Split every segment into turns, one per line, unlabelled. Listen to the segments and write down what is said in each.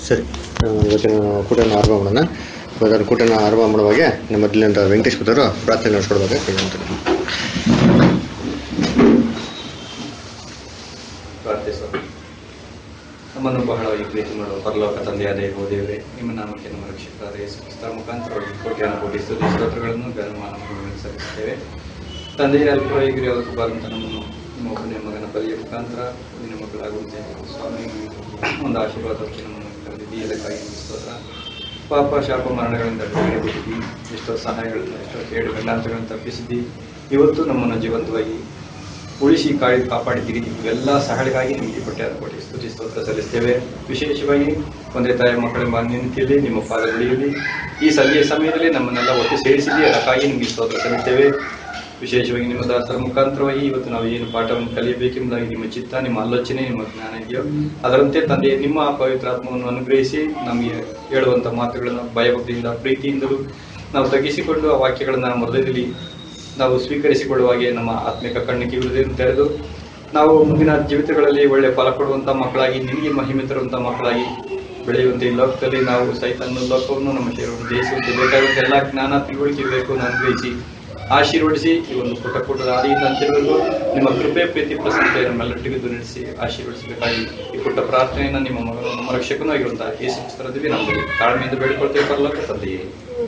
ಸರಿ ಆ, ಇವತ್ತಿನ ಕೂಟನ ಆರಂಭ ಮಾಡೋಣ ಇವತ್ತಿನ ಕೂಟನ ಆರಂಭ ಮಾಡುವಾಗೆ ನಮ್ಮ ಮೊದಲಿನಿಂದ ವೆಂಕಟೇಶ್ ಪುತ್ರರು ಪ್ರಾರ್ಥನೆ ನಡೆಸ್ಕೊಡ್ಬೇಕು ಕೇಳ್ಕೊಂತೀನಿ
ಪ್ರಾರ್ಥಿಸೋಣ ನಮ್ಮನ್ನು ಬಹಳವಾಗಿ ಪ್ರೀತಿ ಮಾಡುವ ಪರಲೋಕ ತಂದೆಯಾದ ಯೆಹೋವ ದೇವರೇ ನಿಮ್ಮ ನಾಮಕ್ಕೆ ನಮ್ಮ ರಕ್ಷಕರಾದ ಯೇಸು ಕ್ರಿಸ್ತರ ಮುಖಾಂತರವಾಗಿ ಕೋಟ್ಯಾನ ಕೋಟಿ ಸ್ತುತಿ ಸ್ತೋತ್ರಗಳನ್ನು ಘನಮಾನವನ್ನು ಸಲ್ಲಿಸುತ್ತೇವೆ ತಂದೆಯ ಅಲ್ಪವಾಗಿ ಯಾವತ್ತು ಬಾರಂತ ನಮ್ಮನ್ನು ನಿಮ್ಮ ಒಬ್ಬನೇ ಮಗನ ಬಲಿಯ ಮುಖಾಂತರ ನಿನ್ನ ಮಕ್ಕಳಾಗುವಂತೆ ಸ್ವಾಮಿ ಒಂದು ಆಶೀರ್ವಾದಕ್ಕೆ ನಮ್ಮನ್ನು ಕರೆದಿದ್ದೀ ಇದಕ್ಕಾಗಿ ನಿಮಗೆ ಸ್ತೋತ್ರ ಪಾಪ ಶಾಪ ಮರಣಗಳಿಂದ ಬಿಡುಗಡೆ ಬಿಟ್ಟಿದ್ದಿ ಎಷ್ಟೋ ಸಹಾಯಗಳನ್ನು ಎಷ್ಟೋ ಕೇಡು ಗಂಡಾಂತಗಳನ್ನು ತಪ್ಪಿಸಿದ್ದಿ ಇವತ್ತು ನಮ್ಮನ್ನು ಜೀವಂತವಾಗಿ ಉಳಿಸಿ ಕಾಳಿ ಕಾಪಾಡಿದ್ದೀರಿ ಇವೆಲ್ಲ ಸಹಾಯಗಾಗಿ ನಿಮಗೆ ಕೊಟ್ಟೆ ಕೋಟಿ ಸ್ತುತಿ ಸ್ತೋತ್ರ ಸಲ್ಲಿಸ್ತೇವೆ ವಿಶೇಷವಾಗಿ ಒಂದೇ ತಾಯಿ ಮಕ್ಕಳ ಮಾನ್ಯತೆಯಲ್ಲಿ ನಿಮ್ಮ ಪಾದಗಳಿಯಲ್ಲಿ ಈ ಸಂಜೆಯ ಸಮಯದಲ್ಲಿ ನಮ್ಮನ್ನೆಲ್ಲ ಒಟ್ಟು ಸೇರಿಸಿದ್ದಿ ಅದಕ್ಕಾಗಿ ನಿಮಗೆ ಸ್ತೋತ್ರ ಸಲ್ಲಿಸ್ತೇವೆ ವಿಶೇಷವಾಗಿ ನಿಮ್ಮ ದಾಸರ ಮುಖಾಂತರವಾಗಿ ಇವತ್ತು ನಾವು ಏನು ಪಾಠವನ್ನು ಕಲಿಯಬೇಕೆಂಬುದಾಗಿ ನಿಮ್ಮ ಚಿತ್ತ ನಿಮ್ಮ ಆಲೋಚನೆ ನಿಮ್ಮ ಜ್ಞಾನ ಇದೆಯೋ ಅದರಂತೆ ತಂದೆ ನಿಮ್ಮ ಪವಿತ್ರಾತ್ಮವನ್ನು ಅನುಗ್ರಹಿಸಿ ನಮಗೆ ಹೇಳುವಂಥ ಮಾತುಗಳನ್ನು ಭಯಭಕ್ತಿಯಿಂದ ಪ್ರೀತಿಯಿಂದಲೂ ನಾವು ತಗ್ಗಿಸಿಕೊಂಡು ಆ ವಾಕ್ಯಗಳನ್ನು ನಮ್ಮ ಹೃದಯದಲ್ಲಿ ನಾವು ಸ್ವೀಕರಿಸಿಕೊಳ್ಳುವಾಗೆ ನಮ್ಮ ಆತ್ಮಿಕ ಕಣ್ಣಿಗೆ ಹೃದಯವನ್ನು ತೆರೆದು ನಾವು ಮುಂದಿನ ಜೀವಿತಗಳಲ್ಲಿ ಒಳ್ಳೆ ಫಲ ಕೊಡುವಂಥ ಮಕ್ಕಳಾಗಿ ನಿಮಗೆ ಮಹಿಮೆ ತರುವಂಥ ಮಕ್ಕಳಾಗಿ ಬೆಳೆಯುವಂತೆ ಈ ಲೋಕದಲ್ಲಿ ನಾವು ಸೈತನ್ನ ಲೋಕವನ್ನು ನಮ್ಮ ಶರೀರವನ್ನು ಜಯಿಸುವಂತೆ ಬೇಕಾದಂಥ ಎಲ್ಲ ಜ್ಞಾನ ತಿಳುವಳಿಕೆ ವಿವೇಕವನ್ನು ಅನುಗ್ರಹಿಸಿ ಆಶೀರ್ವದಿಸಿ ಈ ಒಂದು ಪುಟ ಪುಟದ ಆದಿಯಿಂದ ಅಂತಿರುವುದು ನಿಮ್ಮ ಕೃಪೆ ಪ್ರೀತಿ ಪ್ರಸನ್ನತೆ ನಮ್ಮೆಲ್ಲರಿಗೂ ನಡೆಸಿ ಆಶೀರ್ವದಿಸಬೇಕಾಗಿ ಈ ಪುಟ್ಟ ಪ್ರಾರ್ಥನೆಯನ್ನು ನಿಮ್ಮ ಮಗನು ನಮ್ಮ ರಕ್ಷಕನೂ ಆಗಿರುವಂತಹ ಯೇಸು ಕ್ರಿಸ್ತರಲ್ಲಿ ನಾವು ತಾಳ್ಮೆಯಿಂದ ಬೇಡಿಕೊಳ್ತೇವೆ ಪರಲೋಕ ತಂದೆಯೇ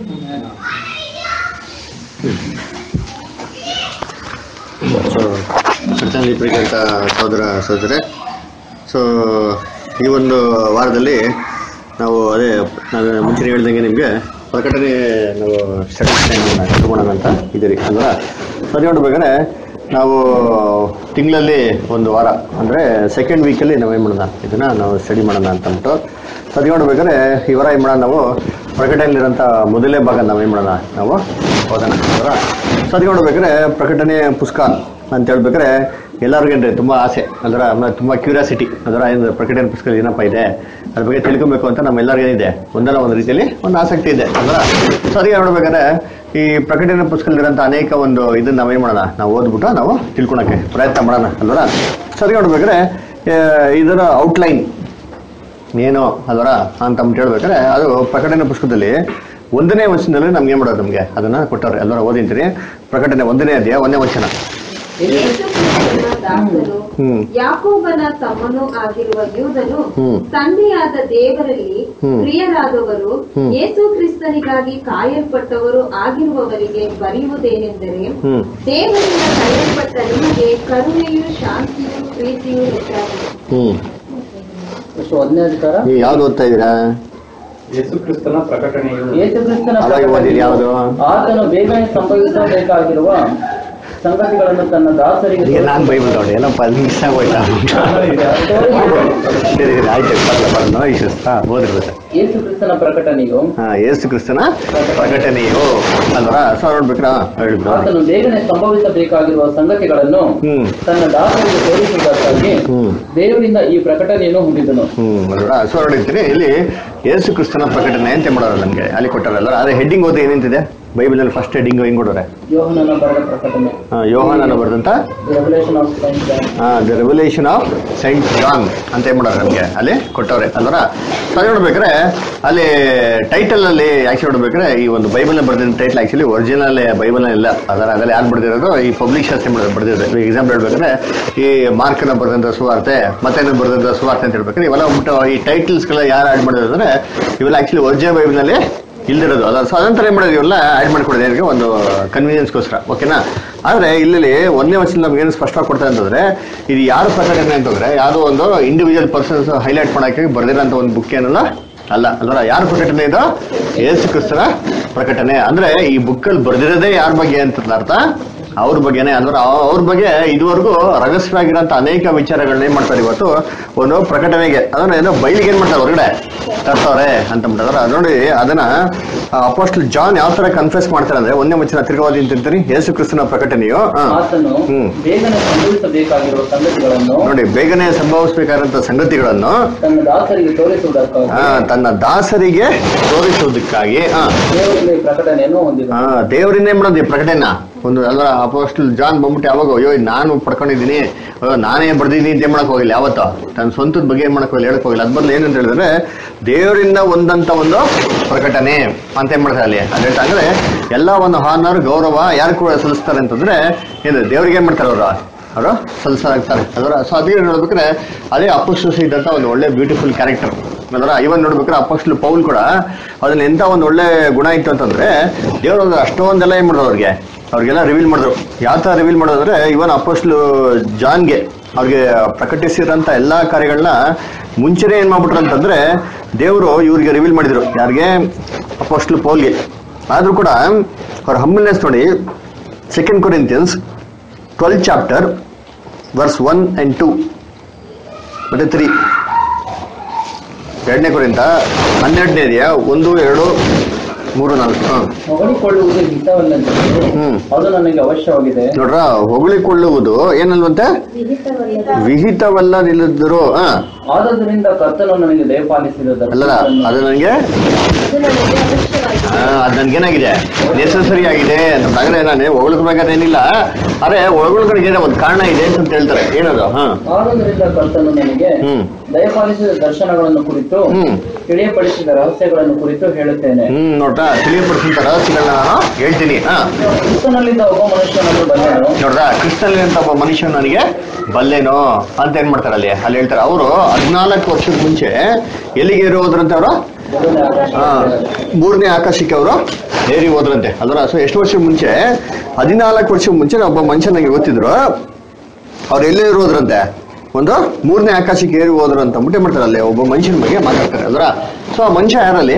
ಸೊ ಕರ್ತನಲ್ಲಿ ಪ್ರೀತಿಯಂತ ಸಹೋದರ ಸಹೋದರೇ ಸೊ ಈ ಒಂದು ವಾರದಲ್ಲಿ ನಾವು ಅದೇ ನಾನು ಮುಂಚೆ ಹೇಳ್ದಂಗೆ ನಿಮಗೆ ಪ್ರಕಟಣೆ ನಾವು ಸ್ಟಡಿ ಟೈಮನ್ನು ಇಟ್ಕೊಳ್ಳೋಣ ಅಂತ ಇದ್ದೀರಿ ಅಂದ್ರೆ ಅದು ನೋಡ್ಬೇಕಾದ್ರೆ ನಾವು ತಿಂಗಳಲ್ಲಿ ಒಂದು ವಾರ ಅಂದರೆ ಸೆಕೆಂಡ್ ವೀಕಲ್ಲಿ ನಾವು ಏನು ಮಾಡೋಣ ಇದನ್ನು ನಾವು ಸ್ಟಡಿ ಮಾಡೋಣ ಅಂತ ಅಂದ್ಬಿಟ್ಟು ಸೊ ಅದು ನೋಡ್ಬೇಕಾದ್ರೆ ಈ ವಾರ ಏನು ಮಾಡೋಣ ನಾವು ಪ್ರಕಟಣೆಯಲ್ಲಿರೋಂಥ ಮೊದಲನೇ ಭಾಗ ನಾವು ಏನು ಮಾಡೋಣ ನಾವು ಓದೋಣ ಅಲ್ವಾ ಸೊ ಅದಕ್ಕೆ ನೋಡ್ಬೇಕಾದ್ರೆ ಪ್ರಕಟಣೆ ಪುಸ್ತಕ ಅಂತ ಹೇಳ್ಬೇಕಾದ್ರೆ ಎಲ್ಲರಿಗೂ ಏನ್ರಿ ತುಂಬ ಆಸೆ ಅದರ ಆಮೇಲೆ ತುಂಬ ಕ್ಯೂರಿಯಾಸಿಟಿ ಅದರ ಏನು ಪ್ರಕಟಣೆ ಪುಸ್ತಕ ಏನಪ್ಪ ಇದೆ ಅದ್ರ ಬಗ್ಗೆ ತಿಳ್ಕೊಬೇಕು ಅಂತ ನಮ್ಮೆಲ್ಲರಿಗೂ ಏನಿದೆ ಒಂದಲ್ಲ ಒಂದು ರೀತಿಯಲ್ಲಿ ಒಂದು ಆಸಕ್ತಿ ಇದೆ ಅಲ್ವಾ ಸೊ ಅದಕ್ಕೆ ನೋಡ್ಬೇಕಾದ್ರೆ ಈ ಪ್ರಕಟಣೆ ಪುಸ್ತಕದಲ್ಲಿರೋಂಥ ಅನೇಕ ಒಂದು ಇದನ್ನ ನಾವೇನು ಮಾಡೋಣ ನಾವು ಓದ್ಬಿಟ್ಟು ನಾವು ತಿಳ್ಕೊಳಕ್ಕೆ ಪ್ರಯತ್ನ ಮಾಡೋಣ ಅಲ್ವರ ಸೊ ಅದಕ್ಕೆ ನೋಡ್ಬೇಕಾದ್ರೆ ಆ, ಇದರ ಔಟ್ಲೈನ್ ಏನು ಅಲ್ವರ ಅಂತ ಅಂದ್ಬಿಟ್ಟು ಹೇಳ್ಬೇಕಾದ್ರೆ ಅದು ಪ್ರಕಟಣೆ ಪುಸ್ತಕದಲ್ಲಿ ಒಂದನೇ ವಚನದಲ್ಲಿ ನಮ್ಗೆ ಏನು ಮಾಡೋದು ನಮಗೆ ಅದನ್ನ ಕೊಟ್ಟವ್ರೆ ಎಲ್ಲರ ಓದಿಂತೀರಿ ಪ್ರಕಟಣೆ ಒಂದನೇ ಅಧ್ಯಾಯ ಒಂದನೇ ವಚನ
ಯೇಸು ಕ್ರಿಸ್ತನ ದಾಸರು
ಹ್ಮ್.
ಯಾಕೋಬನ ತಮ್ಮನೂ ಆಗಿರುವ ಯೂದನು
ಹ್ಮ್.
ತಂದೆಯಾದ ದೇವರಲ್ಲಿ
ಹ್ಮ್.
ಪ್ರಿಯರಾದವರು
ಹ್ಮ್.
ಯೇಸು ಕ್ರಿಸ್ತನಿಗಾಗಿ ಕಾಯಲ್ಪಟ್ಟವರು ಆಗಿರುವವರಿಗೆ ಬರೆಯುವುದೇನೆಂದರೆ
ಹ್ಮ್
ದೇವರಿಂದ ಕರೆಯಲ್ಪಟ್ಟ ನಿಮಗೆ ಕರುಣೆಯು ಶಾಂತಿಯು ಪ್ರೀತಿಯು ಹೆಚ್ಚಾಗಿದೆ
ಹ್ಮ್
ಎಷ್ಟು ಒಂದನೇ ಅಧಿಕಾರ
ನೀವು ಯಾವ್ದು ಓದ್ತಾ ಇದ್ದೀರಾ
ಯೇಸು ಕ್ರಿಸ್ತನ ಪ್ರಕಟಣೆಯು
ಯೇಸು ಕ್ರಿಸ್ತನ
ಅವಾಗ ಓದಿರಿ ಯಾವುದು
ಆತನು ಬೇಗನೆ ಸಂಭವಿಸಬೇಕಾಗಿರುವ ಸಂಗತಿಗಳನ್ನು ತನ್ನ ದಾಸರಿಗೆ
ಈಗ ನಾನು ಬೈಬಲ್ ನೋಡಿ ಎಲ್ಲ ಮಿಸ್ ಆಗೋಯ್ತಾ ಸರಿ ಸರಿ ಆಯ್ತು ಪರಲ್ಲ ಪರಲ್ಲ ನೋ ಇಶ್ಯೂಸ್ ಹಾಂ ಓದಿರ್ಬೇಕು
ಯೇಸು ಕ್ರಿಸ್ತನ ಪ್ರಕಟಣೆಯು
ಹಾಂ ಏಸು ಕ್ರಿಸ್ತನ ಪ್ರಕಟಣೆಯು ಅಲ್ವಾ ಸೊ ನೋಡ್ಬೇಕ್ರಾ ಹೇಳಿದ್ರು
ಆತನು ಬೇಗನೆ ಸಂಭವಿಸಬೇಕಾಗಿರುವ ಸಂಗತಿಗಳನ್ನು
ಹ್ಮ್
ತನ್ನ ದಾಸರಿಗೆ ತೋರಿಸುವುದಕ್ಕಾಗಿ
ಹ್ಮ್
ದೇವರಿಂದ ಈ ಪ್ರಕಟಣೆಯನ್ನು ಹೊಂದಿದನು
ಹ್ಮ್ ಅಲ್ವಾ ಸೊ ನೋಡಿರ್ತೀನಿ ಇಲ್ಲಿ ಯೇಸು ಕ್ರಿಸ್ತನ ಪ್ರಕಟಣೆ ಅಂತ ಮಾಡೋರು ನಮಗೆ ಅಲ್ಲಿ ಕೊಟ್ಟಾರಲ್ಲ ಅದೇ ಹೆಡ್ಡಿಂಗ್ ಓದಿ ಏನಿಂತಿದೆ ಬೈಬಲಲ್ಲಿ ಫಸ್ಟ್ ಹೆಡ್ಡಿಂಗ್ ಹೆಂಗ್ ಕೊಡೋರೆ
ಯೋಹನನ ಬರೆದ ಪ್ರಕಟಣೆ
ಯೋಹಾನನ ಬರೆದಂತ
revelation of signs
the revolution of saint John ಅಂತ ಏನ್ ಮಾಡೋರು ನಮಗೆ ಅಲ್ಲಿ ಕೊಟ್ಟವ್ರೆ ಅಲ್ವರ ಅದು ನೋಡ್ಬೇಕಾದ್ರೆ ಅಲ್ಲಿ ಟೈಟಲ್ ಅಲ್ಲಿ ಆಕ್ಚುಲಿ ನೋಡ್ಬೇಕಾದ್ರೆ ಈ ಒಂದು ಬೈಬಲ್ ಬರೆದಿದ್ದ ಟೈಟಲ್ ಆಕ್ಚುಲಿ ಒರಿಜಿನಲ್ ಬೈಬಲ್ ಇಲ್ಲ ಅದರ ಅದರಲ್ಲಿ ಯಾರು ಬರೆದಿರೋದು ಈ ಪಬ್ಲಿಷರ್ಸ್ ಏನ್ ಮಾಡೋದು ಬರೆದಿರೋದು ಎಕ್ಸಾಂಪಲ್ ಹೇಳ್ಬೇಕಾದ್ರೆ ಈ ಮಾರ್ಕನ ಬರೆದಂತ ಸುವಾರ್ತೆ ಮತ್ತೆ ಬರೆದಂತ ಸುವಾರ್ತೆ ಅಂತ ಹೇಳ್ಬೇಕಾದ್ರೆ ಇವೆಲ್ಲ ಬಿಟ್ಟು ಈ ಟೈಟಲ್ಸ್ಗೆಲ್ಲ ಯಾರು ಆಡ್ ಮಾಡಿದ್ರು ಅಂದ್ರೆ ಇವೆಲ್ಲ ಆಕ್ಚುಲಿ ಒರಿಜಿನಲ್ ಬೈಬಲ್ನಲ್ಲಿ ಇಲ್ದಿರೋದು ಅದ ಸೊ ಅದಂತರ ಏನ್ ಮಾಡೋದು ಇವೆಲ್ಲ ಆಡ್ ಮಾಡ್ಕೊಡೋದು ಏನಕ್ಕೆ ಒಂದು ಕನ್ವೀನಿಯನ್ಸ್ಗೋಸ್ಕರ ಓಕೆನಾ ಆದ್ರೆ ಇಲ್ಲಿ ಒಂದನೇ ವರ್ಷದಲ್ಲಿ ನಮ್ಗೆ ಏನು ಸ್ಪಷ್ಟವಾಗಿ ಕೊಡ್ತಾರೆ ಅಂತಂದ್ರೆ ಇದು ಯಾರು ಪ್ರಕಟಣೆ ಅಂತಂದ್ರೆ ಯಾವುದೋ ಒಂದು ಇಂಡಿವಿಜುವಲ್ ಪರ್ಸನ್ಸ್ ಹೈಲೈಟ್ ಮಾಡಕ್ಕೆ ಬರ್ದಿರೋಂಥ ಒಂದು ಬುಕ್ ಏನಲ್ಲ ಅಲ್ಲ ಅಲ್ವರ ಯಾರ ಪ್ರಕಟಣೆ ಇದು ಯೇಸು ಕ್ರಿಸ್ತನ ಪ್ರಕಟಣೆ ಅಂದ್ರೆ ಈ ಬುಕ್ಕಲ್ಲಿ ಬರ್ದಿರೋದೇ ಯಾರ ಬಗ್ಗೆ ಅಂತ ಅರ್ಥ ಅವ್ರ ಬಗ್ಗೆನೇ ಅಂದ್ರೆ ಅವ್ರ ಬಗ್ಗೆ ಇದುವರೆಗೂ ರಹಸ್ಯವಾಗಿರೋಂಥ ಅನೇಕ ವಿಚಾರಗಳನ್ನ ಏನ್ ಮಾಡ್ತಾರೆ ಇವತ್ತು ಒಂದು ಪ್ರಕಟಣೆಗೆ ಅದನ್ನ ಏನೋ ಬಯಲಿಗೆ ಏನ್ ಮಾಡ್ತಾರೆ ಹೊರಗಡೆ ತರ್ತಾವ್ರೆ ಅಂತ ಬಿಟ್ಟಿದ್ರೆ ಅದು ನೋಡಿ ಅದನ್ನ ಅಪೋಸ್ಟಲ್ ಜಾನ್ ಯಾವ ತರ ಕನ್ಫ್ಯೂಸ್ ಮಾಡ್ತಾರೆ ಅಂದ್ರೆ ಒಂದೇ ವಚನ ತಿರ್ಗವಾದಿ ಅಂತಿರ್ತೀರಿ ಯೇಸು ಕ್ರಿಸ್ತನ ಪ್ರಕಟಣೆಯು ಹಾ.
ಆತನು
ಹ್ಮ್.
ಬೇಗನೆ ಸಂಭವಿಸಬೇಕಾಗಿರುವ ಸಂಗತಿಗಳನ್ನು
ನೋಡಿ ಬೇಗನೆ ಸಂಭವಿಸಬೇಕಾದಂತ ಸಂಗತಿಗಳನ್ನು
ತನ್ನ ದಾಸರಿಗೆ ತೋರಿಸುವುದಕ್ಕಾಗಿ
ಆ, ತನ್ನ ದಾಸರಿಗೆ ತೋರಿಸುವುದಕ್ಕಾಗಿ ಆ,
ದೇವರಿಂದ ಈ ಪ್ರಕಟಣೆಯನ್ನು ಹೊಂದಿದನು
ಆ, ದೇವರಿಂದ ಏನ್ ಮಾಡೋದು ಈ ಪ್ರಕಟಣೆನ ಒಂದು ಅದರ ಅಪೋಸ್ಟಲ್ ಜಾನ್ ಬಂದ್ಬಿಟ್ಟು ಯಾವಾಗ ಅಯ್ಯೋ ಇದ್ ನಾನು ಪಡ್ಕೊಂಡಿದ್ದೀನಿ ಅಯ್ಯೋ ನಾನೇ ಬರ್ದಿದ್ದೀನಿ ಅಂತ ಏನ್ ಮಾಡಕ್ ಹೋಗಿಲ್ಲ ಯಾವತ್ತೋ ತನ್ನ ಸ್ವಂತದ ಬಗ್ಗೆ ಏನ್ ಮಾಡಕ್ ಹೋಗಿಲ್ಲ ಹೇಳಕ್ ಹೋಗಿಲ್ಲ ಅದ್ ಬದಲು ಏನಂತ ಹೇಳಿದ್ರೆ ದೇವರಿಂದ ಒಂದಂತ ಒಂದು ಪ್ರಕಟಣೆ ಅಂತ ಏನ್ ಮಾಡ್ತಾರೆ ಅಲ್ಲಿ ಅದ್ ಹೇಳ್ತಾ ಅಂದ್ರೆ ಎಲ್ಲ ಒಂದು ಹಾನರ್ ಗೌರವ ಯಾರು ಕೂಡ ಸಲ್ಲಿಸ್ತಾರೆ ಅಂತಂದ್ರೆ ಏನು ದೇವ್ರಿಗೆ ಏನ್ ಮಾಡ್ತಾರೆ ಅವರು ಅವರು ಸಲ್ಲಿಸಲಾಗ್ತಾರೆ ಅದರ ಸೊ ಅದೇ ನೋಡ್ಬೇಕಾದ್ರೆ ಅದೇ ಅಪೋಸ್ಟಲ್ಸ್ ಇದ್ದಂತ ಒಂದು ಒಳ್ಳೆ ಬ್ಯೂಟಿಫುಲ್ ಕ್ಯಾರೆಕ್ಟರ್ ಅದರ ಇವನ್ ನೋಡ್ಬೇಕಾದ್ರೆ ಅಪೋಸ್ಟಲ್ ಪೌಲ್ ಕೂಡ ಅದ್ರಲ್ಲಿ ಎಂತ ಒಂದು ಒಳ್ಳೆ ಗುಣ ಇತ್ತು ಅಂತಂದ್ರೆ ದೇವರು ಅಷ್ಟೊಂದೆಲ್ಲ ಏನ್ ಮಾಡಿದ್ರು ಅವ್ರಿಗೆ ಅವ್ರಿಗೆಲ್ಲ ರಿವೀಲ್ ಮಾಡಿದ್ರು ಯಾವ ತರ ರಿವೀಲ್ ಮಾಡೋದಂದ್ರೆ ಇವನ್ ಅಪೋಸ್ಟ್ಲು ಜಾನ್ಗೆ ಅವ್ರಿಗೆ ಪ್ರಕಟಿಸಿರೋಂಥ ಎಲ್ಲಾ ಕಾರ್ಯಗಳನ್ನ ಮುಂಚೆನೇ ಏನ್ ಮಾಡ್ಬಿಟ್ರು ಅಂತಂದ್ರೆ ದೇವರು ಇವ್ರಿಗೆ ರಿವೀಲ್ ಮಾಡಿದ್ರು ಯಾರಿಗೆ ಅಪೋಸ್ಟ್ಲು ಪೌಲ್ಗೆ ಆದ್ರೂ ಕೂಡ ಅವ್ರ ಹಂಬಲ್ನೆಸ್ ನೋಡಿ second Corinthians twelve chapter verse one and two ಮತ್ತೆ ತ್ರೀ ಎರಡನೇ ಕುರಿತ ಹನ್ನೆರಡನೇ ಇದೆಯಾ ಒಂದು ಎರಡು ಮೂರು ನಾಲ್ಕು ಹಾಂ
ಹೊಗಳಿಕೊಳ್ಳುವುದು ಹಿತವಲ್ಲಂತೆ
ಹ್ಮ್.
ಅದು ನನಗೆ ಅವಶ್ಯವಾಗಿದೆ
ನೋಡ್ರ ಹೊಗಳಿಕೊಳ್ಳುವುದು ಏನಲ್ವಂತೆ ವಿಹಿತವಲ್ಲದಿಲ್ಲದಿರೋ ಹಾ
ಆದದರಿಂದ ಕರ್ತನು ನನಗೆ ದಯಪಾಲಿಸಿದ
ಅಲ್ಲದ
ದರ್ಶನಗಳನ್ನು
ಅದು ನನಗೆ
ಅದು ನನಗೆ ಅವಶ್ಯವಾಗಿದೆ
ಅದು ನನ್ಗೇನಾಗಿದೆ ನೆಸಸರಿ ಆಗಿದೆ ಅಂತಂದ್ರೆ ನಾನು ಹೊಗಳ್ಬೇಕಾದೇನಿಲ್ಲ ಅರೆ ಹೊಗಳ್ಗಳಿಗೆ ಒಂದು ಕಾರಣ ಇದೆ ಅಂತ ಹೇಳ್ತಾರೆ ಏನದು ಹಾ
ಆದದರಿಂದ ಕರ್ತನು ನನಗೆ
ಹ್ಮ್
ದಯಪಾಲಿಸಿದ ದರ್ಶನಗಳನ್ನು ಕುರಿತು
ಹ್ಮ್.
ತಿಳಿಯಪಡಿಸಿದ ರಹಸ್ಯಗಳನ್ನು ಕುರಿತು ಹೇಳುತ್ತೇನೆ
ಹ್ಮ್ ನೋಡ್ತಾ ತಿಳಿಯಪಡಿಸಿದ ರಹಸ್ಯಗಳನ್ನ ನಾನು ಹೇಳ್ತೀನಿ ಹಾ
ಕ್ರಿಸ್ತನಲ್ಲಿದ್ದ ಒಬ್ಬ ಮನುಷ್ಯನನ್ನು ಬಂದನು
ನೋಡ್ರ ಕೃಷ್ಣಲ್ಲಿ ಅಂತ ಒಬ್ಬ ಮನುಷ್ಯ ನನಗೆ ಬಲ್ಲೇನೋ ಅಂತ ಏನ್ ಮಾಡ್ತಾರೆ ಅಲ್ಲಿ ಅಲ್ಲಿ ಹೇಳ್ತಾರೆ ಅವರು ಹದಿನಾಲ್ಕು ವರ್ಷದ ಮುಂಚೆ ಎಲ್ಲಿಗೆ ಏರಿ ಹೋದ್ರಂತೆ ಅವರು
ಮೊದಲನೇ ಆಕಾಶ
ಮೂರನೇ ಆಕಾಶಕ್ಕೆ ಅವರು ಏರಿ ಹೋದ್ರಂತೆ ಅದರ ಸೊ ಎಷ್ಟು ವರ್ಷ ಮುಂಚೆ ಹದಿನಾಲ್ಕು ವರ್ಷ ಮುಂಚೆ ಒಬ್ಬ ಮನುಷ್ಯ ನನಗೆ ಗೊತ್ತಿದ್ರು ಅವ್ರು ಎಲ್ಲಿ ಹೋದ್ರಂತೆ ಒಂದು ಮೂರನೇ ಆಕಾಶಕ್ಕೆ ಏರಿ ಹೋದ್ರು ಅಂತ ಅಂದ್ಬಿಟ್ಟು ಏನ್ ಮಾಡ್ತಾರೆ ಅಲ್ಲಿ ಒಬ್ಬ ಮನುಷ್ಯನ ಬಗ್ಗೆ ಮಾತಾಡ್ತಾರೆ ಅದರ ಸೊ ಆ ಮನುಷ್ಯ ಯಾರಲ್ಲಿ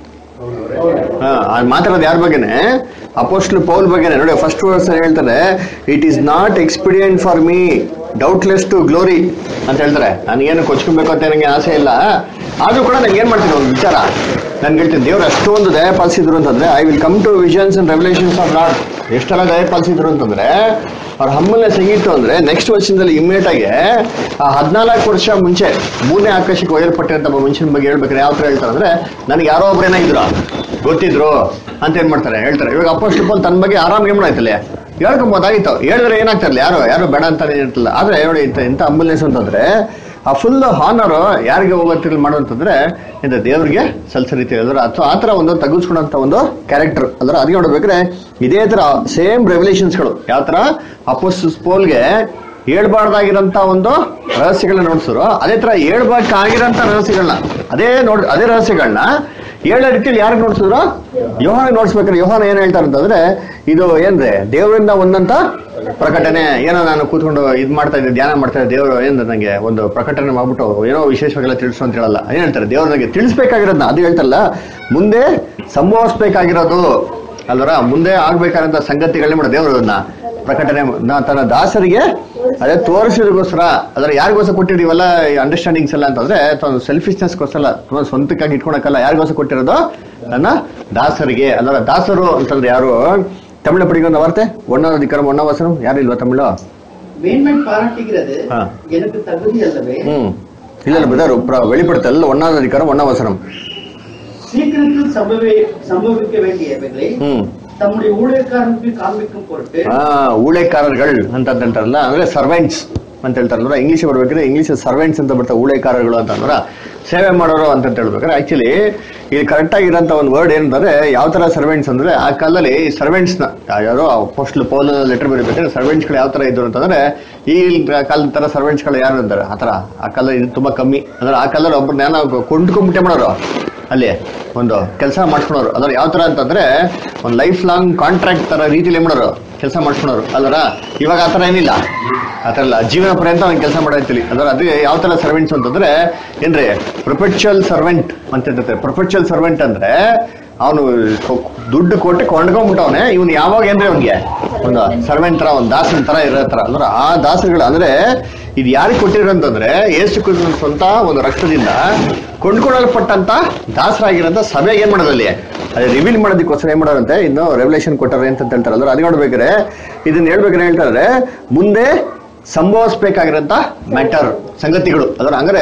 ಹಾ ಅದ್ ಮಾತಾಡೋದು ಯಾರ ಬಗ್ಗೆನೆ ಅಪೋಸ್ಟ್ಲ್ ಪೌಲ್ ಬಗ್ಗೆನೆ ನೋಡಿ ಫಸ್ಟ್ ವರ್ಸ್ ಹೇಳ್ತಾರೆ it is not expedient for me doubtless to glory ಅಂತ ಹೇಳ್ತಾರೆ ನನಗೇನು ಕೊಚ್ಕೊಬೇಕು ಅಂತ ನನಗೆ ಆಸೆ ಇಲ್ಲ ಆದ್ರೂ ಕೂಡ ನಂಗೆ ಏನ್ ಮಾಡ್ತೀನಿ ಒಂದು ವಿಚಾರ ನನ್ಗೆ ಹೇಳ್ತೀನಿ ದೇವ್ರು ಅಷ್ಟೊಂದು ದಯ ಪಾಲಿಸಿದ್ರು ಅಂತಂದ್ರೆ I will come to visions and revolutions of Lord ಎಷ್ಟೆಲ್ಲ ದಯ ಪಾಲಿಸಿದ್ರು ಅಂತಂದ್ರೆ ಅವ್ರ ಹಮ್ಮಲ್ನ ಸಂಗೀತ ಅಂದ್ರೆ ನೆಕ್ಸ್ಟ್ ವರ್ಷದಲ್ಲಿ ಇಮ್ಮಿಡಿಯೇಟ್ ಆಗಿ ಆ ಹದಿನಾಲ್ಕು ವರ್ಷ ಮುಂಚೆ ಮೂರನೇ ಆಕಾಶಕ್ಕೆ ಒಯ್ಯಲ್ಪಟ್ಟಿರಂತ ಒಬ್ಬ ಮನುಷ್ಯನ ಬಗ್ಗೆ ಹೇಳ್ಬೇಕಾದ್ರೆ ಯಾವ ತರ ಹೇಳ್ತಾರೆ ಅಂದ್ರೆ ನನಗೆ ಯಾರೋ ಒಬ್ರು ಏನಾಗಿದ್ರು ಗೊತ್ತಿದ್ರು ಅಂತ ಏನ್ ಮಾಡ್ತಾರೆ ಹೇಳ್ತಾರೆ ಇವಾಗ ಅಪ್ಪಷ್ಟು ಪೋಲ್ ತನ್ನ ಬಗ್ಗೆ ಆರಾಮ್ ಏನ್ ಮಾಡಾಯ್ತಲ್ಲ ಹೇಳ್ಕೊಬೋದಾಗಿತ್ತು ಹೇಳಿದ್ರೆ ಏನಾಗ್ತಾರಲ್ಲ ಯಾರು ಯಾರು ಬೇಡ ಅಂತಾನೆ ಇರ್ತಲ್ಲ ಆದ್ರೆ ನೋಡಿ ಇಂಥ ಇಂಥ ಅಂಬುಲೆನ್ಸ್ ಅಂತಂದ್ರೆ ಆ ಫುಲ್ ಹಾನರ್ ಯಾರಿಗೆ ಹೋಗೋತ್ತಿಲ್ಲ ಮಾಡೋಂತಂದ್ರೆ ಇಂಥ ದೇವರಿಗೆ ಸಲ್ಸ ರೀತಿ ಹೇಳಿದ್ರೆ ಅಥವಾ ಆ ಥರ ಒಂದು ತಗ್ಗಿಸ್ಕೊಂಡಂತ ಒಂದು ಕ್ಯಾರೆಕ್ಟರ್ ಅಂದ್ರೆ ಅದಕ್ಕೆ ನೋಡ್ಬೇಕ್ರೆ ಇದೇ ತರ ಸೇಮ್ ರೆವಲ್ಯೂಷನ್ಸ್ಗಳು ಯಾವ ತರ ಅಪೋಸ್ ಪೋಲ್ಗೆ ಹೇಳ್ಬಾರ್ದಾಗಿರೋಂಥ ಒಂದು ರಹಸ್ಯಗಳನ್ನ ನೋಡ್ಸಿದ್ರು ಅದೇ ತರ ಹೇಳ್ಬೇಕಾಗಿರೋಂಥ ರಹಸ್ಯಗಳನ್ನ ಅದೇ ನೋಡ್ ಅದೇ ರಹಸ್ಯಗಳನ್ನ ಹೇಳೋ ರೀತಿಯಲ್ಲಿ ಯಾರಿಗೆ ನೋಡ್ಸಿದ್ರು ಯೋಹಾನ ನೋಡ್ಸ್ಬೇಕಾದ್ರೆ ಯೋಹಾನ ಏನ್ ಹೇಳ್ತಾರೆ ಅಂತಂದ್ರೆ ಇದು ಏನ್ರಿ ದೇವರಿಂದ ಒಂದಂತ ಪ್ರಕಟಣೆ ಏನೋ ನಾನು ಕೂತ್ಕೊಂಡು ಇದ್ ಮಾಡ್ತಾ ಇದ್ದೆ ಧ್ಯಾನ ಮಾಡ್ತಾ ಇದ್ದೆ ದೇವರು ಏನ್ ನನಗೆ ಒಂದು ಪ್ರಕಟಣೆ ಮಾಡ್ಬಿಟ್ಟು ಏನೋ ವಿಶೇಷವಾಗೆಲ್ಲ ತಿಳಿಸು ಅಂತ ಹೇಳಲ್ಲ ಏನ್ ಹೇಳ್ತಾರೆ ದೇವ್ರು ನನಗೆ ತಿಳಿಸ್ಬೇಕಾಗಿರೋದನ್ನ ಅದು ಹೇಳ್ತಲ್ಲ ಮುಂದೆ ಸಂಭವಿಸ್ಬೇಕಾಗಿರೋದು ಅಲ್ವರ ಮುಂದೆ ಆಗ್ಬೇಕಾದಂತ ಸಂಗತಿಗಳನ್ನ ಮಾಡೋ ದೇವರು ಅದನ್ನ ಪ್ರಕಟಣೆ ನ- ತನ್ನ ದಾಸರಿಗೆ ಅದೇ ತೋರಿಸೋದಕ್ಕೋಸ್ಕರ ಅದರ ಯಾರಿಗೋಸ್ಕರ ಕೊಟ್ಟಿದ್ದೀವಲ್ಲ ಅಂಡರ್ಸ್ಟ್ಯಾಂಡಿಂಗ್ಸ್ ಎಲ್ಲ ಅಂತಂದ್ರೆ ತನ್ನ ಸೆಲ್ಫಿಶ್ನೆಸ್ಗೋಸ್ಕರ ತುಂಬ ಸ್ವಂತಕ್ಕಾಗಿ ಇಟ್ಕೊಳಕಲ್ಲ ಯಾರಿಗೋಸ್ಕರ ಕೊಟ್ಟಿರೋದು ನನ್ನ ದಾಸರಿಗೆ ಅದರ ದಾಸರು ಅಂತಂದ್ರೆ ಯಾರು ತಮಿಳು ಪಡಿಗೆ ಒಂದು ವಾರ್ತೆ ಒಣ್ಣಾದ ದಿಕ್ಕರ ಒಣ್ಣವಾಸನ ಯಾರು ಇಲ್ವಾ ತಮಿಳು
மேன்மை பாராட்டுகிறது
ஆ.
எனக்கு தகுதி அல்லவே
ಹ್ಮ್ ಇಲ್ಲ ಇಲ್ಲ ಬ್ರದರ್ வெளிப்படுத்தல் ஒன்னாவது அதிகாரம் ஒன்னாம் வசனம்
சீக்கிரத்தில் சம்பவி சம்பவிக்க வேண்டியவைகளை
ಹ್ಮ್
தம்முடைய ஊழியக்காரனுக்கு காண்பிக்கும் பொருட்டு
ಆ ಊಳೆಕಾರர்கள் ಅಂತ ಅಂತ ಹೇಳ್ತಾರಲ್ಲ ಅಂದ್ರೆ ಸರ್ವೆಂಟ್ಸ್ ಅಂತ ಹೇಳ್ತಾರಲ್ಲ ಇಂಗ್ಲಿಷ್ ಬರ್ಬೇಕಾದ್ರೆ ಇಂಗ್ಲಿಷ್ ಸರ್ವೆಂಟ್ಸ್ ಅಂತ ಬರ್ತಾರೆ ಊಳೆಕಾರಗಳು ಅಂತ ಅಂದ್ರ ಸೇವೆ ಮಾಡೋರು ಅಂತ ಅಂತ ಹೇಳ್ಬೇಕಾದ್ರೆ ಆಕ್ಚುಲಿ ಇಲ್ಲಿ ಕರೆಕ್ಟ್ ಆಗಿರೋಂಥ ಒಂದು ವರ್ಡ್ ಏನಂದ್ರೆ ಯಾವ ತರ ಸರ್ವೆಂಟ್ಸ್ ಅಂದ್ರೆ ಆ ಕಾಲದಲ್ಲಿ ಸರ್ವೆಂಟ್ಸ್ ನ ಯಾರೋ ಪೋಸ್ಟ್ ಪೋಲ್ ಲೆಟರ್ ಬರೀಬೇಕಾದ್ರೆ ಸರ್ವೆಂಟ್ಸ್ ಗಳು ಯಾವ ತರ ಇದ್ರು ಅಂತಂದ್ರೆ ಈ ಕಾಲದ ತರ ಸರ್ವೆಂಟ್ಸ್ ಗಳು ಯಾರು ಅಂತಾರೆ ಆ ತರ ಆ ಕಾಲ ಇದು ತುಂಬಾ ಕಮ್ಮಿ ಅಂದ್ರೆ ಆ ಕಾಲದಲ್ಲಿ ಒಬ್ಬರನ್ನ ಏನೋ ಕೊಂಡ್ಕೊಂಡ್ಬಿಟ್ಟೆ ಮಾಡೋರು ಅಲ್ಲಿ ಒಂದು ಕೆಲಸ ಮಾಡ್ಕೊಳೋರು ಅದ್ರ ಯಾವ ತರ ಅಂತಂದ್ರೆ ಒಂದು ಲೈಫ್ ಲಾಂಗ್ ಕಾಂಟ್ರಾಕ್ಟ್ ತರ ರೀತಿಲಿ ಏನ್ ಮಾಡೋರು ಕೆಲಸ ಮಾಡ್ಕೊಳೋರು ಅಲ್ಲರ ಇವಾಗ ಆ ಥರ ಏನಿಲ್ಲ ಆ ಥರ ಇಲ್ಲ ಜೀವನ ಪರ್ಯಂತ ಅವ್ನು ಕೆಲಸ ಮಾಡೈತಿಲಿ ಅದರ ಅದು ಯಾವ ಥರ ಸರ್ವೆಂಟ್ಸ್ ಅಂತಂದ್ರೆ ಏನ್ರಿ ಪ್ರೊಫೆಷಲ್ ಸರ್ವೆಂಟ್ ಅಂತ ಇರ್ತೈತೆ ಪ್ರೊಫೆಷಲ್ ಸರ್ವೆಂಟ್ ಅಂದ್ರೆ ಅವನು ದುಡ್ಡು ಕೊಟ್ಟು ಕೊಂಡ್ಕೊಂಡ್ಬಿಟ್ಟವನೆ ಇವನು ಯಾವಾಗ ಏನ್ರಿ ಅವನಿಗೆ ಒಂದು ಸರ್ವೆಂಟ್ ತರ ಒಂದು ದಾಸನ ತರ ಇರೋ ತರ ಅಂದ್ರೆ ಆ ದಾಸರುಗಳು ಅಂದ್ರೆ ಇದು ಯಾರಿಗೆ ಕೊಟ್ಟಿರೋ ಅಂತಂದ್ರೆ ಏಸು ಕ್ರಿಸ್ತನ ಸ್ವಂತ ಒಂದು ರಕ್ತದಿಂದ ಕೊಂಡ್ಕೊಳ್ಳಲ್ಪಟ್ಟಂತ ದಾಸರಾಗಿರೋಂಥ ಸಭೆಗೆ ಏನ್ ಮಾಡೋದಲ್ಲಿ ಅದೇ ರಿವೀಲ್ ಮಾಡೋದಕ್ಕೋಸ್ಕರ ಏನ್ ಮಾಡೋರಂತೆ ಇನ್ನು ರೆವಲ್ಯೂಷನ್ ಕೊಟ್ಟಾರೆ ಅಂತ ಹೇಳ್ತಾರೆ ಅಂದ್ರೆ ಅದು ನೋಡ್ಬೇಕಾದ್ರೆ ಇದನ್ನ ಹೇಳ್ಬೇಕಾದ್ರೆ ಹೇಳ್ತಾರೆ ಮುಂದೆ ಸಂಭವಿಸ್ಬೇಕಾಗಿರೋಂಥ ಮ್ಯಾಟರ್ ಸಂಗತಿಗಳು ಅದರ ಹಂಗಾರೆ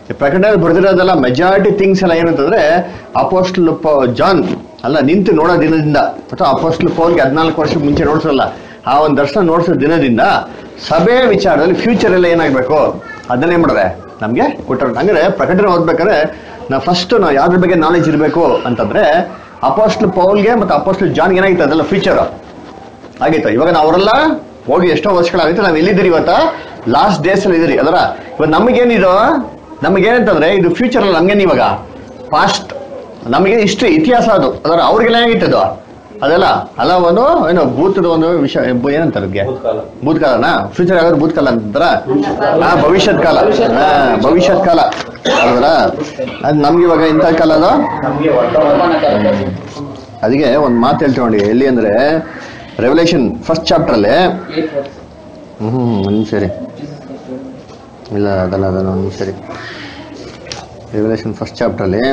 ಈ ಪ್ರಕಟಣೆ ಬರೆದಿರೋದೆಲ್ಲ ಮೆಜಾರಿಟಿ ಥಿಂಗ್ಸ್ ಎಲ್ಲ ಏನಂತಂದ್ರೆ ಅಪೋಸ್ಟಲ್ ಜಾನ್ ಅಲ್ಲ ನಿಂತು ನೋಡೋ ದಿನದಿಂದ ಅಥವಾ ಅಪೋಸ್ಟಲ್ ಪೌಲ್ಗೆ ಹದಿನಾಲ್ಕು ವರ್ಷ ಮುಂಚೆ ನೋಡ್ಸಲ್ಲ ಆ ಒಂದು ದರ್ಶನ ನೋಡ್ಸೋ ದಿನದಿಂದ ಸಭೆ ವಿಚಾರದಲ್ಲಿ ಫ್ಯೂಚರ್ ಎಲ್ಲ ಏನಾಗಬೇಕು ಅದನ್ನೇ ಮಾಡಿದ್ರೆ ನಮಗೆ ಕೊಟ್ಟರು ಹಂಗಾರೆ ಪ್ರಕಟಣೆ ಓದ್ಬೇಕಾದ್ರೆ ನಾವು ಫಸ್ಟ್ ನಾವು ಯಾವ್ದ್ರ ಬಗ್ಗೆ ನಾಲೆಜ್ ಇರಬೇಕು ಅಂತಂದ್ರೆ ಅಪೋಸ್ಟಲ್ ಪೌಲ್ಗೆ ಮತ್ತು ಅಪೋಸ್ಟಲ್ ಜಾನ್ಗೆ ಏನಾಗಿತ್ತು ಅದೆಲ್ಲ ಫ್ಯೂಚರ್ ಆಗಿತ್ತು ಇವಾಗ ನಾವು ಅವರೆಲ್ಲ ಹೋಗಿ ಎಷ್ಟೋ ವರ್ಷಗಳಾಗಿತ್ತು ನಾವು ಎಲ್ಲಿದ್ದೀರಿ ಇವತ್ತ ಲಾಸ್ಟ್ ಡೇಸ್ ಅಲ್ಲಿ ಇದೀರಿ ಅದರ ಇವಾಗ ನಮಗೇನಿದು ನಮಗೇನಂತಂದ್ರೆ ಇದು ಫ್ಯೂಚರ್ ಅಲ್ಲ ನಮ್ಗೇನು ಇವಾಗ ಪಾಸ್ಟ್ ನಮಗೆ ಹಿಸ್ಟ್ರಿ ಇತಿಹಾಸ ಅದು ಅದರ ಅವ್ರಿಗೆಲ್ಲ ಹೇಗಿತ್ತು ಅದು ಅದೆಲ್ಲ ಅಲ್ಲ ಒಂದು ಏನು ಭೂತದ ಒಂದು ವಿಷಯ ಏನಂತಾರೆ ಅದಕ್ಕೆ
ಭೂತಕಾಲ.
ಭೂತಕಾಲನ ಫ್ಯೂಚರ್ ಯಾವ್ದು ಭೂತಕಾಲ ಅಂತಾರ ಹಾ ಭವಿಷ್ಯತ್ ಕಾಲ ಹಾ ಭವಿಷ್ಯತ್ ಕಾಲ ಹೌದಲ್ಲ ಅದು ನಮ್ಗೆ ಇವಾಗ ಇಂಥ ಕಾಲ ಅದು
ನಮಗೆ ವರ್ತಮಾನ ಕಾಲದಲ್ಲಿ
ಅದಕ್ಕೆ ಒಂದು ಮಾತು ಹೇಳ್ತೀವಿ ನೋಡಿ ಎಲ್ಲಿ ಅಂದ್ರೆ ರೆವಲ್ಯೂಷನ್ ಫಸ್ಟ್ ಚಾಪ್ಟರ್ ಅಲ್ಲಿ ಹ್ಮ್ ಒಂದು ಸರಿ ಇಲ್ಲ ಅದಲ್ಲ ಅದಲ್ಲ ಒಂದು ಸರಿ ರೆವಲ್ಯೂಷನ್ ಫಸ್ಟ್ ಚಾಪ್ಟರ್ ಅಲ್ಲಿ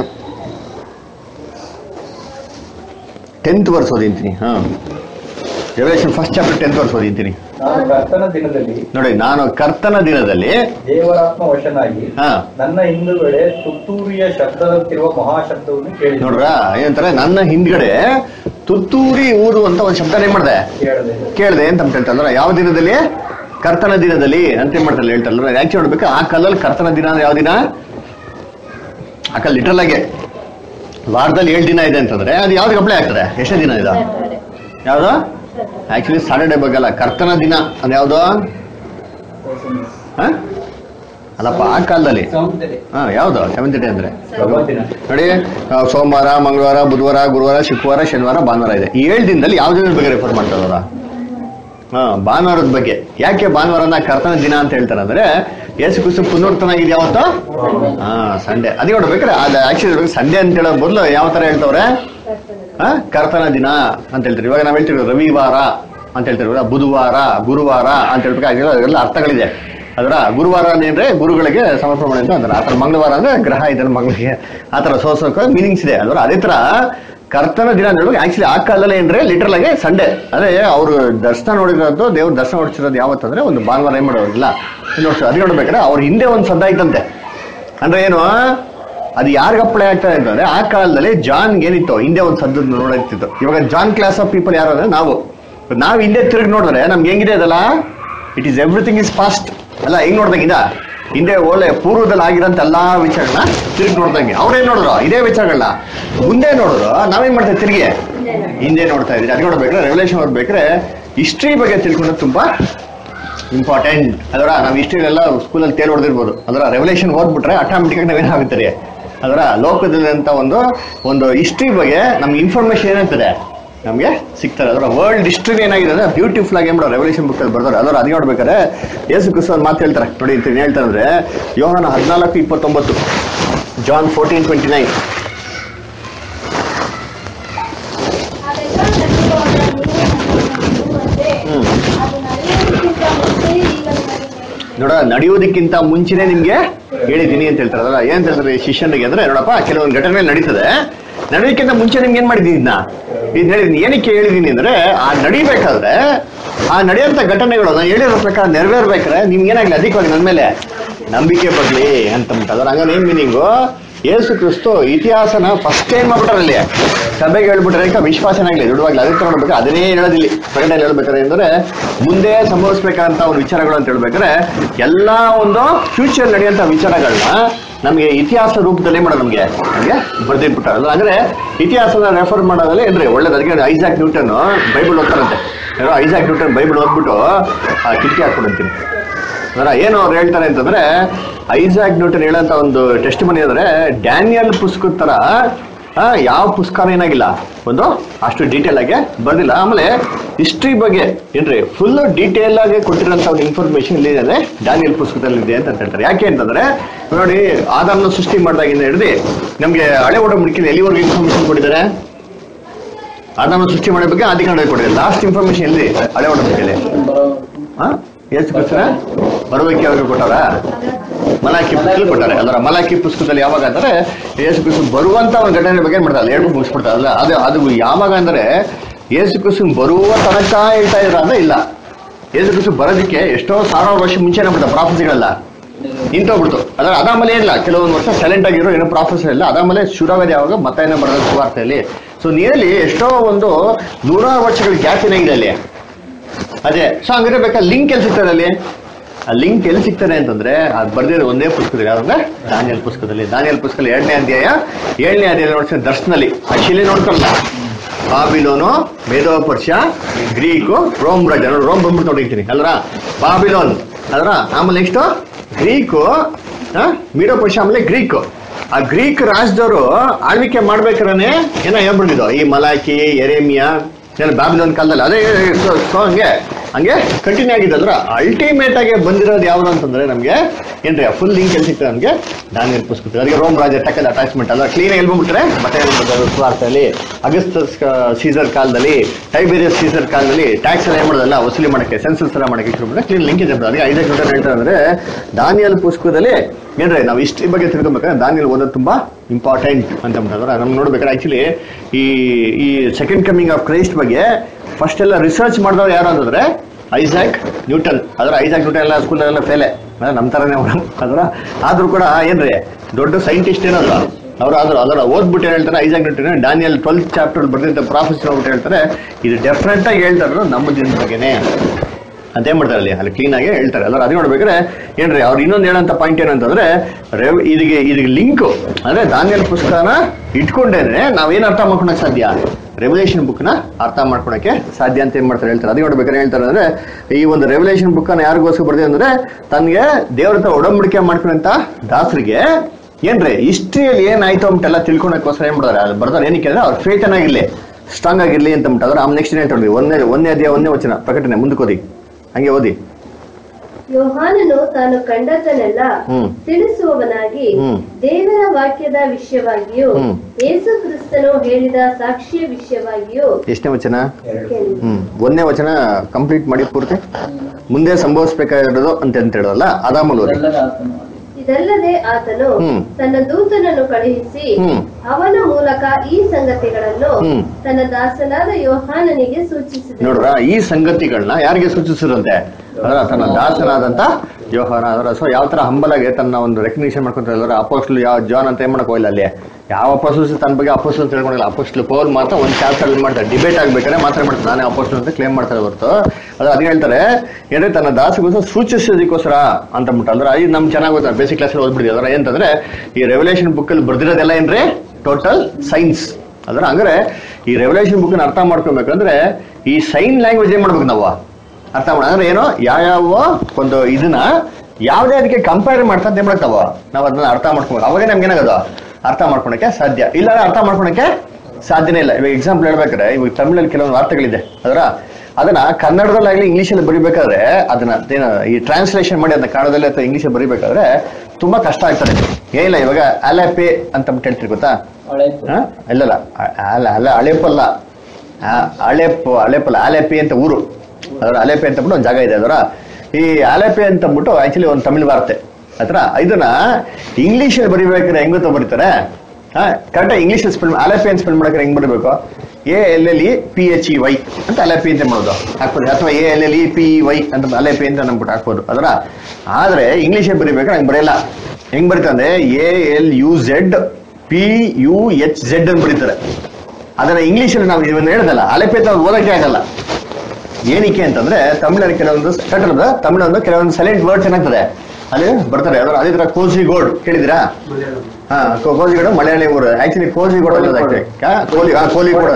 ಟೆಂತ್ ವರ್ಸ್ ಓದಿಂತೀನಿ ಹಾ revolution first chapter tenth verse ಓದಿಂತೀನಿ
ನಾನು ಕರ್ತನ ದಿನದಲ್ಲಿ
ನೋಡಿ ನಾನು ಕರ್ತನ ದಿನದಲ್ಲಿ
ದೇವರಾತ್ಮ ವಶನಾಗಿ
ಹಾ
ನನ್ನ ಹಿಂದುಗಡೆ ತುತ್ತೂರಿಯ ಶಬ್ದದಂತಿರುವ ಮಹಾಶಬ್ದವನ್ನು ಕೇಳಿ
ನೋಡ್ರ ಏನಂತಾರೆ ನನ್ನ ಹಿಂದ್ಗಡೆ ತುತ್ತೂರಿ ಊರು ಅಂತ ಒಂದು ಶಬ್ದ ಏನ್ ಮಾಡಿದೆ
ಕೇಳಿದೆ
ಕೇಳಿದೆ ಅಂತ ಅಂತ ಹೇಳ್ತಾರಲ್ಲ ಯಾವ ದಿನದಲ್ಲಿ ಕರ್ತನ ದಿನದಲ್ಲಿ ಅಂತ ಏನ್ ಮಾಡ್ತಾರೆ ಹೇಳ್ತಾರಲ್ಲ ಯಾಕೆ ನೋಡ್ಬೇಕು ಆ ಕಾಲದಲ್ಲಿ ಕರ್ತನ ದಿನ ಅಂದ್ರೆ ಯಾವ ದಿನ ಆ ಕಾಲ ಲಿಟ್ರಲ್ ಆಗಿ ವಾರದಲ್ಲಿ ಏಳು ದಿನ ಇದೆ ಅಂತಂದ್ರೆ ಅದು ಯಾವ್ದು ಅಪ್ಲೈ ಆಗ್ತದೆ ಎಷ್ಟನೇ ದಿನ ಇದು ಯಾವ್ದು ಆಕ್ಚುಲಿ ಸಾಟರ್ಡೆ ಬಗ್ಗಲ್ಲ ಕರ್ತನ ದಿನ ಅಂದ್ರೆ ಯಾವ್ದು ಹ? ಅಲ್ಲಪ್ಪ ಆ ಕಾಲದಲ್ಲಿ ಹಾ ಯಾವ್ದು ಸೆವೆಂತ್ ಡೇ ಅಂದ್ರೆ
ಭಗವದ್ದಿನ
ನೋಡಿ ಆ, ಸೋಮವಾರ ಮಂಗಳವಾರ ಬುಧವಾರ ಗುರುವಾರ ಶುಕ್ರವಾರ ಶನಿವಾರ ಭಾನುವಾರ ಇದೆ ಈ ಏಳು ದಿನದಲ್ಲಿ ಯಾವ ದಿನದ ಬಗ್ಗೆ ರೆಫರ್ ಮಾಡ್ತಾರೆ ಅವರ ಹಾ ಭಾನುವಾರದ ಬಗ್ಗೆ ಯಾಕೆ ಭಾನುವಾರನ ಕರ್ತನ ದಿನ ಅಂತ ಹೇಳ್ತಾರೆ ಅಂದ್ರೆ ಯೇಸು ಕ್ರಿಸ್ತು ಪುನರ್ತನ ಆಗಿದೆ ಯಾವತ್ತು ಹಾ ಸಂಡೇ ಅದೇ ನೋಡ್ಬೇಕಾರೆ ಅದು ಆಕ್ಚುಲಿ ಸಂಡೇ ಅಂತ ಹೇಳೋ ಬದಲು ಯಾವ ತರ ಹೇಳ್ತವ್ರೆ ಹಾ ಕರ್ತನ ದಿನ ಅಂತ ಹೇಳ್ತಾರೆ ಇವಾಗ ನಾವ್ ಹೇಳ್ತೀವಿ ರವಿವಾರ ಅಂತ ಹೇಳ್ತೀವಿ ಬುಧವಾರ ಗುರುವಾರ ಅಂತ ಹೇಳ್ಬೇಕು ಅದೆಲ್ಲ ಅರ್ಥಗಳಿದೆ ಅದರ ಗುರುವಾರ ಅಂದ್ರೆ ಗುರುಗಳಿಗೆ ಸಮರ್ಪಣೆ ಅಂತ ಅಂದ್ರೆ ಆತರ ಮಂಗಳವಾರ ಅಂದ್ರೆ ಗ್ರಹ ಇದೆ ಮಗಳಿಗೆ ಆತರ ಸೋಸೋಕ ಮೀನಿಂಗ್ಸ್ ಇದೆ ಅದರ ಅದೇ ತರ ಕರ್ತನ ದಿನ ಅಂತ ಹೇಳುವಾಗ ಆಕ್ಚುಲಿ ಆ ಕಾಲದಲ್ಲಿ ಏನ್ರೆ ಲಿಟರಲ್ ಆಗಿ ಸಂಡೇ ಅಂದ್ರೆ ಅವರು ದರ್ಶನ ನೋಡಿರೋದು ದೇವ್ರ ದರ್ಶನ ಹೊಡಿಸಿರೋದು ಯಾವತ್ತಂದ್ರೆ ಒಂದು ಭಾನುವಾರ ಏನ್ ಮಾಡೋರಿಲ್ಲ ನೋಡ್ತಾರೆ ಅದೇ ನೋಡ್ಬೇಕಾದ್ರೆ ಅವ್ರ ಹಿಂದೆ ಒಂದು ಸದ್ದಾಯ್ತಂತೆ ಅಂದ್ರೆ ಏನು ಅದು ಯಾರಿಗೆ ಅಪ್ಲೈ ಆಗ್ತದೆ ಅಂತಂದ್ರೆ ಆ ಕಾಲದಲ್ಲಿ ಜಾನ್ಗೆ ಏನಿತ್ತು ಹಿಂದೆ ಒಂದು ಸದ್ದು ನೋಡುತ್ತಿತ್ತು ಇವಾಗ ಜಾನ್ ಕ್ಲಾಸ್ ಆಫ್ ಪೀಪಲ್ ಯಾರು ಅಂದ್ರೆ ನಾವು ನಾವು ಹಿಂದೆ ತಿರುಗಿ ನೋಡಿದ್ರೆ ನಮ್ಗೆ ಹೆಂಗಿದೆ ಅದಲ್ಲ it is everything is fast ಅಲ್ಲ ಹೆಂಗ್ ನೋಡ್ದಂಗಿದ ಹಿಂದೆ ಒಳ್ಳೆ ಪೂರ್ವದಲ್ಲಿ ಆಗಿರೋಂಥ ಎಲ್ಲಾ ವಿಚಾರಗಳನ್ನ ತಿರುಗಿ ನೋಡ್ದಂಗೆ ಅವ್ರೇನ್ ನೋಡಿದ್ರು ಇದೇ ವಿಚಾರಗಳನ್ನ ಮುಂದೆ ನೋಡಿದ್ರು ನಾವೇನ್ ಮಾಡ್ತೇವೆ ತಿರುಗಿ ಹಿಂದೆ ನೋಡ್ತಾ ಇದ್ರಿ ಅದು ನೋಡ್ಬೇಕಾದ್ರೆ ರೆವಲ್ಯೂಷನ್ ಓದ್ಬೇಕಾದ್ರೆ ಹಿಸ್ಟ್ರಿ ಬಗ್ಗೆ ತಿಳ್ಕೊಂಡ್ರೆ ತುಂಬಾ ಇಂಪಾರ್ಟೆಂಟ್ ಅದರ ನಾವು ಇಷ್ಟೆಲ್ಲ ಸ್ಕೂಲಲ್ಲಿ ತೇಲ್ ಹೊಡೆದಿರ್ಬೋದು ಅದರ ರೆವಲ್ಯೂಷನ್ ಓದ್ಬಿಟ್ರೆ ಆಟೋಮೆಟಿಕ್ ನಾವೇನಾಗುತ್ತಾರೆ ಅದರ ಲೋಕದಲ್ಲಿಂತ ಒಂದು ಒಂದು ಹಿಸ್ಟ್ರಿ ಬಗ್ಗೆ ನಮ್ಗೆ ಇನ್ಫಾರ್ಮೇಶನ್ ಏನಾಗ್ತದೆ ನಮಗೆ ಸಿಗ್ತಾರೆ ಅದರ ವರ್ಲ್ಡ್ ಹಿಸ್ಟ್ರಿ ಏನಾಗಿದೆ ಅಂದ್ರೆ ಬ್ಯೂಟಿಫುಲ್ ಆಗಿ ಏನ್ ರೆವಲ್ಯೂಷನ್ ಬುಕ್ ಅಲ್ಲಿ ಬರ್ತಾರೆ ಅದರ ಅದೇ ನೋಡ್ಬೇಕಾದ್ರೆ ಯೇಸು ಕ್ರಿಸ್ತು ಒಂದು ಮಾತು ಹೇಳ್ತಾರೆ ನೋಡಿ ಇಂತೀನಿ ಹೇಳ್ತಾರೆ ಅಂದ್ರೆ ಯೋಹನ ಹದಿನಾಲ್ಕು ಇಪ್ಪತ್ತೊಂಬತ್ತು John fourteen twenty nine hmm. ನೋಡ ನಡೆಯೋದಕ್ಕಿಂತ ಮುಂಚೆನೆ ನಿಮ್ಗೆ ಹೇಳಿದ್ದೀನಿ ಅಂತ ಹೇಳ್ತಾರೆ ಅದಲ್ಲ ಏನ್ ಹೇಳ್ತಾರೆ ಈ ಶಿಷ್ಯನಿಗೆ ಅಂದ್ರೆ ನೋಡಪ್ಪ ಕೆಲವೊಂದು ಘಟನೆ ನಡೀತದೆ ನಡೆಯೋದಕ್ಕಿಂತ ಮುಂಚೆ ನಿಮ್ಗೆ ಏನ್ ಮಾಡಿದೀನಿ ಇದನ್ನ ಇದು ಹೇಳಿದೀನಿ ಏನಕ್ಕೆ ಹೇಳಿದೀನಿ ಅಂದ್ರೆ ಆ ನಡಿಬೇಕಾದ್ರೆ ಆ ನಡೆಯುವಂತ ಘಟನೆಗಳು ನಾನು ಹೇಳಿರೋ ಪ್ರಕಾರ ನೆರವೇರ್ಬೇಕಾದ್ರೆ ನಿಮ್ಗೆ ಏನಾಗ್ಲಿ ಅಧಿಕವಾಗಿ ನನ್ನ ಮೇಲೆ ನಂಬಿಕೆ ಬರ್ಲಿ ಅಂತ ಅದರ ಹಂಗಾರೆ ಏನ್ ಮೀನಿಂಗು ಯೇಸು ಕ್ರಿಸ್ತು ಇತಿಹಾಸನ ಫಸ್ಟ್ ಏನ್ ಮಾಡ್ಬಿಟ್ಟಾರೆ ಅಲ್ಲಿ ಸಭೆಗೆ ಹೇಳ್ಬಿಟ್ರೆ ಈಗ ವಿಶ್ವಾಸನಾಗ್ಲಿ ದೃಢವಾಗ್ಲಿ ಅದಕ್ಕೆ ನೋಡ್ಬೇಕು ಅದನ್ನೇ ಹೇಳೋದಿಲ್ಲ ಪ್ರಕಟಣೆ ಹೇಳ್ಬೇಕಾದ್ರೆ ಅಂದ್ರೆ ಮುಂದೆ ಸಂಭವಿಸ್ಬೇಕಂತ ಒಂದು ವಿಚಾರಗಳು ಅಂತ ಹೇಳ್ಬೇಕಾದ್ರೆ ಎಲ್ಲಾ ಒಂದು ಫ್ಯೂಚರ್ ನಡೆಯುವಂತ ವಿಚಾರಗಳನ್ನ ನಮಗೆ ಇತಿಹಾಸ ರೂಪದಲ್ಲಿ ಮಾಡೋದು ನಮಗೆ ನಮಗೆ ಬರ್ದಿಟ್ಬಿಟ್ಟಾರಲ್ಲ ಅಂದ್ರೆ ಇತಿಹಾಸನ ರೆಫರ್ ಮಾಡೋದ್ರಲ್ಲಿ ಏನ್ರಿ ಒಳ್ಳೇದು ಅದಕ್ಕೆ ಐಸಾಕ್ ನ್ಯೂಟನ್ ಬೈಬಲ್ ಓದ್ತಾರಂತೆ ಯಾರೋ ಐಸಾಕ್ ನ್ಯೂಟನ್ ಬೈಬಲ್ ಓದ್ಬಿಟ್ಟು ಆ ಕಿಟಕಿ ಹಾಕ್ಬಿಡಂತೀನಿ ಅದರ ಏನು ಅವ್ರು ಹೇಳ್ತಾರೆ ಅಂತಂದ್ರೆ ಐಸಾಕ್ ನ್ಯೂಟನ್ ಹೇಳಂತ ಒಂದು ಟೆಸ್ಟ್ ಮನಿ ಅಂದ್ರೆ ಡ್ಯಾನಿಯಲ್ ಪುಸ್ತಕದ ತರ ಆ, ಯಾವ ಪುಸ್ತಕ ಏನಾಗಿಲ್ಲ ಒಂದು ಅಷ್ಟು ಡೀಟೇಲ್ ಆಗಿ ಬರ್ದಿಲ್ಲ ಆಮೇಲೆ ಹಿಸ್ಟ್ರಿ ಬಗ್ಗೆ ಏನ್ರಿ ಫುಲ್ ಡೀಟೇಲ್ ಆಗಿ ಕೊಟ್ಟಿರೋಂಥ ಒಂದು ಇನ್ಫಾರ್ಮೇಶನ್ ಇಲ್ಲಿ ಇದೆ ಡ್ಯಾನಿಯಲ್ ಪುಸ್ತಕದಲ್ಲಿ ಇದೆ ಅಂತ ಹೇಳ್ತಾರೆ ಯಾಕೆ ಅಂತಂದ್ರೆ ನೋಡಿ ಆದಾಮ್ನ ಸೃಷ್ಟಿ ಮಾಡಿದಾಗಿಂದ ಹಿಡಿದು ನಮ್ಗೆ ಹಳೆ ಒಡಂಬಡಿಕೆಯಲ್ಲಿ ಎಲ್ಲಿವರೆಗೂ ಇನ್ಫಾರ್ಮೇಶನ್ ಕೊಟ್ಟಿದ್ದಾರೆ ಆದಾಮ್ನ ಸೃಷ್ಟಿ ಮಾಡೋ ಬಗ್ಗೆ ಆದಿಕಾಂಡ ಕೊಟ್ಟಿದ್ದಾರೆ ಲಾಸ್ಟ್ ಇನ್ಫಾರ್ಮೇಶನ್ ಎಲ್ಲಿ ಹಳೆ ಒಡಂಬಡಿಕೆಯಲ್ಲಿ ಹಾ ಯೇಸು ಕ್ರಿಸ್ತನ ಬರುವಿಕೆ ಅವ್ರಿಗೆ ಕೊಟ್ಟಾರ ಮಲಾಕಿ ಪುಸ್ತಕದಲ್ಲಿ ಕೊಟ್ಟಾರೆ ಅದರ ಮಲಾಕಿ ಪುಸ್ತಕದಲ್ಲಿ ಯಾವಾಗ ಅಂದ್ರೆ ಯೇಸು ಕ್ರಿಸ್ತು ಬರುವಂತ ಒಂದು ಘಟನೆ ಬಗ್ಗೆ ಮಾಡ್ತಾರೆ ಹೇಳ್ಬಿಟ್ಟು ಮುಗಿಸ್ಬಿಡ್ತಾರಲ್ಲ ಅದು ಅದು ಯಾವಾಗ ಅಂದ್ರೆ ಯೇಸು ಕ್ರಿಸ್ತು ಬರುವ ತನಕ ಹೇಳ್ತಾ ಇದ್ರ ಅಂದ್ರೆ ಇಲ್ಲ ಯೇಸು ಕ್ರಿಸ್ತು ಬರೋದಕ್ಕೆ ಎಷ್ಟೋ ಸಾವಿರಾರು ವರ್ಷ ಮುಂಚೆ ಬಿಡ್ತಾರೆ ಪ್ರಾಫಸಿಗಳೆಲ್ಲ ನಿಂತೋಗ್ಬಿಡ್ತು ಅದ್ರ ಅದಾದ್ಮೇಲೆ ಏನಿಲ್ಲ ಕೆಲವೊಂದು ವರ್ಷ ಸೈಲೆಂಟ್ ಆಗಿರೋ ಏನೋ ಪ್ರಾಫೆಸರ್ ಇಲ್ಲ ಅದಾದ್ಮೇಲೆ ಶುರುವಾಗೋದು ಯಾವಾಗ ಮತ್ತೆ ಏನೋ ಬರೋದು ಸುವಾರ್ತೆಯಲ್ಲಿ ಸೊ ನಿಯರ್ಲಿ ಎಷ್ಟೋ ಒಂದು ನೂರಾರು ವರ್ಷಗಳ ಗ್ಯಾಪ್ ಏನಾಗಿದೆ ಅಲ್ಲಿ ಅದೇ ಸೊ ಹಂಗಾದ್ರೆ ಬೇಕಾ ಲಿಂಕ್ ಎಲ್ಲಿ ಸಿಗ್ತದೆ ಅಲ್ಲಿ ಆ ಲಿಂಕ್ ಎಲ್ಲಿ ಸಿಗ್ತದೆ ಅಂತಂದ್ರೆ ಅದು ಬರ್ದಿರೋ ಒಂದೇ ಪುಸ್ತಕದಲ್ಲಿ ಯಾವ್ದಂದ್ರೆ ದಾನಿಯಲ್ ಪುಸ್ತಕದಲ್ಲಿ ದಾನಿಯಲ್ ಪುಸ್ತಕದಲ್ಲಿ ಎರಡನೇ ಅಧ್ಯಾಯ ಏಳನೇ ಅಧ್ಯಾಯ ನೋಡ್ತೀನಿ ದರ್ಶನಲ್ಲಿ ಆಕ್ಚುಲಿ ನೋಡ್ಕೊಳ್ಳ ಬಾಬಿಲೋನು ಮೇಧೋ ಪರ್ಷ ಗ್ರೀಕು ರೋಮ್ ರಾಜ ನೋಡಿ ರೋಮ್ ಬಂದ್ಬಿಟ್ಟು ನೋಡಿರ್ತೀನಿ ಅಲ್ರ ಬಾಬಿಲೋನ್ ಅಲ್ರ ಆಮೇಲೆ ನೆಕ್ಸ್ಟ್ ಗ್ರೀಕು ಮೀಡೋ ಪರ್ಷ ಆಮೇಲೆ ಗ್ರೀಕು ಆ ಗ್ರೀಕ್ ರಾಜ್ಯದವರು ಆಳ್ವಿಕೆ ಮಾಡ್ಬೇಕಾದ್ರೆ ಏನೋ ಹೇಳ್ಬಿಡ್ತಿದ್ದು ಈ ಮಲಾಕಿ ಎರೇಮಿಯಾ ಏನು ಬ್ಯಾಬಿಲೋನ್ ಕಾಲದಲ್ಲಿ ಅದೇ ಸೊ ಸೊ ಹಂಗೆ ಹಂಗೆ ಕಂಟಿನ್ಯೂ ಆಗಿದೆ ಅದ್ರ ಅಲ್ಟಿಮೇಟ್ ಆಗಿ ಬಂದಿರೋದು ಯಾವ್ದು ಅಂತಂದ್ರೆ ನಮಗೆ ಏನ್ರಿ ಫುಲ್ ಲಿಂಕ್ ಎಲ್ಲಿ ಸಿಗ್ತದೆ ನಮಗೆ ದಾನಿಯಲ್ ಪುಸ್ತಕ ಅದಕ್ಕೆ ರೋಮ್ ರಾಜ ಟಕ್ಕಲ್ ಅಟ್ಯಾಚ್ಮೆಂಟ್ ಅಲ್ಲ ಕ್ಲೀನ್ ಎಲ್ಲಿ ಬಂದ್ಬಿಟ್ರೆ ಮತ್ತೆ ಸ್ವಾರ್ಥದಲ್ಲಿ ಅಗಸ್ತಸ್ ಸೀಸರ್ ಕಾಲದಲ್ಲಿ ಟೈಬೇರಿಯಸ್ ಸೀಸರ್ ಕಾಲದಲ್ಲಿ ಟ್ಯಾಕ್ಸ್ ಎಲ್ಲ ಏನ್ ಮಾಡೋದಲ್ಲ ವಸೂಲಿ ಮಾಡಕ್ಕೆ ಸೆನ್ಸಸ್ ಎಲ್ಲ ಮಾಡಕ್ಕೆ ಶುರು ಮಾಡಿದ್ರೆ ಕ್ಲೀನ್ ಲಿಂಕ್ ಇದೆ ಅದಕ್ಕೆ ಐದಕ್ಕೆ ಗಂಟೆ ಹೇಳ್ತಾರೆ ಅಂದ್ರೆ ದಾನಿಯಲ್ ಪುಸ್ತಕದಲ್ಲಿ ಏನ್ರಿ ನಾವು ಹಿಸ್ಟ್ರಿ ಬಗ್ಗೆ ತಿಳ್ಕೊಬೇಕಾದ್ರೆ ದಾನಿಯಲ್ ಓದೋದು ತುಂಬಾ ಇಂಪಾರ್ಟೆಂಟ್ ಅಂತ ಅಂತಾರೆ ನಮ್ಗೆ ನೋಡ್ಬೇಕಾದ್ರೆ ಆಕ್ಚುಲಿ ಈ ಈ ಸೆಕೆಂಡ್ ಕಮಿಂಗ್ ಆಫ್ ಕ್ರೈಸ್ಟ್ ಬಗ್ಗೆ ಫಸ್ಟ್ ಎಲ್ಲ ರಿಸರ್ಚ್ ಮಾಡಿದವ್ರು ಯಾರು ಅಂತಂದ್ರೆ ಐಸಾಕ್ ನ್ಯೂಟನ್ ಅದ್ರ ಐಸಾಕ್ ನ್ಯೂಟನ್ ಎಲ್ಲ ಸ್ಕೂಲಲ್ಲೆಲ್ಲ ಫೇಲೆ ನಮ್ಮ ಥರನೇ ಅವರು ಅದ್ರ ಆದ್ರೂ ಕೂಡ ಏನ್ರಿ ದೊಡ್ಡ ಸೈಂಟಿಸ್ಟ್ ಏನಲ್ಲ ಅವ್ರು ಆದ್ರೂ ಅದರ ಓದ್ಬಿಟ್ಟು ಏನ್ ಹೇಳ್ತಾರೆ Isaac Newton Daniel twelfth chapter ಬರ್ದಿದ್ದ ಪ್ರಾಫೆಸ್ ನೋಡ್ಬಿಟ್ಟು ಹೇಳ್ತಾರೆ ಇದು ಡೆಫಿನೆಟ್ ಆಗಿ ಹೇಳ್ತಾರೆ ನಮ್ಮ ದಿನದ ಬಗ್ಗೆನೇ ಅದೇ ಮಾಡ್ತಾರೆ ಅಲ್ಲಿ ಅಲ್ಲಿ ಕ್ಲೀನ್ ಆಗಿ ಹೇಳ್ತಾರೆ ಅಲ್ಲ ಅದೇ ನೋಡ್ಬೇಕಾದ್ರೆ ಏನ್ರಿ ಅವ್ರು ಇನ್ನೊಂದು ಹೇಳಂತ ಪಾಯಿಂಟ್ ಏನಂತಂದ್ರೆ ರೆವ್ ಇದಕ್ಕೆ ಇದಕ್ಕೆ ಲಿಂಕ್ ಅಂದ್ರೆ ದಾನಿಯಲ್ ಪುಸ್ತಕನ ಇಟ್ಕೊಂಡೇನೆ ನಾವೇನ್ ಅರ್ಥ ಮಾಡ್ಕೊಳಕ್ ಸಾಧ್ಯ ರೆವಲ್ಯೂಷನ್ ಬುಕ್ ನ ಅರ್ಥ ಮಾಡ್ಕೊಳಕ್ಕೆ ಸಾಧ್ಯ ಅಂತ ಏನ್ ಮಾಡ್ತಾರೆ ಹೇಳ್ತಾರೆ ಅದೇ ನೋಡ್ಬೇಕಾದ್ರೆ ಹೇಳ್ತಾರೆ ಅಂದ್ರೆ ಈ ಒಂದು ರೆವಲ್ಯೂಷನ್ ಬುಕ್ ನ ಯಾರಿಗೋಸ್ಕರ ಬರ್ದೆ ಅಂದ್ರೆ ತನ್ಗೆ ದೇವ್ರ ಹತ್ರ ಒಡಂಬಡಿಕೆ ಮಾಡ್ಕೊಂಡಂತ ದಾಸರಿಗೆ ಏನ್ರಿ ಹಿಸ್ಟ್ರಿಯಲ್ಲಿ ಏನಾಯ್ತು ಅಂತೆಲ್ಲ ತಿಳ್ಕೊಳಕ್ಕೋಸ್ಕರ ಏನ್ ಮಾಡ್ತಾರೆ ಅದು ಬರ್ತಾರೆ ಏನಕ್ಕೆ ಅಂದ್ರೆ ಅವ್ರ ಫೇಟ್ ಆಗಿರ್ಲಿ ಸ್ಟ್ರಾಂಗ್ ಆಗಿರ್ಲಿ ಅಂತ ಅಂದ್ಬಿಟ್ಟು ಆಮೇಲೆ ನೆಕ್ಸ್ಟ್ ಏನ್ ಹೇಳ್ತಾರೆ ಒಂದೇ ಒಂದೇ ಅಧ್ಯಾಯ ಒಂದೇ ವಚನ ಪ್ರಕಟಣೆ ಮುಂದಕ್ಕೆ ಓದಿ ಹಂಗೆ ಓದಿ
ಯೋಹಾನನು ತಾನು ಕಂಡದ್ದನ್ನೆಲ್ಲ
ಹ್ಮ್.
ತಿಳಿಸುವವನಾಗಿ
ಹ್ಮ್.
ದೇವರ ವಾಕ್ಯದ ವಿಷಯವಾಗಿಯೂ
ಹ್ಮ್.
ಯೇಸು ಕ್ರಿಸ್ತನು ಹೇಳಿದ ಸಾಕ್ಷಿಯ ವಿಷಯವಾಗಿಯೂ
ಎಷ್ಟನೇ ವಚನ
ಕೇಳಿದನು.
ಹ್ಮ್ ಒಂದನೇ ವಚನ ಕಂಪ್ಲೀಟ್ ಮಾಡಿ ಪೂರ್ತಿ ಮುಂದೆ ಸಂಭವಿಸ್ಬೇಕಾಗಿರೋದು ಅಂತ ಅಂತ ಹೇಳೋಲ್ಲ ಅದಾಮಲ್ ಓದಿ
ಇದಲ್ಲದೆ ಆತನು
ಇದಲ್ಲದೆ ಆತನು
ಹ್ಮ್.
ತನ್ನ ದೂತನನ್ನು ಕಳುಹಿಸಿ
ಹ್ಮ್.
ಅವನ ಮೂಲಕ ಈ ಸಂಗತಿಗಳನ್ನು
ಹ್ಮ್.
ತನ್ನ ದಾಸನಾದ ಯೋಹಾನನಿಗೆ ಸೂಚಿಸಿದನು
ನೋಡ್ರ ಈ ಸಂಗತಿಗಳನ್ನ ಯಾರಿಗೆ ಸೂಚಿಸಿರಂತೆ ಅದರ ತನ್ನ ದಾಸನಾದಂತ ಯೋಹಾನ ಅದರ ಸೊ ಯಾವ ತರ ಹಂಬಲಾಗೆ ತನ್ನ ಒಂದು ರೆಕಗ್ನಿಷನ್ ಮಾಡ್ಕೊಂತಾರೆ ಅದರ ಅಪೋಸ್ಟ್ಲು ಯಾವ ಜಾನ್ ಅಂತ ಏನ್ ಮಾಡಕ್ ಹೋಗಿಲ್ಲ ಅಲ್ಲಿ ಯಾವ ಅಪೋಸ್ಟಲ್ ತನ್ನ ಬಗ್ಗೆ ಅಪೋಸ್ಟಲ್ ಅಂತ ತಿಳ್ಕೊಂಡಿಲ್ಲ ಅಪೋಸ್ಟ್ಲು ಪೌಲ್ ಮಾತ್ರ ಒಂದು ಚಾಪ್ಟರ್ ಮಾಡ್ತಾರೆ ಡಿಬೇಟ್ ಆಗ್ಬೇಕಾದ್ರೆ ಮಾತ್ರ ಮಾಡ್ತಾರೆ ನಾನೇ ಅಪೋಸ್ಟಲ್ ಅಂತ ಕ್ಲೇಮ್ ಮಾಡ್ತಾರೆ ಹೊರತು ಅದು ಅದೇ ಹೇಳ್ತಾರೆ ಏನ್ರೆ ತನ್ನ ದಾಸಗೋಸ್ಕರ ಸೂಚಿಸೋದಕ್ಕೋಸ್ಕರ ಅಂತ ಅಂದ್ಬಿಟ್ಟು ಅಂದ್ರೆ ಇದು ನಮ್ಗೆ ಚೆನ್ನಾಗಿ ಗೊತ್ತಾ ಬೇಸಿಕ್ ಕ್ಲಾಸಲ್ಲಿ ಓದ್ಬಿಡಿದೆ ಅದರ ಏನಂತಂದ್ರೆ ಈ ರೆವಲ್ಯೂಷನ್ ಬುಕ್ಕಲ್ಲಿ ಬರ್ದಿರೋದೆಲ್ಲ ಏನ್ರಿ ಟೋಟಲ್ ಸೈನ್ಸ್ ಅದರ ಹಂಗಾರೆ ಈ ರೆವಲ್ಯೂಷನ್ ಬುಕ್ ಅರ್ಥ ಮಾಡ್ಕೊಬೇಕಂದ್ರೆ ಈ ಸೈನ್ ಲ್ಯಾಂಗ್ವೇಜ್ ಏನ್ ಮಾಡ್ಬೇಕು ನಾವು ಅರ್ಥ ಮಾಡ ಅಂದ್ರೆ ಏನು ಯಾವ್ಯಾವ ಒಂದು ಇದನ್ನ ಯಾವ್ದೇ ಅದಕ್ಕೆ ಕಂಪೇರ್ ಮಾಡ್ತಾ ಅಂತ ಏನ್ ಮಾಡ್ತಾವ ನಾವು ಅದನ್ನ ಅರ್ಥ ಮಾಡ್ಕೊಬೇಕು ಅವಾಗ ನಮ್ಗೆ ಏನಾಗೋದು ಅರ್ಥ ಮಾಡ್ಕೊಳಕ್ಕೆ ಸಾಧ್ಯ ಇಲ್ಲ ಅರ್ಥ ಮಾಡ್ಕೊಳಕ್ಕೆ ಸಾಧ್ಯನೇ ಇಲ್ಲ ಇವಾಗ ಎಕ್ಸಾಂಪಲ್ ಹೇಳ್ಬೇಕಾದ್ರೆ ಇವಾಗ ತಮಿಳಲ್ಲಿ ಕೆಲವೊಂದು ವಾರ್ತೆಗಳಿದೆ ಅದರ ಅದನ್ನ ಕನ್ನಡದಲ್ಲಾಗ್ಲಿ ಇಂಗ್ಲೀಷಲ್ಲಿ ಬರಿಬೇಕಾದ್ರೆ ಅದನ್ನ ಏನ ಈ ಟ್ರಾನ್ಸ್ಲೇಷನ್ ಮಾಡಿ ಅದನ್ನ ಕನ್ನಡದಲ್ಲಿ ಅಥವಾ ಇಂಗ್ಲೀಷಲ್ಲಿ ಬರಿಬೇಕಾದ್ರೆ ತುಂಬಾ ಕಷ್ಟ ಆಗ್ತದೆ ಏನಿಲ್ಲ ಇವಾಗ ಅಲೆಪೆ ಅಂತ ಬಿಟ್ಟು ಹೇಳ್ತೀರಿ ಗೊತ್ತಾ
ಹಳೆ
ಹ? ಇಲ್ಲಲ್ಲ ಅ- ಅಲ್ಲ ಅಲ್ಲ ಅಳೆಪಲ್ಲ ಆ- ಅಳೆಪ್ ಅಳೆಪಲ್ಲ ಆಲೆಪಿ ಅಂತ ಊರು ಅದರ ಅಲೆಪೆ ಅಂತ ಬಿಟ್ಟು ಒಂದು ಜಾಗ ಇದೆ ಅದರ ಈ ಆಲೆಪೆ ಅಂತ ಅಂದ್ಬಿಟ್ಟು ಆಕ್ಚುಲಿ ಒಂದು ತಮಿಳ್ ವಾರ್ತೆ ಹತ್ರ ಇದನ್ನ ಇಂಗ್ಲಿಷಲ್ಲಿ ಬರಿಬೇಕಾದ್ರೆ ಹೆಂಗ್ ಗೊತ್ತಾ ಬರೀತಾರೆ ಕರೆಕ್ಟಾಗಿ ಇಂಗ್ಲಿಷ್ ಸ್ಪೆಲ್ ಆಲೆಪೆ ಅಂತ ಸ್ಪೆಲ್ ಮಾಡಕ್ಕೆ ಹೆಂಗ್ ಬರಬೇಕು A L L E P H E Y ಅಂತ ಅಲೆಪಿ ಅಂತ ಮಾಡೋದು ಹಾಕ್ಬೋದು ಅಥವಾ A L L E P Y ಅಂತ ಅಲೆಪಿ ಅಂತ ಅಂದ್ಬಿಟ್ಟು ಹಾಕ್ಬೋದು ಅದರ ಆದ್ರೆ ಇಂಗ್ಲಿಷಲ್ಲಿ ಬರಿಬೇಕಾದ್ರೆ ಹಂಗೆ ಬರೆಯಲ್ಲ ಹೆಂಗ್ ಬರೀತಂದ್ರೆ A L U Z P U H Z ಅಂತ ಬರೀತಾರೆ ಅದನ್ನ ಇಂಗ್ಲಿಷಲ್ಲಿ ನಾವು ಇವನ್ನ ಹೇಳ್ದಲ್ಲ ಅಲೆಪೆ ನಾವು ಓದಕ್ಕೆ ಆಗಲ್ಲ ಏನಕ್ಕೆ ಅಂತಂದ್ರೆ ತಮಿಳಲ್ಲಿ ಕೆಲವೊಂದು ಟಟಲ್ ತಮಿಳೊಂದು ಕೆಲವೊಂದು ಸೈಲೆಂಟ್ ವರ್ಡ್ಸ್ ಏನಾಗ್ತದೆ ಅಲ್ಲಿ ಬರ್ತಾರೆ ಅದರ ಅದೇ ತರ ಕೋಜಿಗೋಡ್ ಕೇಳಿದಿರಾ ಹಾ ಕೋ- ಕೋಜಿಗೋಡು ಮಲಯಾಳಿ ಊರು ಆಕ್ಚುಲಿ ಕೋಜಿಗೋಡ್ ಅನ್ನೋದು actually. ಕಾ- ಕೋಲಿ ಹಾ ಕೋಲಿಗೋಡ್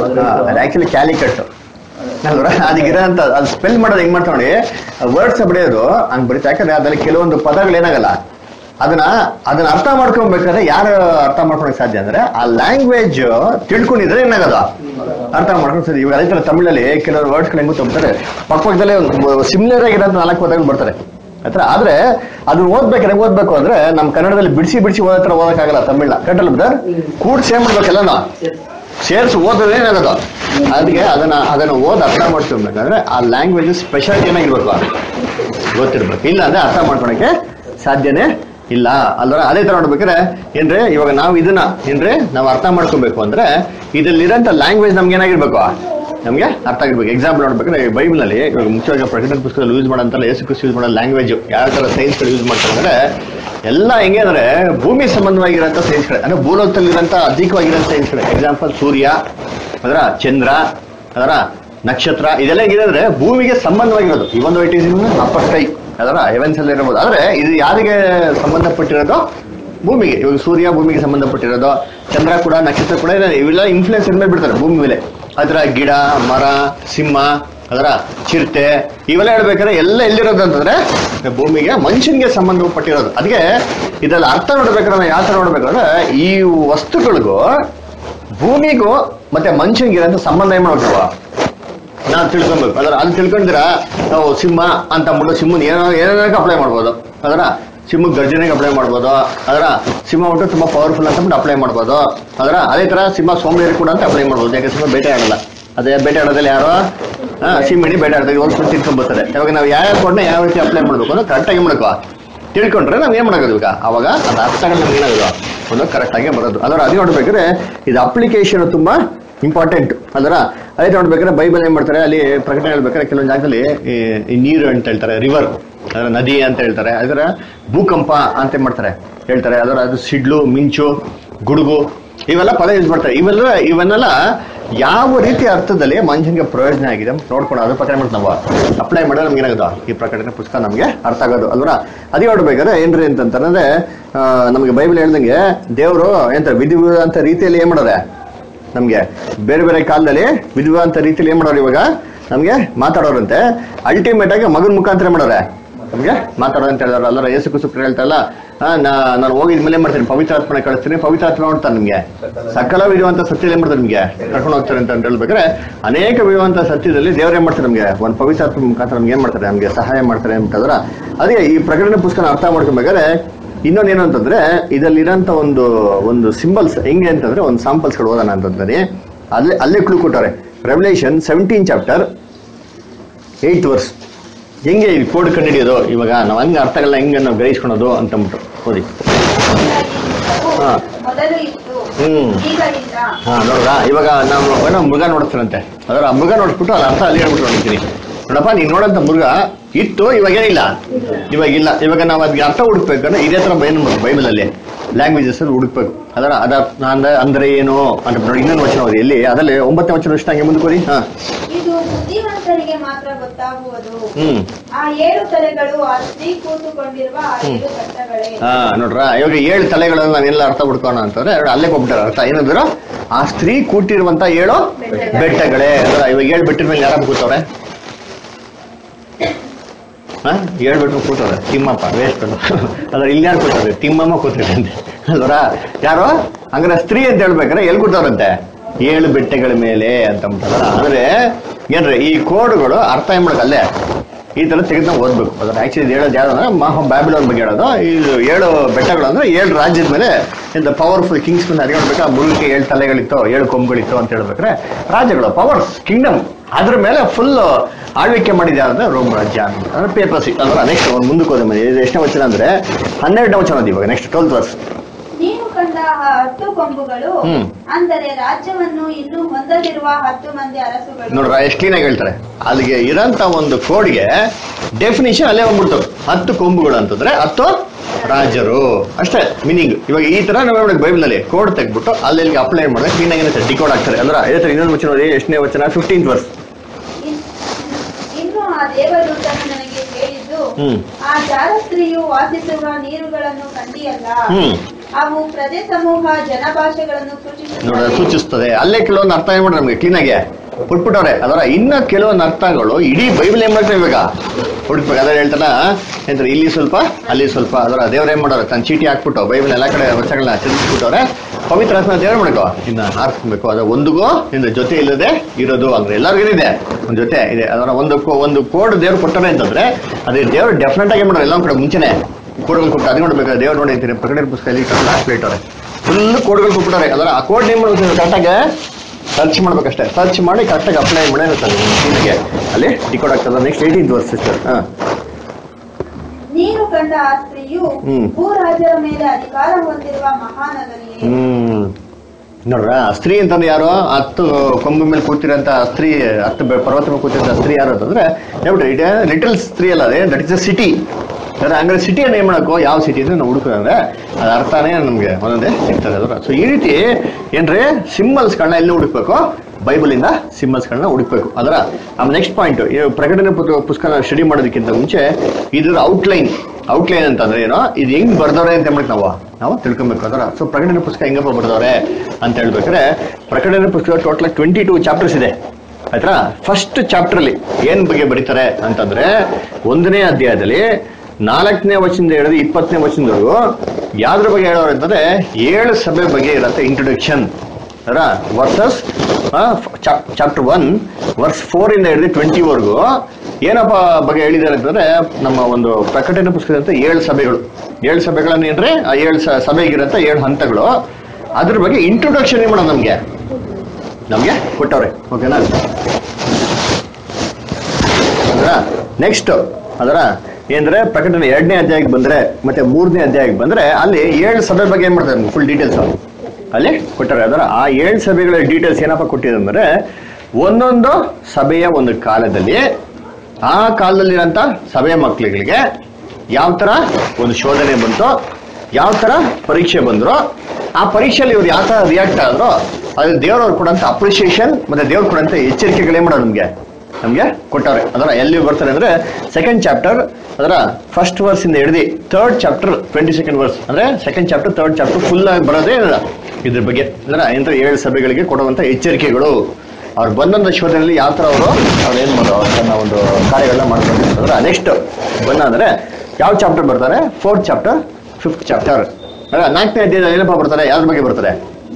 ಅದು ಆಕ್ಚುಲಿ ಕ್ಯಾಲಿಕಟ್ ಅಲ್ವರ ಅದಕ್ಕಿರೋ ಅಂತ ಅದು ಸ್ಪೆಲ್ ಮಾಡೋದು ಹೆಂಗ್ ಮಾಡ್ತಾ ನೋಡಿ ವರ್ಡ್ಸ್ ಬರೆಯೋದು ಹಂಗ್ ಬರೀತಾ ಯಾಕಂದ್ರೆ ಅದ್ರಲ್ಲಿ ಕೆಲವೊಂದು ಪದಗಳು ಏನಾಗಲ್ಲ ಅದನ್ನ ಅದನ್ನ ಅರ್ಥ ಮಾಡ್ಕೊಬೇಕಾದ್ರೆ ಯಾರು ಅರ್ಥ ಮಾಡ್ಕೊಳಕ್ ಸಾಧ್ಯ ಅಂದ್ರೆ ಆ ಲ್ಯಾಂಗ್ವೇಜ್ ತಿಳ್ಕೊಂಡಿದ್ರೆ ಏನಾಗದ ಅರ್ಥ ಮಾಡ್ಕೊಂಡು ಸರಿ ಇವಾಗ ಅದೇ ತರ ತಮಿಳಲ್ಲಿ ಕೆಲವರು ವರ್ಡ್ಸ್ ಹೆಂಗ್ ಗೊತ್ತಾಗ್ತಾರೆ ಪಕ್ಕದಲ್ಲೇ ಒಂದು ಸಿಮಿಲರ್ ಆಗಿರೋ ನಾಲ್ಕು ಪದಗಳು ಬರ್ತಾರೆ ಆತರ ಆದ್ರೆ ಅದನ್ನ ಓದ್ಬೇಕಾದ್ರೆ ಹೆಂಗ್ ಓದ್ಬೇಕು ಅಂದ್ರೆ ನಮ್ ಕನ್ನಡದಲ್ಲಿ ಬಿಡಿಸಿ ಬಿಡಿಸಿ ಓದೋ ತರ ಓದಕ್ಕಾಗಲ್ಲ ತಮಿಳ್ನ ಕಟ್ಟಲ್ಲ ಬ್ರದರ್ ಕೂಡ್ಸಿ ಏನ್ ಮಾಡ್ಬೇಕೆಲ್ಲ ಸೇರ್ಸಿ ಓದೋದೇ ಏನಾಗೋದು ಅದಕ್ಕೆ ಅದನ್ನ ಅದನ್ನ ಓದ್ ಅರ್ಥ ಮಾಡ್ಕೊಬೇಕಾದ್ರೆ ಆ ಲ್ಯಾಂಗ್ವೇಜ್ ಸ್ಪೆಷಲ್ ಏನಾಗಿರ್ಬೇಕು ಗೊತ್ತಿರ್ಬೇಕು ಇಲ್ಲ ಅಂದ್ರೆ ಅರ್ಥ ಮಾಡ್ಕೊಳಕ್ಕೆ ಸಾಧ್ಯನೇ ಇಲ್ಲ ಅಲ್ದ್ರ ಅದೇ ತರ ನೋಡ್ಬೇಕಾದ್ರೆ ಏನ್ರಿ ಇವಾಗ ನಾವು ಇದನ್ನ ಏನ್ರಿ ನಾವು ಅರ್ಥ ಮಾಡ್ಕೊಬೇಕು ಅಂದ್ರೆ ಇದ್ರಲ್ಲಿರೋಂಥ ಲ್ಯಾಂಗ್ವೇಜ್ ನಮ್ಗೆ ಏನಾಗಿರ್ಬೇಕು ನಮಗೆ ಅರ್ಥ ಆಗಿರ್ಬೇಕು ಎಕ್ಸಾಂಪಲ್ ನೋಡ್ಬೇಕಾದ್ರೆ ಬೈಬಲ್ ನಲ್ಲಿ ಇವಾಗ ಮುಖ್ಯವಾಗಿ ಪ್ರಕಟಣೆ ಪುಸ್ತಕದಲ್ಲಿ ಯೂಸ್ ಮಾಡೋಂತಲ್ಲ ಯೇಸು ಕ್ರಿಸ್ತು ಯೂಸ್ ಮಾಡೋ ಲ್ಯಾಂಗ್ವೇಜ್ ಯಾವ ತರ ಸೈನ್ಸ್ಗಳು ಯೂಸ್ ಮಾಡ್ತಾರೆ ಅಂದ್ರೆ ಎಲ್ಲ ಹೆಂಗೆ ಅಂದ್ರೆ ಭೂಮಿ ಸಂಬಂಧವಾಗಿರೋಂಥ ಸೈನ್ಸ್ಗಳು ಅಂದ್ರೆ ಭೂಲೋಕದಲ್ಲಿರೋಂಥ ಅಧಿಕವಾಗಿರೋಂಥ ಸೈನ್ಸ್ಗಳು ಎಕ್ಸಾಂಪಲ್ ಸೂರ್ಯ ಅದರ ಚಂದ್ರ ಅದರ ನಕ್ಷತ್ರ ಇದೆಲ್ಲ ಹೇಗಿದೆ ಅಂದ್ರೆ ಭೂಮಿಗೆ ಸಂಬಂಧವಾಗಿರೋದು ಈ ಒಂದು ಇಟ್ ಈಸ್ ಅಪ್ಪರ್ ಸ್ಕೈ ಅದರ ಹೆವೆನ್ಸ್ ಅಲ್ಲಿ ಇರಬಹುದು ಆದ್ರೆ ಇದು ಯಾರಿಗೆ ಸಂಬಂಧಪಟ್ಟಿರೋದು ಭೂಮಿಗೆ ಇವಾಗ ಸೂರ್ಯ ಭೂಮಿಗೆ ಸಂಬಂಧಪಟ್ಟಿರೋದು ಚಂದ್ರ ಕೂಡ ನಕ್ಷತ್ರ ಕೂಡ ಇದೆ. ಇವೆಲ್ಲ ಇನ್ಫ್ಲೂಯೆನ್ಸ್ ಮೇಲೆ ಬಿಡ್ತಾರೆ ಭೂಮಿ ಮೇಲೆ ಅದರ ಗಿಡ ಮರ ಸಿಂಹ ಅದರ ಚಿರತೆ ಇವೆಲ್ಲ ಹೇಳ್ಬೇಕಾದ್ರೆ ಎಲ್ಲ ಎಲ್ಲಿರೋದು ಅಂತಂದ್ರೆ ಭೂಮಿಗೆ ಮನುಷ್ಯನಿಗೆ ಸಂಬಂಧಪಟ್ಟಿರೋದು ಅದಕ್ಕೆ ಇದೆಲ್ಲ ಅರ್ಥ ನೋಡ್ಬೇಕಾದ್ರೆ ನಾವು ಯಾವ ತರ ನೋಡ್ಬೇಕಂದ್ರೆ ಈ ವಸ್ತುಗಳಿಗೂ ಭೂಮಿಗೂ ಮತ್ತೆ ಮನುಷ್ಯನಿಗೆ ಇರೋಂಥ ಸಂಬಂಧ ಏನ್ ಮಾಡ್ಬೇಕವ ನಾವು ತಿಳ್ಕೊಬೇಕು ಅದರ ಅಲ್ಲಿ ತಿಳ್ಕೊಂಡಿರ ನಾವು ಸಿಂಹ ಅಂತ ಅಂದ್ಬಿಟ್ಟು ಸಿಂಹನ ಏನೋ ಏನೇನಕ್ಕೆ ಅಪ್ಲೈ ಮಾಡ್ಬೋದು ಅದರ ಸಿಂಹಕ್ಕೆ ಗರ್ಜನೆಗೆ ಅಪ್ಲೈ ಮಾಡ್ಬೋದು ಅದರ ಸಿಂಹ ಉಂಟು ತುಂಬಾ ಪವರ್ಫುಲ್ ಅಂತ ಅಪ್ಲೈ ಮಾಡ್ಬೋದು ಅದರ ಅದೇ ತರ ಸಿಂಹ ಸೋಂಬೇರಿ ಕೂಡ ಅಂತ ಅಪ್ಲೈ ಮಾಡ್ಬೋದು ಯಾಕೆ ಸಿಂಹ ಬೇಟೆ ಆಡಲ್ಲ ಅದೇ ಬೇಟೆ ಆಡೋದ್ರಲ್ಲಿ ಯಾರೋ ಹಾ ಸಿಂಹಿಣಿ ಬೇಟೆ ಆಡ್ತಾರೆ ಒಂದು ಸುತ್ತ ತಿನ್ಕೊಂಡ್ ಬರ್ತಾರೆ ಇವಾಗ ನಾವು ಯಾವ ಕೋಡ್ನ ಯಾವ ರೀತಿ ಅಪ್ಲೈ ಮಾಡ್ಬೇಕು ಅಂದ್ರೆ ಕರೆಕ್ಟಾಗಿ ಮಾಡ್ಕೋ ತಿಳ್ಕೊಂಡ್ರೆ ನಾವ್ ಏನ್ ಮಾಡೋದು ಈಗ ಅವಾಗ ಅದ ಅರ್ಥಗಳು ನಮ್ಗೆ ಏನಾಗೋದು ಒಂದು ಕರೆಕ್ಟ್ ಆಗಿ ಬರೋದು ಅದರ ಅದೇ ನೋಡ್ಬೇಕಾದ್ರೆ ಇದು ಅಪ್ಲಿಕೇಶನ್ ತುಂಬಾ ಇಂಪಾರ್ಟೆಂಟ್ ಅದರ ಅದೇ ನೋಡ್ಬೇಕಾದ್ರೆ ಬೈಬಲ್ ಏನ್ ಮಾಡ್ತಾರೆ ಅಲ್ಲಿ ಪ್ರಕಟಣೆ ಹೇಳ್ಬೇಕಾದ್ರೆ ಕೆಲವೊಂದು ಜಾಗದಲ್ಲಿ ಈ- ಈ ನೀರು ಅಂತ ಹೇಳ್ತಾರೆ ರಿವರ್ ಅದರ ನದಿ ಅಂತ ಹೇಳ್ತಾರೆ ಅದರ ಭೂಕಂಪ ಅಂತ ಏನ್ ಮಾಡ್ತಾರೆ ಹೇಳ್ತಾರೆ ಅದರ ಅದು ಸಿಡ್ಲು ಮಿಂಚು ಗುಡುಗು ಇವೆಲ್ಲ ಪದ ಯೂಸ್ ಮಾಡ್ತಾರೆ ಇವೆಲ್ಲ ಇವನ್ನೆಲ್ಲ ಯಾವ ರೀತಿ ಅರ್ಥದಲ್ಲಿ ಮನುಷ್ಯನಿಗೆ ಪ್ರಯೋಜನ ಆಗಿದೆ ನೋಡ್ಕೊಂಡು ಅದ್ರ ಪ್ರಕಾರ ಮಾಡ್ತಾರೆ ನಾವು ಅಪ್ಲೈ ಮಾಡಿದ್ರೆ ನಮ್ಗೆ ಏನಾಗೋದು ಈ ಪ್ರಕಟಣೆ ಪುಸ್ತಕ ನಮಗೆ ಅರ್ಥ ಆಗೋದು ಅಲ್ವಾ ಅದೇ ನೋಡ್ಬೇಕಾದ್ರೆ ಏನ್ರಿ ಅಂತಂತಂದ್ರೆ ಆ, ನಮಗೆ ಬೈಬಲ್ ಹೇಳ್ದಂಗೆ ದೇವರು ಎಂತ ವಿಧಿ ಅಂತ ರೀತಿಯಲ್ಲಿ ಏನ್ ಮಾಡೋರೆ ನಮ್ಗೆ ಬೇರೆ ಬೇರೆ ಕಾಲದಲ್ಲಿ ವಿಧವಾಂತ ರೀತಿಯಲ್ಲಿ ಏನ್ ಮಾಡೋರು ಇವಾಗ ನಮ್ಗೆ ಮಾತಾಡೋರಂತೆ ಅಲ್ಟಿಮೇಟ್ ಆಗಿ ಮಗನ ಮುಖಾಂತರ ಮಾಡೋರೆ ನಮ್ಗೆ ಮಾತಾಡೋದು ಅಂತ ಹೇಳಿದಾರೆ ಅಲ್ಲರ ಯೇಸು ಕುಸು ಹೇಳ್ತಾರಲ್ಲ ಆ, ನಾ- ನಾನು ಹೋಗಿದ್ಮೇಲೆ ಏನ್ ಮಾಡ್ತೀನಿ ಪವಿತ್ರಾತ್ಮನೆ ಕಳಿಸ್ತೀನಿ ಪವಿತ್ರಾತ್ಮ ನೋಡ್ತಾನೆ ನಿಮ್ಗೆ ಸಕಲ ವಿಧವಂತ ಸತ್ಯ ಏನ್ ಮಾಡ್ತಾರೆ ನಿಮ್ಗೆ ಕರ್ಕೊಂಡು ಹೋಗ್ತಾರೆ ಅಂತ ಹೇಳ್ಬೇಕಾದ್ರೆ ಅನೇಕ ವಿಧವಂತ ಸತ್ಯದಲ್ಲಿ ದೇವ್ರು ಏನ್ ಮಾಡ್ತಾರೆ ನಮ್ಗೆ ಒಂದು ಪವಿತ್ರಾತ್ಮ ಮುಖಾಂತರ ನಮ್ಗೆ ಏನ್ ಮಾಡ್ತಾರೆ ನಮ್ಗೆ ಸಹಾಯ ಮಾಡ್ತಾರೆ ಅಂತಂದ್ರ ಅದೇ ಈ ಪ್ರಕಟಣೆ ಪುಸ್ತಕ ಅರ್ಥ ಮಾಡ್ಕೊಬೇಕಾದ್ರೆ ಇನ್ನೊಂದೇನು ಅಂತಂದ್ರೆ ಇದರಲ್ಲಿರೋಂಥ ಒಂದು ಒಂದು ಸಿಂಬಲ್ಸ್ ಹೆಂಗೆ ಅಂತಂದ್ರೆ ಒಂದು ಸಾಂಪಲ್ಸ್ಗಳು ಓದೋಣ ಅಂತಂದ್ರೆ ಅಲ್ಲೇ ಅಲ್ಲೇ ಕ್ಲೂ ಕೊಟ್ಟಾರೆ revolution seventeen chapter eight verse ಹೆಂಗೆ ಈ ಕೋಡ್ ಕಂಡುಹಿಡಿಯೋದು ಇವಾಗ ನಾವು ಹಂಗೆ ಅರ್ಥಗಳನ್ನ ಹೆಂಗೆ ನಾವು ಗ್ರಹಿಸ್ಕೊಳೋದು ಅಂತಂದ್ಬಿಟ್ಟು ಓದಿ ಹಾ.
ಮೊದಲು ಇತ್ತು
ಹ್ಮ್.
ಈಗ ಇಲ್ಲ
ಹಾ ನೋಡ್ರಾ ಇವಾಗ ನಾವು ಏನೋ ಮೃಗ ನೋಡ್ತಾರಂತೆ ಅದರ ಆ ಮೃಗ ನೋಡ್ಬಿಟ್ಟು ಅದ್ರ ಅರ್ಥ ಅಲ್ಲಿ ಹೇಳ್ಬಿಟ್ಟು ನೋಡ್ತೀನಿ ನೋಡಪ್ಪ ನೀನ್ ನೋಡಂತ ಮೃಗ ಇತ್ತು ಇವಾಗ ಏನಿಲ್ಲ ಇವಾಗ ಇಲ್ಲ ಇವಾಗ ನಾವು ಅದಕ್ಕೆ ಅರ್ಥ ಹುಡುಕ್ಬೇಕಂದ್ರೆ ಇದೇ ತರ ಏನು ಬೈಬಲ್ ಅಲ್ಲಿ ಲ್ಯಾಂಗ್ವೇಜಸ್ ಅಲ್ಲಿ ಹುಡುಕ್ಬೇಕು ಅದರ ಅದ ಅಂದ್ರೆ ಅಂದ್ರೆ ಏನು ಅಂತ ನೋಡಿ ಇನ್ನೊಂದು ವಚನ ಓದಿ ಎಲ್ಲಿ ಅದರಲ್ಲಿ ಒಂಬತ್ತನೇ ವಚನ ಅಷ್ಟು ಹಂಗೆ ಮುಂದಕ್ಕೆ ಓದಿ ಹಾ
ಇದು ಬುದ್ಧಿವಂತರಿಗೆ ಮಾತ್ರ ಗೊತ್ತಾಗುವುದು
ಹ್ಮ್
ಆ ಏಳು ತಲೆಗಳು ಆ ಸ್ತ್ರೀ ಕೂತುಕೊಂಡಿರುವ ಆ ಏಳು ಘಟ್ಟಗಳೇ
ಹಾ ನೋಡ್ರ ಇವಾಗ ಏಳು ತಲೆಗಳನ್ನ ನಾವೆಲ್ಲ ಅರ್ಥ ಬಿಡ್ಕೋಣ ಅಂತಂದ್ರೆ ಅಲ್ಲೇ ಹೋಗ್ಬಿಟ್ಟಾರೆ ಅರ್ಥ ಏನಂದ್ರು ಆ ಸ್ತ್ರೀ ಕೂಟಿರುವಂತ ಏಳು ಬೆಟ್ಟಗಳೇ ಅಂದ್ರೆ ಇವಾಗ ಏಳು ಬೆಟ್ಟದ ಮೇಲೆ ಯಾರು ಕೂತವ್ರೆ ಹಾ ಏಳು ಬೆಟ್ಟ ಕೂತವ್ರೆ ತಿಮ್ಮಪ್ಪ ವೇಸ್ಟ್ ಅದ್ರ ಇಲ್ಲಿ ಯಾರು ಕೂತವ್ರೆ ತಿಮ್ಮಮ್ಮ ಕೂತಿರಂತೆ ಅಲ್ವರ ಯಾರು ಹಂಗಾರೆ ಸ್ತ್ರೀ ಅಂತ ಹೇಳ್ಬೇಕಾರೆ ಎಲ್ಲಿ ಕೂತವ್ರಂತೆ ಏಳು ಬೆಟ್ಟಗಳ ಮೇಲೆ ಅಂತ ಅಂತಾರ ಅಂದ್ರೆ ಏನ್ರಿ ಈ ಕೋಡ್ಗಳು ಅರ್ಥ ಏನ್ ಮಾಡಕ್ ಅಲ್ಲೇ ಈ ತರ ತೆಗೆದು ನಾವು ಓದ್ಬೇಕು ಅದ್ರ ಆಕ್ಚುಲಿ ಹೇಳೋದು ಯಾವ್ದು ಅಂದ್ರೆ ಮಹಾ ಬ್ಯಾಬಿಲೋನ್ ಬಗ್ಗೆ ಹೇಳೋದು ಇದು ಏಳು ಬೆಟ್ಟಗಳು ಅಂದ್ರೆ ಏಳು ರಾಜ್ಯದ ಮೇಲೆ ಇಂದ ಪವರ್ಫುಲ್ ಕಿಂಗ್ಸ್ ಮೇಲೆ ಅಡ್ಕೊಳ್ಬೇಕು ಆ ಮುರುಳಿಗೆ ಏಳು ತಲೆಗಳಿತ್ತು ಏಳು ಕೊಂಬುಗಳಿತ್ತು ಅಂತ ಹೇಳ್ಬೇಕಾದ್ರೆ ರಾಜ್ಯಗಳು ಪವರ್ಸ್ ಕಿಂಗ್ಡಮ್ ಅದ್ರ ಮೇಲೆ ಫುಲ್ ಆಳ್ವಿಕೆ ಮಾಡಿದ ಅಂದ್ರೆ ರೋಮ್ ರಾಜ್ಯ ಅಂತ ಅಂದ್ರೆ ಪೇಪರ್ಸಿ ಅಲ್ವಾ ನೆಕ್ಸ್ಟ್ ಒಂದು ಮುಂದಕ್ಕೆ ಹೋದ ಮೇಲೆ ಇದು ಎಷ್ಟನೇ ವಚನ ಅಂದ್ರೆ ಹನ್ನೆರಡನೇ ವಚನ ಅದು ಇವಾಗ ನೆಕ್ಸ್ಟ್ ಟ್ವೆಲ್ತ್ ವರ್ಸ್
ನೀನು ಕಂಡ ಆ ಹತ್ತು ಕೊಂಬುಗಳು
ಹ್ಮ್.
ಅಂದರೆ ರಾಜ್ಯವನ್ನು ಇನ್ನೂ ಹೊಂದದಿರುವ ಹತ್ತು ಮಂದಿ ಅರಸುಗಳು
ನೋಡ್ರ ಎಷ್ಟು ಕ್ಲೀನಾಗಿ ಹೇಳ್ತಾರೆ ಅಲ್ಲಿಗೆ ಇರೋಂಥ ಒಂದು ಕೋಡ್ಗೆ ಡೆಫಿನಿಷನ್ ಅಲ್ಲೇ ಹೋಗ್ಬಿಡ್ತವೆ ಹತ್ತು ಕೊಂಬುಗಳು ಅಂತಂದ್ರೆ ಹತ್ತು ರಾಜರು ಅಷ್ಟೇ ಮೀನಿಂಗ್ ಇವಾಗ ಈ ತರ ನಾವು ಬೈಬಲ್ ನಲ್ಲಿ ಕೋಡ್ ತೆಗ್ಬಿಟ್ಟು ಅಲ್ಲಿ ಅಪ್ಲೈ ಮಾಡಿದ್ರೆ ಕ್ಲೀನಾಗಿ ಏನಿದೆ ಡಿಕೋಡ್ ಆಗ್ತಾರೆ ಅಂದ್ರೆ ಅದೇ ತರ ಇನ್ನೊಂದು ವಚನ ನೋಡಿ ಎಷ್ಟನೇ ವಚನ ಫಿಫ್ಟೀನ್ ವರ್ಸ್
ಇನ್- ಇನ್ನು ಆ ದೇವದೂತನು ನನಗೆ ಹೇಳಿದ್ದು
ಹ್ಮ್.
ಆ ಜಾರ ಸ್ತ್ರೀಯು ವಾಸಿಸುವ ನೀರುಗಳನ್ನು ಕಂಡಿಯಲ್ಲ
ಹ್ಮ್.
ಅವು ಪ್ರಜೆ ಸಮೂಹ ಜನಭಾಷೆಗಳನ್ನು
ನೋಡ
ಸೂಚಿಸುತ್ತವೆ
ಸೂಚಿಸ್ತದೆ ಅಲ್ಲೇ ಕೆಲವೊಂದು ಅರ್ಥ ಏನ್ ಮಾಡ್ರಿ ನಮ್ಗೆ ಕ್ಲೀನಾಗಿ ಕೊಟ್ಬಿಟ್ಟವ್ರೆ ಅದರ ಇನ್ನ ಕೆಲವೊಂದು ಅರ್ಥಗಳು ಇಡೀ ಬೈಬಲ್ ಏನ್ ಮಾಡ್ತಾರೆ ಇವಾಗ ಹುಡುಕ್ಬೇಕು ಅದ್ರ ಹೇಳ್ತಾರ ಎಂದ್ರೆ ಇಲ್ಲಿ ಸ್ವಲ್ಪ ಅಲ್ಲಿ ಸ್ವಲ್ಪ ಅದರ ದೇವ್ರ ಏನ್ ಮಾಡೋರು ತನ್ನ ಚೀಟಿ ಹಾಕ್ಬಿಟ್ಟು ಬೈಬಲ್ ಎಲ್ಲ ಕಡೆ ವಚನಗಳನ್ನ ಚಲಿಸ್ಬಿಟ್ಟವ್ರೆ ಪವಿತ್ರ ಆತ್ಮ ದೇವ್ರ ಮಾಡ್ಕೋ ಇನ್ನ ಹಾರಿಸ್ಬೇಕು ಅದ ಒಂದಿಗೂ ಇನ್ನು ಜೊತೆ ಇಲ್ಲದೆ ಇರೋದು ಅಂದ್ರೆ ಎಲ್ಲರಿಗೂ ಇದೆ ಒಂದ್ ಜೊತೆ ಇದೆ ಅದರ ಒಂದು ಕೋ- ಒಂದು ಕೋಡ್ ದೇವ್ರು ಕೊಟ್ಟಾರೆ ಅಂತಂದ್ರೆ ಅದೇ ದೇವ್ರು ಡೆಫಿನೆಟ್ ಆಗಿ ಮಾಡೋರು ಎಲ್ಲ ಕಡೆ ಮುಂಚೆನೆ ಕೋಡ್ಗಳು ಕೊಟ್ಟು ಅದು ನೋಡ್ಬೇಕು ದೇವ್ರು ನೋಡಿ ಅಂತೀನಿ ಪ್ರಕಟಣೆ ಪುಸ್ತಕದಲ್ಲಿ ಲಾಸ್ಟ್ ಇಟ್ಟವ್ರೆ ಫುಲ್ ಕೋಡ್ಗಳು ಕೊಟ್ಬಿಟ್ಟಾರೆ ಅದರ ಆ ಕೋಡ್ ನೇಮ್ ಕರೆಕ್ಟಾಗಿ ಸರ್ಚ್ ಮಾಡ್ಬೇಕಷ್ಟೇ ಸರ್ಚ್ ಮಾಡಿ ಕರೆಕ್ಟಾಗಿ ಅಪ್ಲೈ ಮಾಡಿ ನಿಮಗೆ ಅಲ್ಲಿ ಡಿಕೋಡ್ ಆಗ್ತದೆ ನೆಕ್ಸ್ಟ್ ಏಯ್ಟೀನ್ ವರ್ಸ್ ಸಿಸ್ಟರ್ ಹಾಂ
ನೀನು ಕಂಡ ಆ ಸ್ತ್ರೀಯು
ಹ್ಮ್.
ಭೂರಾಜರ ಮೇಲೆ ಅಧಿಕಾರ ಹೊಂದಿರುವ ಮಹಾನಗರಿಯೇ
ಹ್ಮ್ ನೋಡ್ರ ಆ ಸ್ತ್ರೀ ಅಂತಂದ್ರೆ ಯಾರು ಹತ್ತು ಕೊಂಬು ಮೇಲೆ ಕೂತಿರೋಂಥ ಸ್ತ್ರೀ ಹತ್ತು ಬೆ- ಪರ್ವತ ಮೇಲೆ ಕೂತಿರೋಂಥ ಸ್ತ್ರೀ ಯಾರು ಅಂತಂದ್ರೆ ಹೇಳ್ಬಿಟ್ರೆ ಇಟ್ ಲಿಟಲ್ ಸ್ತ್ರೀ ಅಲ್ಲ ಅದೇ ದಟ್ ಇಸ್ ಅ ಸಿಟಿ ಹಂಗಾರೆ ಸಿಟಿಯನ್ನು ಏನ್ ಮಾಡಕ್ಕೋ ಯಾವ ಸಿಟಿ ಅಂದ್ರೆ ನಾವು ಹುಡುಕೋದಂದ್ರೆ ಅದ್ರ ಅರ್ಥನೇ ನಮಗೆ ಒಂದೊಂದೇ ಸಿಗ್ತದೆ ಅದರ ಸೊ ಈ ರೀತಿ ಏನ್ರಿ ಸಿಂಬಲ್ಸ್ಗಳನ್ನ ಎಲ್ಲಿ ಹುಡುಕ್ಬೇಕು ಬೈಬಲಿಂದ ಸಿಂಬಲ್ಸ್ಗಳನ್ನ ಹುಡುಕ್ಬೇಕು ಅದರ ಆಮೇಲೆ ನೆಕ್ಸ್ಟ್ ಪಾಯಿಂಟ್ ಪ್ರಕಟಣೆ ಪುಸ್ತಕ- ಪುಸ್ತಕನ ಸ್ಟಡಿ ಮಾಡೋದಕ್ಕಿಂತ ಮುಂಚೆ ಇದ್ರ ಔಟ್ಲೈನ್ ಔಟ್ಲೈನ್ ಅಂತಂದ್ರೆ ಏನೋ ಇದು ಹೆಂಗ್ ಬರ್ದವ್ರೆ ಅಂತ ಹೇಳ್ಬಿಟ್ಟು ನಾವು ನಾವು ತಿಳ್ಕೊಬೇಕು ಅದರ ಸೊ ಪ್ರಕಟಣೆ ಪುಸ್ತಕ ಹೆಂಗಪ್ಪ ಬರ್ದವ್ರೆ ಅಂತ ಹೇಳ್ಬೇಕಾದ್ರೆ ಪ್ರಕಟಣೆ ಪುಸ್ತಕ ಟೋಟಲ್ ಟ್ವೆಂಟಿ ಟೂ ಚಾಪ್ಟರ್ಸ್ ಇದೆ ಆಯ್ತಾ ಫಸ್ಟ್ ಚಾಪ್ಟರ್ ಅಲ್ಲಿ ಏನ್ ಬಗ್ಗೆ ಬರೀತಾರೆ ಅಂತಂದ್ರೆ ಒಂದನೇ ಅಧ್ಯಾಯದಲ್ಲಿ ನಾಲ್ಕನೇ ವಚನದಿಂದ ಹಿಡಿದು ಇಪ್ಪತ್ತನೇ ವಚನದವರೆಗೂ ಯಾವ್ದ್ರ ಬಗ್ಗೆ ಹೇಳೋರು ಅಂತಂದ್ರೆ ಏಳು ಸಭೆ ಬಗ್ಗೆ ಇರತ್ತೆ ಇಂಟ್ರೊಡಕ್ಷನ್ ಅದರ verses chapter one verse four ಇಂದ ಹಿಡಿದು ಟ್ವೆಂಟಿ ವರೆಗೂ ಏನಪ್ಪ ಬಗ್ಗೆ ಹೇಳಿದ್ದಾರೆ ಅಂತಂದ್ರೆ ನಮ್ಮ ಒಂದು ಪ್ರಕಟಣೆ ಪುಸ್ತಕದಂತ ಏಳು ಸಭೆಗಳು ಏಳು ಸಭೆಗಳನ್ನ ಏನ್ರಿ ಆ ಏಳು ಸ- ಸಭೆಗಿರಂತ ಏಳು ಹಂತಗಳು ಅದ್ರ ಬಗ್ಗೆ ಇಂಟ್ರೊಡಕ್ಷನ್ ಏನ್ ಮಾಡೋದು ನಮ್ಗೆ ನಮ್ಗೆ ಕೊಟ್ಟವ್ರೆ ಓಕೆನಾ ಅದರ ನೆಕ್ಸ್ಟ್ ಅದರ ಏನಂದ್ರೆ ಪ್ರಕಟಣೆ ಎರಡನೇ ಅಧ್ಯಾಯಕ್ಕೆ ಬಂದ್ರೆ ಮತ್ತೆ ಮೂರನೇ ಅಧ್ಯಾಯಕ್ಕೆ ಬಂದ್ರೆ ಅಲ್ಲಿ ಏಳು ಸಭೆ ಬಗ್ಗೆ ಏನ್ ಮಾಡ್ತಾರೆ ಫುಲ್ ಡೀಟೇಲ್ಸ್ ಅಲ್ಲಿ ಕೊಟ್ಟಾರೆ ಅದರ ಆ ಏಳು ಸಭೆಗಳ ಡೀಟೇಲ್ಸ್ ಏನಪ್ಪ ಕೊಟ್ಟಿದೆ ಅಂದ್ರೆ ಒಂದೊಂದು ಸಭೆಯ ಒಂದು ಕಾಲದಲ್ಲಿ ಆ ಕಾಲದಲ್ಲಿರೋಂಥ ಸಭೆಯ ಮಕ್ಕಳುಗಳಿಗೆ ಯಾವ ತರ ಒಂದು ಶೋಧನೆ ಬಂತು ಯಾವ ತರ ಪರೀಕ್ಷೆ ಬಂದ್ರು ಆ ಪರೀಕ್ಷೆಯಲ್ಲಿ ಇವ್ರು ಯಾವ ತರ ರಿಯಾಕ್ಟ್ ಆದ್ರು ಅದು ದೇವ್ರವ್ರು ಕೊಡಂತ ಅಪ್ರಿಸಿಯೇಷನ್ ಮತ್ತೆ ದೇವ್ರು ಕೊಡಂತ ಎಚ್ಚರಿಕೆಗಳೇ ಮಾಡೋದು ನಮ್ಗೆ ನಮ್ಗೆ ಕೊಟ್ಟವ್ರೆ ಅದರ ಎಲ್ಲಿ ಬರ್ತಾರೆ ಅಂದ್ರೆ ಸೆಕೆಂಡ್ ಚಾಪ್ಟರ್ ಅದರ ಫಸ್ಟ್ ವರ್ಸ್ ಇಂದ ಹಿಡಿದು third chapter twenty second verse ಅಂದ್ರೆ second chapter third chapter full ಆಗಿ ಬರೋದೇ ಇಲ್ಲ ಇದ್ರ ಬಗ್ಗೆ ಅಂದ್ರೆ ಏನಂದ್ರೆ ಏಳು ಸಭೆಗಳಿಗೆ ಕೊಡುವಂತ ಎಚ್ಚರಿಕೆಗಳು ಅವ್ರು ಬಂದಂತ ಶೋಧನೆಯಲ್ಲಿ ಯಾವ ತರ ಅವರು ಅವ್ರು ಏನ್ ಮಾಡೋ ತನ್ನ ಒಂದು ಕಾರ್ಯಗಳನ್ನ ಮಾಡ್ಕೊಂಡು ಅಂದ್ರೆ ನೆಕ್ಸ್ಟ್ ಬಂದ ಅಂದ್ರೆ ಯಾವ ಚಾಪ್ಟರ್ ಬರ್ತಾರೆ ಫೋರ್ತ್ ಚಾಪ್ಟರ್ ಫಿಫ್ತ್ ಚಾಪ್ಟರ್ ಅಲ್ಲ ನಾಲ್ಕನೇ ಅಧ್ಯಾಯದಲ್ಲಿ ಏನಪ್ಪ ಬರ್ತಾರೆ ಯಾವ್ದ್ರ ಬಗ್ಗೆ ಬರ್ತಾರೆ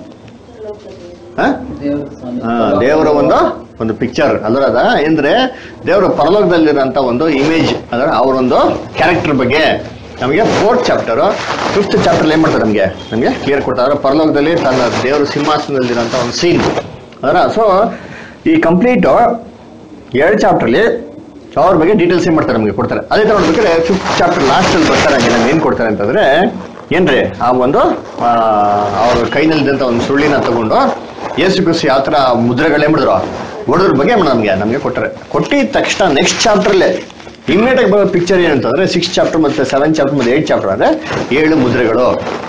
ಹಾ ಆ, ದೇವರ ಒಂದು ಒಂದು ಪಿಕ್ಚರ್ ಅದರ ಅದ ಅಂದ್ರೆ ದೇವರ ಪರಲೋಕದಲ್ಲಿರೋಂಥ ಒಂದು ಇಮೇಜ್ ಅದರ ಅವರೊಂದು ಕ್ಯಾರೆಕ್ಟರ್ ಬಗ್ಗೆ ನಮಗೆ ಫೋರ್ತ್ ಚಾಪ್ಟರ್ ಫಿಫ್ತ್ ಚಾಪ್ಟರ್ ಏನ್ ಮಾಡ್ತಾರೆ ನಮಗೆ ನಮಗೆ ಕ್ಲಿಯರ್ ಕೊಡ್ತಾರೆ ಪರಲೋಕದಲ್ಲಿ ತನ್ನ ದೇವರ ಸಿಂಹಾಸನದಲ್ಲಿರೋಂಥ ಒಂದು ಸೀನ್ ಅದರ ಸೊ ಈ ಕಂಪ್ಲೀಟ್ ಎರಡು ಚಾಪ್ಟರ್ಲಿ ಅವ್ರ ಬಗ್ಗೆ ಡೀಟೇಲ್ಸ್ ಏನ್ ಮಾಡ್ತಾರೆ ನಮಗೆ ಕೊಡ್ತಾರೆ ಅದೇ ತರ ನೋಡ್ಬೇಕಾದ್ರೆ ಫಿಫ್ತ್ ಚಾಪ್ಟರ್ ಲಾಸ್ಟ್ ಅಲ್ಲಿ ಬರ್ತಾರೆ ಹಂಗೆ ನಮ್ಗೆ ಏನ್ ಕೊಡ್ತಾರೆ ಅಂತಂದ್ರೆ ಏನ್ರಿ ಆ ಒಂದು ಆ, ಅವ್ರ ಕೈನಲ್ಲಿದ್ದಂತ ಒಂದು ಸುಳ್ಳಿನ ತಗೊಂಡು ಯೇಸು ಕ್ರಿಸ್ತು ಯಾವ ತರ ಮುದ್ರೆಗಳೇ ಮಾಡಿದ್ರು ಹೊಡೋದ್ರ ಬಗ್ಗೆ ನಮ್ಗೆ ನಮ್ಗೆ ಕೊಟ್ಟರೆ ಕೊಟ್ಟಿದ ತಕ್ಷಣ ನೆಕ್ಸ್ಟ್ ಚಾಪ್ಟರ್ಲೆ ಇಮ್ಮಿಡಿಯೇಟ್ ಆಗಿ ಬರೋ ಪಿಕ್ಚರ್ ಏನಂತಂದ್ರೆ ಸಿಕ್ಸ್ ಚಾಪ್ಟರ್ ಮತ್ತೆ ಸೆವೆನ್ ಚಾಪ್ಟರ್ ಮತ್ತೆ ಏಟ್ ಚಾಪ್ಟರ್ ಅಂದ್ರೆ ಏಳು ಮುದ್ರೆಗಳು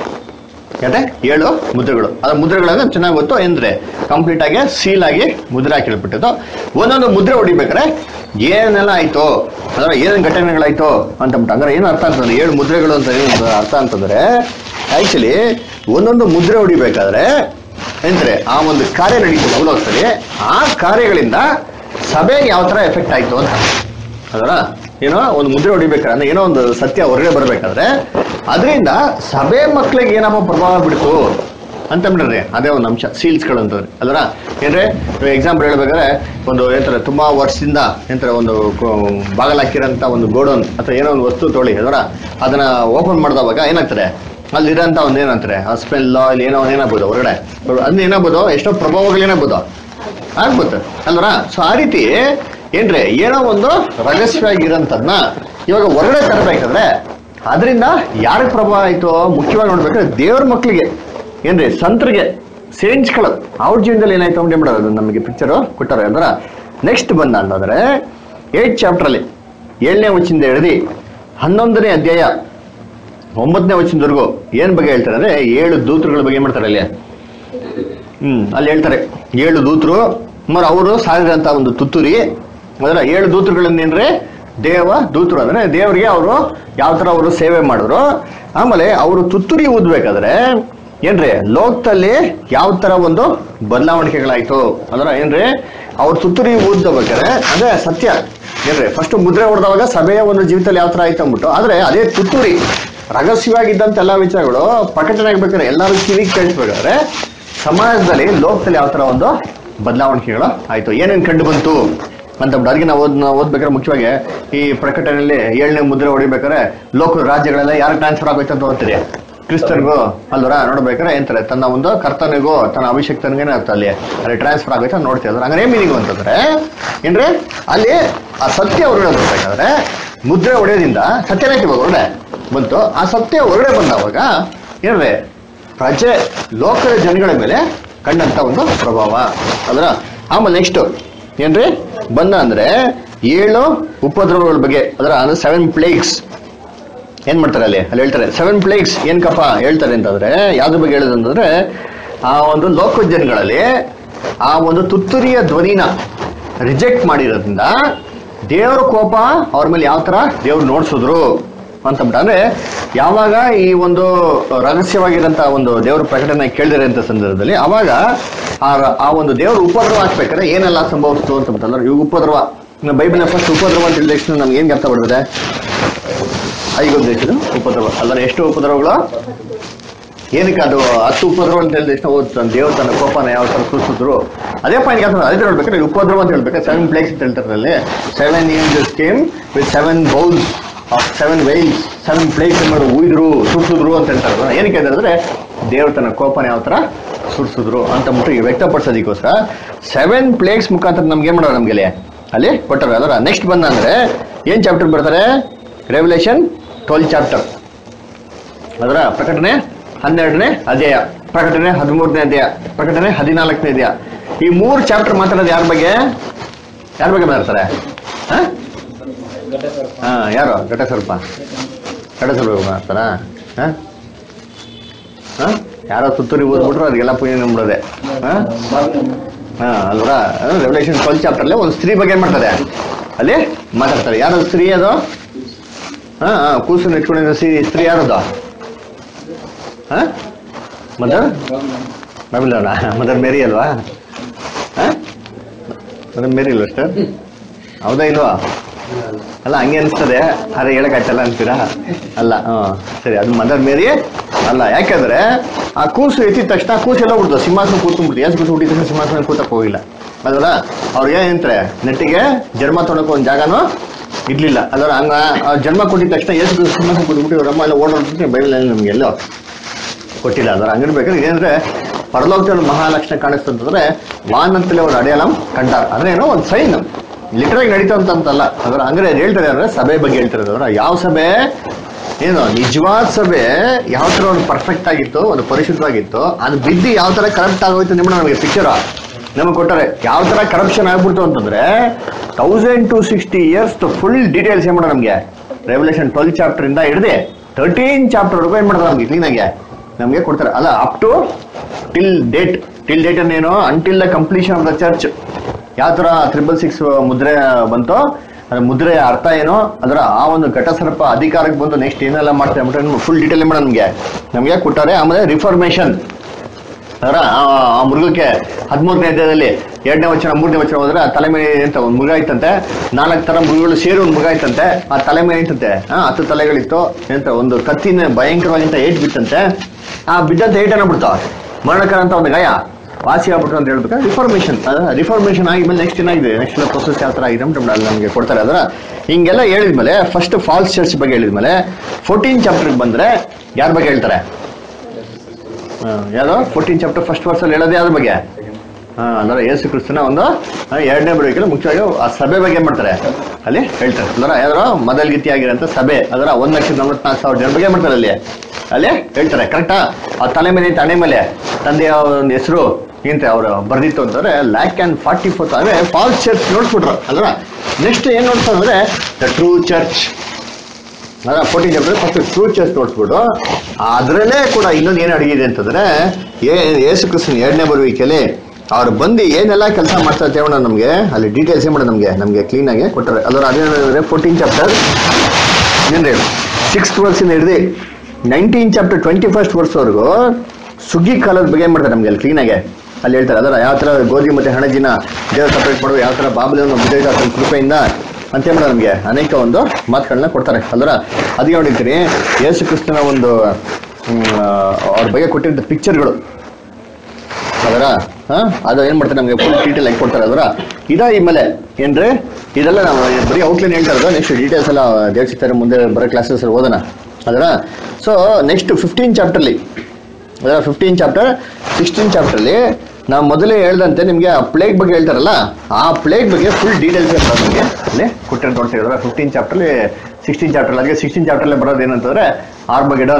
ಯಾಕೆ ಏಳು ಮುದ್ರೆಗಳು ಅದ್ರ ಮುದ್ರೆಗಳನ್ನ ಚೆನ್ನಾಗಿ ಗೊತ್ತು ಅಂದ್ರೆ ಕಂಪ್ಲೀಟ್ ಆಗಿ ಸೀಲ್ ಆಗಿ ಮುದ್ರೆ ಹಾಕಿಡ್ಬಿಟ್ಟಿದ್ದು ಒಂದೊಂದು ಮುದ್ರೆ ಹೊಡಿಬೇಕಾರೆ ಏನೆಲ್ಲ ಆಯ್ತು ಅಂದ್ರೆ ಏನೇನು ಘಟನೆಗಳಾಯ್ತು ಅಂತಂದ್ಬಿಟ್ಟು ಅಂದ್ರೆ ಏನು ಅರ್ಥ ಅಂತಂದ್ರೆ ಏಳು ಮುದ್ರೆಗಳು ಅಂತ ಏನು ಅರ್ಥ ಅಂತಂದ್ರೆ ಆಕ್ಚುಲಿ ಒಂದೊಂದು ಮುದ್ರೆ ಹೊಡಿಬೇಕಾದ್ರೆ ಅಂದ್ರೆ ಆ ಒಂದು ಕಾರ್ಯ ನಡೀತು ಭೂಲೋಕದಲ್ಲಿ ಆ ಕಾರ್ಯಗಳಿಂದ ಸಭೆಗೆ ಯಾವ ತರ ಎಫೆಕ್ಟ್ ಆಯ್ತು ಅಂತ ಅದರ ಏನೋ ಒಂದು ಮುದ್ರೆ ಹೊಡಿಬೇಕಾದ್ರೆ ಏನೋ ಒಂದು ಸತ್ಯ ಹೊರಗಡೆ ಬರ್ಬೇಕಾದ್ರೆ ಅದರಿಂದ ಸಭೆ ಮಕ್ಳಿಗೆ ಏನಪ್ಪ ಪ್ರಭಾವ ಬಿಡ್ತು ಅಂತ ಬಿಡ್ರಿ ಅದೇ ಒಂದು ಅಂಶ ಸೀಲ್ಸ್ಗಳು ಅಂತಂದ್ರೆ ಅಲ್ವರ ಏನ್ರೆ ಎಕ್ಸಾಂಪಲ್ ಹೇಳ್ಬೇಕಾದ್ರೆ ಒಂದು ಏನಂತಾರೆ ತುಂಬಾ ವರ್ಷದಿಂದ ಏನಂತಾರೆ ಒಂದು ಕೊ- ಬಾಗಲ್ ಹಾಕಿರೋಂಥ ಒಂದು ಗೋಡೌನ್ ಅಥವಾ ಏನೋ ಒಂದು ವಸ್ತು ತೊಳಿ ಅದರ ಅದನ್ನ ಓಪನ್ ಮಾಡಿದವಾಗ ಏನಾಗ್ತದೆ ಅಲ್ಲಿರೋಂಥ ಒಂದು ಏನಂತಾರೆ ಆ ಸ್ಮೆಲ್ ಇಲ್ಲಿ ಏನೋ ಏನಾಗ್ಬೋದು ಹೊರಗಡೆ ಅದನ್ನ ಏನಾಗ್ಬೋದು ಎಷ್ಟೋ ಪ್ರಭಾವಗಳು ಏನಾಗ್ಬೋದು ಆಗ್ಬೋದು ಅಲ್ವರ ಸೊ ಆ ರೀತಿ ಏನ್ರಿ ಏನೋ ಒಂದು ರಹಸ್ಯವಾಗಿರೋಂಥದ್ನ ಇವಾಗ ಹೊರಗಡೆ ತರಬೇಕಾದ್ರೆ ಅದರಿಂದ ಯಾರಿಗೆ ಪ್ರಭಾವ ಆಯ್ತು ಮುಖ್ಯವಾಗಿ ನೋಡ್ಬೇಕಾದ್ರೆ ದೇವ್ರ ಮಕ್ಕಳಿಗೆ ಏನ್ರಿ ಸಂತರಿಗೆ ಸೇಂಟ್ಸ್ಗಳು ಅವ್ರ ಜೀವನದಲ್ಲಿ ಏನಾಯ್ತು ಅಂತ ಮಾಡೋದು ಅದು ನಮಗೆ ಪಿಕ್ಚರು ಕೊಟ್ಟಾರೆ ಅಂದ್ರ ನೆಕ್ಸ್ಟ್ ಬಂದ ಅಂತಂದ್ರೆ ಏಟ್ ಚಾಪ್ಟ್ರಲ್ಲಿ ಏಳನೇ ವಚನದಿಂದ ಹಿಡಿದು ಹನ್ನೊಂದನೇ ಅಧ್ಯಾಯ ಒಂಬತ್ತನೇ ವಚನದವರೆಗೂ ಏನ್ ಬಗ್ಗೆ ಹೇಳ್ತಾರೆ ಅಂದ್ರೆ ಏಳು ದೂತರುಗಳ ಬಗ್ಗೆ ಏನ್ ಮಾಡ್ತಾರೆ ಅಲ್ಲಿ ಹ್ಮ್ ಅಲ್ಲಿ ಹೇಳ್ತಾರೆ ಏಳು ದೂತರು ಮರ ಅವರು ಸಾರಿದಂತ ಒಂದು ತುತ್ತೂರಿ ಅದರ ಏಳು ದೂತರುಗಳನ್ನೇನ್ರಿ ದೇವ ದೂತರು ಅಂದ್ರೆ ದೇವರಿಗೆ ಅವರು ಯಾವ ತರ ಅವರು ಸೇವೆ ಮಾಡಿದ್ರು ಆಮೇಲೆ ಅವರು ತುತ್ತೂರಿ ಊದ್ಬೇಕಾದ್ರೆ ಏನ್ರಿ ಲೋಕದಲ್ಲಿ ಯಾವ ತರ ಒಂದು ಬದಲಾವಣೆಗಳಾಯ್ತು ಅದರ ಏನ್ರಿ ಅವ್ರು ತುತ್ತೂರಿ ಊದ್ಬೇಕಾದ್ರೆ ಅದೇ ಸತ್ಯ ಏನ್ರಿ ಫಸ್ಟ್ ಮುದ್ರೆ ಹೊಡೆದವಾಗ ಸಭೆಯ ಒಂದು ಜೀವಿತದಲ್ಲಿ ಯಾವ ತರ ಆಯ್ತು ಅಂದ್ಬಿಟ್ಟು ಆದ್ರೆ ಅದೇ ತುತ್ತೂರಿ ರಹಸ್ಯವಾಗಿದ್ದಂತ ಎಲ್ಲಾ ವಿಚಾರಗಳು ಪ್ರಕಟಣೆ ಆಗ್ಬೇಕಾದ್ರೆ ಎಲ್ಲರೂ ಕಿವಿಗೆ ಕೇಳಿಸ್ಬೇಕಾದ್ರೆ ಸಮಾಜದಲ್ಲಿ ಲೋಕದಲ್ಲಿ ಯಾವ ತರ ಒಂದು ಬದಲಾವಣೆಗಳು ಆಯ್ತು ಏನೇನು ಕಂಡು ಬಂತು ಅಂತ ಅದಕ್ಕೆ ನಾವು ಓದ್ ನಾವು ಓದ್ಬೇಕಾದ್ರೆ ಮುಖ್ಯವಾಗಿ ಈ ಪ್ರಕಟಣೆಯಲ್ಲಿ ಏಳನೇ ಮುದ್ರೆ ಹೊಡಿಬೇಕಾದ್ರೆ ಲೋಕ ರಾಜ್ಯಗಳೆಲ್ಲ ಯಾರು ಟ್ರಾನ್ಸ್ಫರ್ ಆಗೋಯ್ತು ಅಂತ ಓದ್ತೀರಿ ಕ್ರಿಸ್ತನ್ಗೂ ಅಲ್ವರ ನೋಡ್ಬೇಕಾದ್ರೆ ಏನಂತಾರೆ ತನ್ನ ಒಂದು ಕರ್ತನಿಗೂ ತನ್ನ ಅಭಿಷೇಕ್ತನಿಗೆ ಅರ್ಥ ಅಲ್ಲಿ ಅಲ್ಲಿ ಟ್ರಾನ್ಸ್ಫರ್ ಆಗೋಯ್ತು ಅಂತ ನೋಡ್ತೀವಿ ಅದ್ರ ಹಂಗಾರೆ ಮೀನಿಂಗ್ ಅಂತಂದ್ರೆ ಏನ್ರಿ ಅಲ್ಲಿ ಆ ಸತ್ಯ ಹೊರಗಡೆ ಬರ್ಬೇಕಾದ್ರೆ ಮುದ್ರೆ ಹೊಡೆಯೋದ್ರಿಂದ ಸತ್ಯನೇ ಇವಾಗ ಹೊರಗಡೆ ಬಂತು ಆ ಸತ್ಯ ಹೊರಗಡೆ ಬಂದವಾಗ ಏನ್ರಿ ಪ್ರಜೆ ಲೋಕದ ಜನಗಳ ಮೇಲೆ ಕಂಡಂತ ಒಂದು ಪ್ರಭಾವ ಅದರ ಆಮೇಲೆ ನೆಕ್ಸ್ಟ್ ಏನ್ರಿ ಬಂದ ಅಂದ್ರೆ ಏಳು ಉಪದ್ರವಗಳ ಬಗ್ಗೆ ಅದರ ಅಂದ್ರೆ ಸೆವೆನ್ ಪ್ಲೇಗ್ಸ್ ಏನ್ ಮಾಡ್ತಾರೆ ಅಲ್ಲಿ ಅಲ್ಲಿ ಹೇಳ್ತಾರೆ ಸೆವೆನ್ ಪ್ಲೇಗ್ಸ್ ಏನ್ಕಪ್ಪ ಹೇಳ್ತಾರೆ ಅಂತಂದ್ರೆ ಯಾವ್ದ್ರ ಬಗ್ಗೆ ಹೇಳೋದಂತಂದ್ರೆ ಆ ಒಂದು ಲೋಕ ಜನಗಳಲ್ಲಿ ಆ ಒಂದು ತುತ್ತೂರಿಯ ಧ್ವನಿನ ರಿಜೆಕ್ಟ್ ಮಾಡಿರೋದ್ರಿಂದ ದೇವರ ಕೋಪ ಅವ್ರ ಮೇಲೆ ಯಾವ ತರ ದೇವ್ರು ನೋಡ್ಸಿದ್ರು ಅಂತಂದ್ಬಿಟ್ಟು ಅಂದ್ರೆ ಯಾವಾಗ ಈ ಒಂದು ರಹಸ್ಯವಾಗಿರೋಂಥ ಒಂದು ದೇವ್ರ ಪ್ರಕಟಣೆ ಕೇಳಿದಿರೋಂಥ ಸಂದರ್ಭದಲ್ಲಿ ಅವಾಗ ಆ ಆ ಒಂದು ದೇವ್ರ ಉಪದ್ರವ ಹಾಕ್ಬೇಕಾದ್ರೆ ಏನೆಲ್ಲ ಸಂಭವಿಸ್ತು ಅಂತಂದ್ರೆ ಇವಾಗ ಉಪದ್ರವ ಬೈಬಲ್ನ ಫಸ್ಟ್ ಉಪದ್ರವ ಅಂತ ಹೇಳಿದ ತಕ್ಷಣ ನಮ್ಗೆ ಏನ್ ಅರ್ಥ ಬರ್ತದೆ ಐಗೊಬ್ಬ ದೇಶದ ಉಪದ್ರವ ಅಲ್ಲರ ಎಷ್ಟು ಉಪದ್ರವಗಳು ಏನಕ್ಕೆ ಅದು ಹತ್ತು ಉಪದ್ರವ ಅಂತ ಹೇಳಿದ ತಕ್ಷಣ ಓದ್ ತನ್ನ ದೇವ್ರು ತನ್ನ ಕೋಪನ ಯಾವ ತರ ಸೂಚಿಸಿದ್ರು ಅದೇ ಪಾಯಿಂಟ್ ಯಾವ ಅದೇ ಹೇಳ್ಬೇಕಾದ್ರೆ ಈ ಉಪದ್ರವ ಅಂತ ಹೇಳ್ಬೇಕಾದ್ರೆ ಸೆವೆನ್ ಪ್ಲೇಕ್ಸ್ ಅಂತ ಹೇಳ್ತಾರೆ ಅಲ್ಲಿ seven angels came with seven bowls of seven vials seven plagues ಮಾಡಿ ಉಯ್ದ್ರು ಸುಟ್ಟಿದ್ರು ಅಂತ ಹೇಳ್ತಾರೆ ಏನಕ್ಕೆ ಅಂದ್ರೆ ದೇವ್ರು ತನ್ನ ಕೋಪನ ಯಾವ ತರ ಸುರಿಸಿದ್ರು ಅಂತ ಅಂದ್ಬಿಟ್ಟು ಈ ವ್ಯಕ್ತಪಡಿಸೋದಕ್ಕೋಸ್ಕರ ಸೆವೆನ್ ಪ್ಲೇಕ್ಸ್ ಮುಖಾಂತರ ನಮ್ಗೆ ಏನ್ ಮಾಡೋರು ನಮ್ಗೆ ಅಲ್ಲಿ ಕೊಟ್ಟರು ಅದರ ನೆಕ್ಸ್ಟ್ ಬಂದ ಅಂದ್ರೆ ಏನ್ ಚಾಪ್ಟರ್ ಬರ್ತಾರೆ ರೆವಲ್ಯೂಷನ್ ಟ್ವೆಲ್ ಚಾಪ್ಟರ್ ಅದರ ಪ್ರಕಟಣೆ ಹನ್ನೆರಡನೇ ಅಧ್ಯಾಯ ಪ್ರಕಟಣೆ ಹದಿಮೂರನೇ ಅಧ್ಯಾಯ ಪ್ರಕಟಣೆ ಹದಿನಾಲ್ಕನೇ ಅಧ್ಯಾಯ ಈ ಮೂರು ಚಾಪ್ಟರ್ ಮಾತಾಡೋದು ಯಾರ ಬಗ್ಗೆ ಯಾರ ಬಗ್ಗೆ ಮಾತಾಡ್ತಾರೆ ಹಾ? ಹಾ ಯಾರು ಘಟ ಸ್ವಲ್ಪ ಘಟ ಸ್ವಲ್ಪ ಮಾತಾಡ್ತಾರ ಹಾ ಹಾ ಯಾರೋ ಸುತ್ತೂರಿ ಓದ್ಬಿಟ್ರು ಅದಕ್ಕೆಲ್ಲ ಪುಣ್ಯ ನಂಬಿಡೋದೆ ಹಾ ಹಾ ಅಲ್ವಾ ರೆವಲ್ಯೂಷನ್ ಟ್ವೆಲ್ ಚಾಪ್ಟರ್ ಅಲ್ಲಿ ಒಂದು ಸ್ತ್ರೀ ಬಗ್ಗೆ ಏನ್ ಮಾಡ್ತಾರೆ ಅಲ್ಲಿ ಮಾತಾಡ್ತಾರೆ ಯಾರು ಸ್ತ್ರೀ ಅದು ಹಾ ಹಾ ಕೂಸು ಇಟ್ಕೊಂಡಿರೋ ಸ್ತ್ರೀ ಸ್ತ್ರೀ ಯಾರದು ಹಾ ಮದರ್ ಬೈಬಲ್ ಮದರ್ ಮೇರಿ ಅಲ್ವಾ ಹಾ ಮದರ್ ಮೇರಿ ಇಲ್ವಾ ಅಷ್ಟೇ ಹೌದಾ ಇಲ್ವಾ ಅಲ್ಲ ಹಂಗೆ ಅನಿಸ್ತದೆ ಅರೆ ಹೇಳಕ್ ಆಯ್ತಲ್ಲ ಅಂತೀರಾ ಅಲ್ಲ ಹ್ಮ್ ಸರಿ ಅದು ಮದರ್ ಮೇರಿ ಅಲ್ಲ ಯಾಕಂದ್ರೆ ಆ ಕೂಸು ಎತ್ತಿದ ತಕ್ಷಣ ಕೂಸು ಎಲ್ಲ ಬಿಡ್ತು ಸಿಂಹಾಸನ ಕೂತ್ಕೊಂಡ್ಬಿಟ್ಟು ಎಷ್ಟು ಕೂತು ಹುಟ್ಟಿದ ಸಿಂಹಾಸನ ಕೂತಕ್ ಹೋಗಿಲ್ಲ ಅಲ್ವಲ್ಲ ಅವ್ರಿಗೆ ಏನಂತಾರೆ ನೆಟ್ಟಿಗೆ ಜನ್ಮ ತೊಡಕ ಒಂದು ಜಾಗನೂ ಇರ್ಲಿಲ್ಲ ಅಲ್ವರ ಹಂಗ ಆ ಜನ್ಮ ಕೊಟ್ಟಿದ ತಕ್ಷಣ ಎಷ್ಟು ಸಿಂಹಾಸನ ಕೂತ್ಬಿಟ್ಟು ಇವರಮ್ಮ ಎಲ್ಲ ಓಡೋಡ್ಬಿಟ್ಟು ಬೈಬಲ್ ನಮಗೆಲ್ಲೋ ಕೊಟ್ಟಿಲ್ಲ ಅದರ ಹಂಗಿರ್ಬೇಕಾದ್ರೆ ಇದೇಂದ್ರೆ ಪರಲೋಕದಲ್ಲಿ ಮಹಾಲಕ್ಷಣ ಕಾಣಿಸ್ತಂತಂದ್ರೆ ವಾನಂತಲೇ ಒಂದು ಅಡೆಯಾಲಂ ಕಂಡಾರ ಅಂದ್ರೆ ಏನೋ ಒಂದು ಸೈನ್ ಲಿಟರಾಗಿ ನಡೀತಾ ಅಂತಲ್ಲ ಅದರ ಹಂಗಾರೆ ಅದ್ ಹೇಳ್ತಾರೆ ಅಂದ್ರೆ ಸಭೆ ಬಗ್ಗೆ ಹೇಳ್ತಾರೆ ಅದರ ಯಾವ ಸಭೆ ಏನು ನಿಜವಾದ ಸಭೆ ಯಾವ ತರ ಒಂದು ಪರ್ಫೆಕ್ಟ್ ಆಗಿತ್ತು ಒಂದು ಪರಿಶುದ್ಧವಾಗಿತ್ತು ಅದು ಬಿದ್ದು ಯಾವ ತರ ಕರಪ್ಟ್ ಆಗೋಯ್ತು ನಿಮ್ಮ ನಮಗೆ ಪಿಕ್ಚರ್ ನಮಗೆ ಕೊಟ್ಟರೆ ಯಾವ ತರ ಕರಪ್ಷನ್ ಆಗ್ಬಿಡ್ತು ಅಂತಂದ್ರೆ thousand two sixty years full details ಏನ್ ಮಾಡೋಣ ನಮಗೆ ರೆವಲ್ಯೂಷನ್ ಟ್ವೆಲ್ ಚಾಪ್ಟರ್ ಇಂದ ಹಿಡಿದೆ ತರ್ಟೀನ್ ಚಾಪ್ಟರ್ ವರೆಗೂ ಏನ್ ಮಾಡೋದು ನಮ್ಗೆ ಕ್ಲೀನಾಗೆ ನಮಗೆ ಕೊಡ್ತಾರೆ ಅಲ್ಲ up to till date till date ಅನ್ನೇನು until the completion of the church ಯಾವ ತರ ತ್ರಿಬಲ್ ಸಿಕ್ಸ್ ಮುದ್ರೆ ಬಂತು ಅದ್ರ ಮುದ್ರೆಯ ಅರ್ಥ ಏನು ಅದರ ಆ ಒಂದು ಘಟಸರ್ಪ ಅಧಿಕಾರಕ್ಕೆ ಬಂದು ನೆಕ್ಸ್ಟ್ ಏನೆಲ್ಲ ಮಾಡ್ತಾರೆ ಅಂದ್ಬಿಟ್ಟು ಫುಲ್ ಡೀಟೇಲ್ ಮಾಡೋಣ ನಮಗೆ ನಮಗೆ ಕೊಟ್ಟಾರೆ ಆಮೇಲೆ ರಿಫಾರ್ಮೇಶನ್ ಅದರ ಆ- ಆ ಮೃಗಕ್ಕೆ ಹದಿಮೂರನೇ ಅಧ್ಯಾಯದಲ್ಲಿ ಎರಡನೇ ವಚನ ಮೂರನೇ ವಚನ ಹೋದ್ರೆ ಆ ತಲೆ ಮೇಲೆ ಅಂತ ಒಂದು ಮೃಗ ಇತ್ತಂತೆ ನಾಲ್ಕು ತರ ಮೃಗಗಳು ಸೇರಿ ಒಂದು ಮೃಗ ಇತ್ತಂತೆ ಆ ತಲೆ ಮೇಲೆ ಇತ್ತಂತೆ ಆ ಹತ್ತು ತಲೆಗಳಿತ್ತು ಎಂತ ಒಂದು ಕತ್ತಿನ ಭಯಂಕರವಾಗಿಂತ ಏಟ್ ಬಿತ್ತಂತೆ ಆ ಬಿದ್ದಂತ ಏಟ್ ಏನಾಗ್ಬಿಡ್ತು ಮರಣಕರ ಅಂತ ಒಂದು ಗಾಯ ವಾಸಿ ಆಗ್ಬಿಟ್ರು ಅಂತ ಹೇಳ್ಬೇಕು ರಿಫಾರ್ಮೇಶನ್ ರಿಫಾರ್ಮೇಶನ್ ಆಗಿದ್ಮೇಲೆ ನೆಕ್ಸ್ಟ್ ಏನಾಗಿದೆ ನೆಕ್ಸ್ಟ್ ಪ್ರೊಸೆಸ್ ಯಾವ ತರ ಆಗಿದೆ ಅಂತ ಅಲ್ಲಿ ನಮಗೆ ಕೊಡ್ತಾರೆ ಅದರ ಹಿಂಗೆಲ್ಲ ಹೇಳಿದ್ಮೇಲೆ ಫಸ್ಟ್ ಫಾಲ್ಸ್ ಚರ್ಚ್ ಬಗ್ಗೆ ಹೇಳಿದ್ಮೇಲೆ ಫೋರ್ಟೀನ್ ಚಾಪ್ಟರ್ಗೆ ಬಂದ್ರೆ ಯಾರ ಬಗ್ಗೆ ಹೇಳ್ತಾರೆ ಯಾವ್ದು ಫೋರ್ಟೀನ್ ಚಾಪ್ಟರ್ ಫಸ್ಟ್ ವರ್ಸ್ ಅಲ್ಲಿ ಹೇಳೋದು ಯಾವ್ದ್ರ ಬಗ್ಗೆ ಹಾ ಅಂದ್ರೆ ಯೇಸು ಕ್ರಿಸ್ತನ ಒಂದು ಆ, ಎರಡನೇ ಬರುವಿಕೆಲ್ಲ ಮುಖ್ಯವಾಗಿ ಆ ಸಭೆ ಬಗ್ಗೆ ಏನ್ ಮಾಡ್ತಾರೆ ಅಲ್ಲಿ ಹೇಳ್ತಾರೆ ಅಂದ್ರೆ ಯಾವ್ದಾರ ಮೊದಲ್ಗಿತಿ ಆಗಿರೋಂಥ ಸಭೆ ಅದರ ಒಂದ್ ಲಕ್ಷದ ನಲವತ್ನಾಲ್ಕು ಸಾವಿರ ಜನ ಬಗ್ಗೆ ಮಾಡ್ತಾರೆ ಅಲ್ಲಿ ಅಲ್ಲಿ ಹೇಳ್ತಾರೆ ಕರೆಕ್ಟಾ ಆ ತಲೆ ಮೇಲೆ ತಲೆ ಮೇಲೆ ತಂದೆಯ ಒಂದು ಹೆಸರು ಏನ್ತೆ ಅವರು ಬರ್ದಿತ್ತು ಅಂತಂದ್ರೆ ಲ್ಯಾಕ್ ಅಂಡ್ ಫಾರ್ಟಿ ಫೋರ್ ಅಂದ್ರೆ ಫಾಲ್ಸ್ ಚರ್ಚ್ ನೋಡ್ಬಿಟ್ರು ಅಲ್ವಾ ನೆಕ್ಸ್ಟ್ ಏನ್ ನೋಡ್ತಾರೆ ಅಂದ್ರೆ ದ ಟ್ರೂ ಚರ್ಚ್ ಅದ fourteen chapter first true church ನೋಡ್ಸ್ಬಿಟ್ಟು ಅದರಲ್ಲೇ ಕೂಡ ಇನ್ನೊಂದು ಏನು ಅಡಗಿದೆ ಅಂತಂದ್ರೆ ಏ ಯೇಸು ಕ್ರಿಸ್ತನ ಎರಡನೇ ಬರುವಿಕೆಯಲ್ಲಿ ಅವ್ರು ಬಂದು ಏನೆಲ್ಲ ಕೆಲಸ ಮಾಡ್ತಾರೆ ಅಂತ ಹೇಳೋಣ ನಮಗೆ ಅಲ್ಲಿ ಡೀಟೇಲ್ಸ್ ಏನು ಮಾಡೋಣ ನಮಗೆ ನಮಗೆ ಕ್ಲೀನಾಗಿ ಕೊಟ್ಟರೆ ಅದರ ಅದೇನಂದ್ರೆ ಫೋರ್ಟೀನ್ ಚಾಪ್ಟರ್ ಏನ್ರಿ ಸಿಕ್ಸ್ತ್ ವರ್ಸಿಂದ ಹಿಡಿದು ನೈನ್ಟೀನ್ ಚಾಪ್ಟರ್ ಟ್ವೆಂಟಿ ಫಸ್ಟ್ ವರ್ಸ್ವರೆಗೂ ಸುಗ್ಗಿ ಕಾಲದ ಬಗ್ಗೆ ಏನು ಮಾಡ್ತಾರೆ ನಮಗೆ ಅಲ್ಲಿ ಕ್ಲೀನಾಗೆ ಅಲ್ಲಿ ಹೇಳ್ತಾರೆ ಅದರ ಯಾವ ಥರ ಗೋಧಿ ಮತ್ತು ಹಣಜಿನ ದೇವ್ರ ಸಪ್ರೇಟ್ ಮಾಡುವ ಯಾವ ಥರ ಬಾಬಲನ್ನು ಬುದ್ಧ ತನ್ನ ಕೃಪೆಯಿಂದ ಅಂತ ಮಾಡೋದು ನಮಗೆ ಅನೇಕ ಒಂದು ಮಾತುಗಳನ್ನ ಕೊಡ್ತಾರೆ ಅಲ್ವರ ಅದಕ್ಕೆ ನೋಡಿರ್ತೀನಿ ಯೇಸು ಕ್ರಿಸ್ತನ ಒಂದು ಹ್ಮ್, ಅವ್ರ ಬಗ್ಗೆ ಕೊಟ್ಟಿದ್ದ ಪಿಕ್ಚರ್ಗಳು ಅದರ ಹಾ ಅದು ಏನ್ ಮಾಡ್ತಾರೆ ನಮಗೆ ಫುಲ್ ಡೀಟೇಲ್ ಆಗಿ ಕೊಡ್ತಾರೆ ಅದರ ಇದ ಈ ಮೇಲೆ ಏನ್ರಿ ಇದೆಲ್ಲ ನಾವು ಬರೀ ಔಟ್ಲೈನ್ ಹೇಳ್ತಾ ಇರೋದು ನೆಕ್ಸ್ಟ್ ಡೀಟೇಲ್ಸ್ ಎಲ್ಲ ದೇವಚಿತ್ತಾರೆ ಮುಂದೆ ಬರೋ ಕ್ಲಾಸಸ್ ಓದೋಣ ಅದರ ಸೊ ನೆಕ್ಸ್ಟ್ ಫಿಫ್ಟೀನ್ ಚಾಪ್ಟರ್ಲಿ ಅದರ ಫಿಫ್ಟೀನ್ ಚಾಪ್ಟರ್ ಸಿಕ್ಸ್ಟೀನ್ ಚಾಪ್ಟರ್ಲಿ ನಾವು ಮೊದಲೇ ಹೇಳ್ದಂತೆ ನಿಮಗೆ ಆ ಪ್ಲೇಗ್ ಬಗ್ಗೆ ಹೇಳ್ತಾರಲ್ಲ ಆ ಪ್ಲೇಗ್ ಬಗ್ಗೆ ಫುಲ್ ಡೀಟೇಲ್ಸ್ ಇರ್ತಾರೆ ನಮಗೆ ಅಲ್ಲಿ ಕೊಟ್ಟಿರೋ ನೋಡ್ತಾ ಇದ್ದಾರೆ ಫಿಫ್ಟೀನ್ ಚಾಪ್ಟರ್ಲಿ ಸಿಕ್ಸ್ಟೀನ್ ಚಾಪ್ಟರ್ ಅದಕ್ಕೆ ಸಿಕ್ಸ್ಟೀನ್ ಚಾಪ್ಟರ್ಲಿ ಬರೋದು ಏನಂತಂದ್ರೆ ಆರ್ಬಗೆಡನ್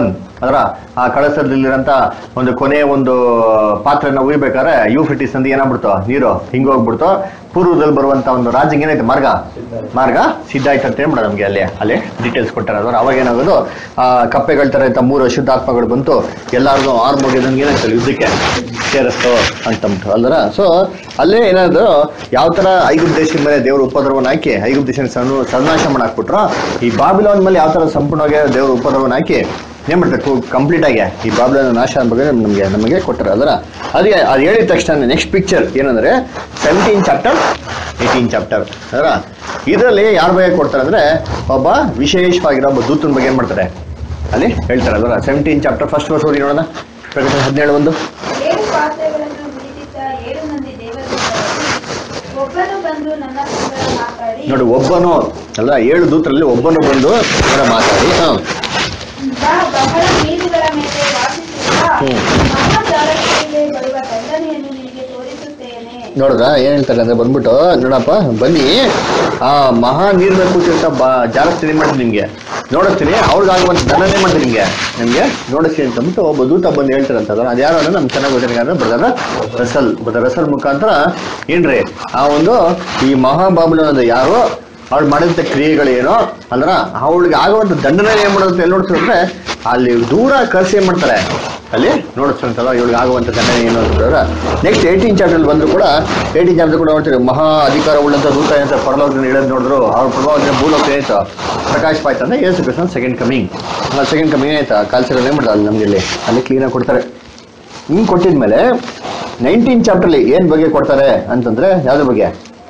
ಅದರ ಆ ಕಳಸದಲ್ಲಿರಂತ ಒಂದು ಕೊನೆಯ ಒಂದು ಪಾತ್ರನ ಉಯ್ಬೇಕಾದ್ರೆ ಯೂಫ್ರಿಟಿಸ್ ಅಂತ ಏನಾಗ್ಬಿಡ್ತು ನೀರು ಹಿಂಗೋಗ್ಬಿಡ್ತು ಪೂರ್ವದಲ್ಲಿ ಬರುವಂತ ಒಂದು ರಾಜ್ಯಕ್ಕೆ ಏನಾಯ್ತು ಮಾರ್ಗ ಮಾರ್ಗ ಸಿದ್ಧ ಆಯ್ತು ಅಂತ ಹೇಳ್ಬಿಡ ನಮ್ಗೆ ಅಲ್ಲಿ ಅಲ್ಲಿ ಡೀಟೇಲ್ಸ್ ಕೊಟ್ಟಾರೆ ಅದ್ರ ಅವಾಗ ಏನಾಗೋದು ಆ ಕಪ್ಪೆಗಳ ತರ ಇದ್ದ ಮೂರು ಶುದ್ಧಾತ್ಮಗಳು ಬಂತು ಎಲ್ಲಾರ್ಗು ಆರ್ ಮುಗಿದಂಗೆ ಏನಾಯ್ತು ಯುದ್ಧಕ್ಕೆ ಸೇರಿಸ್ತು ಅಂತಂಬಿಟ್ಟು ಅಲ್ದರ ಸೊ ಅಲ್ಲೇ ಏನಾದ್ರು ಯಾವ ತರ ಐಗುಪ್ತ ದೇಶದ ಮೇಲೆ ದೇವರು ಉಪದ್ರವನ್ನ ಹಾಕಿ ಐಗುಪ್ತ ದೇಶ ಸಣ್ಣ ಸರ್ನಾಶ ಮಾಡಾಕ್ಬಿಟ್ರು ಈ ಬಾಬಿಲೋನ್ ಮೇಲೆ ಯಾವ ತರ ಸಂಪೂರ್ಣವಾಗಿ ದೇವರು ಉಪದ್ರವನ್ನ ಹಾಕಿ ಏನ್ ಮಾಡ್ತಾರೆ ಕಂಪ್ಲೀಟ್ ಆಗಿ ಈ ಬಾಬಿಲೋನ್ ನಾಶ ಬಗ್ಗೆ ನಮಗೆ ನಮಗೆ ಕೊಟ್ಟರೆ ಅದರ ಅದೇ ಅದು ಹೇಳಿದ ತಕ್ಷಣ ನೆಕ್ಸ್ಟ್ ಪಿಕ್ಚರ್ ಏನಂದ್ರೆ ಸೆವೆಂಟೀನ್ ಚಾಪ್ಟರ್ ಏಯ್ಟೀನ್ ಚಾಪ್ಟರ್ ಅದರ ಇದರಲ್ಲಿ ಯಾರ ಬಗ್ಗೆ ಕೊಡ್ತಾರೆ ಅಂದ್ರೆ ಒಬ್ಬ ವಿಶೇಷವಾಗಿರೋ ಒಬ್ಬ ದೂತನ ಬಗ್ಗೆ ಏನ್ ಮಾಡ್ತಾರೆ ಅಲ್ಲಿ ಹೇಳ್ತಾರೆ ಅದರ ಸೆವೆಂಟೀನ್ ಚಾಪ್ಟರ್ ಫಸ್ಟ್ ವರ್ಷ ಓದಿ ನೋಡೋಣ ಪ್ರಕಟಣೆ ಹದಿನೇಳು ಒಂದು
ಏಳು ಪಾತ್ರೆಗಳನ್ನು ಹಿಡಿದಿದ್ದ ಏಳು ಮಂದಿ ದೇವದೂತರಲ್ಲಿ ಒಬ್ಬನು ಬಂದು ನನ್ನ ಸಂಗಡ ಮಾತಾಡಿ
ನೋಡಿ ಒಬ್ಬನು ಅಲ್ಲ ಏಳು ದೂತರಲ್ಲಿ ಒಬ್ಬನು ಬಂದು ಅವರ ಮಾತಾಡಿ ಹಾ
ಬಾ ಬಹಳ ನೀರುಗಳ ಮೇಲೆ ವಾಸಿಸಿರುವ
ಹ್ಮ್.
ಮಹಾಜಾಲಗಳಿಗೆ ಬರುವ ದಂಡನೆಯನ್ನು ನಿನಗೆ ತೋರಿಸುತ್ತೇನೆ
ನೋಡಿದ್ರ ಏನ್ ಹೇಳ್ತಾರೆ ಅಂದ್ರೆ ಬಂದ್ಬಿಟ್ಟು ನೋಡಪ್ಪ ಬನ್ನಿ ಆ ಮಹಾ ನೀರ್ನ ಕೂತಿರ್ತ ಬಾ ಜಾರಸ್ತೀನಿ ಮಾಡ್ತೀನಿ ನಿಮ್ಗೆ ನೋಡಿಸ್ತೀನಿ ಅವ್ರಿಗಾಗುವಂತ ಧನನೇ ಮಾಡ್ತೀನಿ ನಿಮ್ಗೆ ನಿಮ್ಗೆ ನೋಡಿಸ್ತೀನಿ ಅಂತ ಅಂದ್ಬಿಟ್ಟು ಒಬ್ಬ ದೂತ ಬಂದು ಹೇಳ್ತಾರೆ ಅಂತ ಅದು ಯಾರು ಅಂದ್ರೆ ನಮ್ಗೆ ಚೆನ್ನಾಗಿ ಗೊತ್ತಿಲ್ಲ ಅಂದ್ರೆ ಬ್ರದರ್ ರಸಲ್ ಬ್ರದರ್ ರಸಲ್ ಮುಖಾಂತರ ಏನ್ರಿ ಆ ಒಂದು ಈ ಮಹಾಬಾಬುಲ ಅಂದ್ರೆ ಯಾರು ಅವ್ಳು ಮಾಡಿದಂಥ ಕ್ರಿಯೆಗಳೇನೋ ಅಂದ್ರ ಅವಳಿಗೆ ಆಗುವಂತ ದಂಡನೆ ಏನ್ ಮಾಡೋದು ಎಲ್ಲಿ ನೋಡ್ತಾರೆ ಅಲ್ಲಿ ದೂರ ಕರ್ಸಿ ಏನ್ ಮಾಡ್ತಾರೆ ಅಲ್ಲಿ ನೋಡಿಸ್ತಂತಲ್ಲ ಇವಳಿಗೆ ಆಗುವಂತ ದಂಡನೆ ಏನು ಅಂತಂದ್ರೆ ನೆಕ್ಸ್ಟ್ ಏಯ್ಟೀನ್ ಚಾಪ್ಟರ್ ಬಂದ್ರು ಕೂಡ ಏಯ್ಟೀನ್ ಚಾಪ್ಟರ್ ಕೂಡ ನೋಡ್ತೀವಿ ಮಹಾ ಅಧಿಕಾರ ಉಳ್ಳಂತ ದೂತ ಅಂತ ಪರಲೋಕದಿಂದ ಇಳಿದ್ ನೋಡಿದ್ರು ಅವ್ರ ಪ್ರಭಾವದಿಂದ ಭೂಲೋಕ ಏನಾಯ್ತು ಪ್ರಕಾಶ ಪಾಯ್ತು ಅಂದ್ರೆ Yesu Krishna second coming second coming ಆಯ್ತಾ ಕಾಲ್ಸರಲ್ಲಿ ಏನ್ ಮಾಡ್ತಾರೆ ಅಲ್ಲಿ ನಮ್ಗೆ ಇಲ್ಲಿ ಅಲ್ಲಿ ಕ್ಲೀನಾಗಿ ಕೊಡ್ತಾರೆ ಹಿಂಗ್ ಕೊಟ್ಟಿದ್ಮೇಲೆ ನೈನ್ಟೀನ್ ಚಾಪ್ಟರ್ಲಿ ಏನ್ ಬಗ್ಗೆ ಕೊಡ್ತಾರೆ ಅಂತಂದ್ರೆ ಯಾವ್ದ್ರ ಬಗ್ಗೆ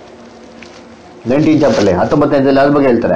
ನೈನ್ಟೀನ್ ಚಾಪ್ಟರ್ಲಿ ಹತ್ತೊಂಬತ್ತನೇದಲ್ಲಿ ಯಾವ್ದ್ರ ಬಗ್ಗೆ ಹೇಳ್ತಾರೆ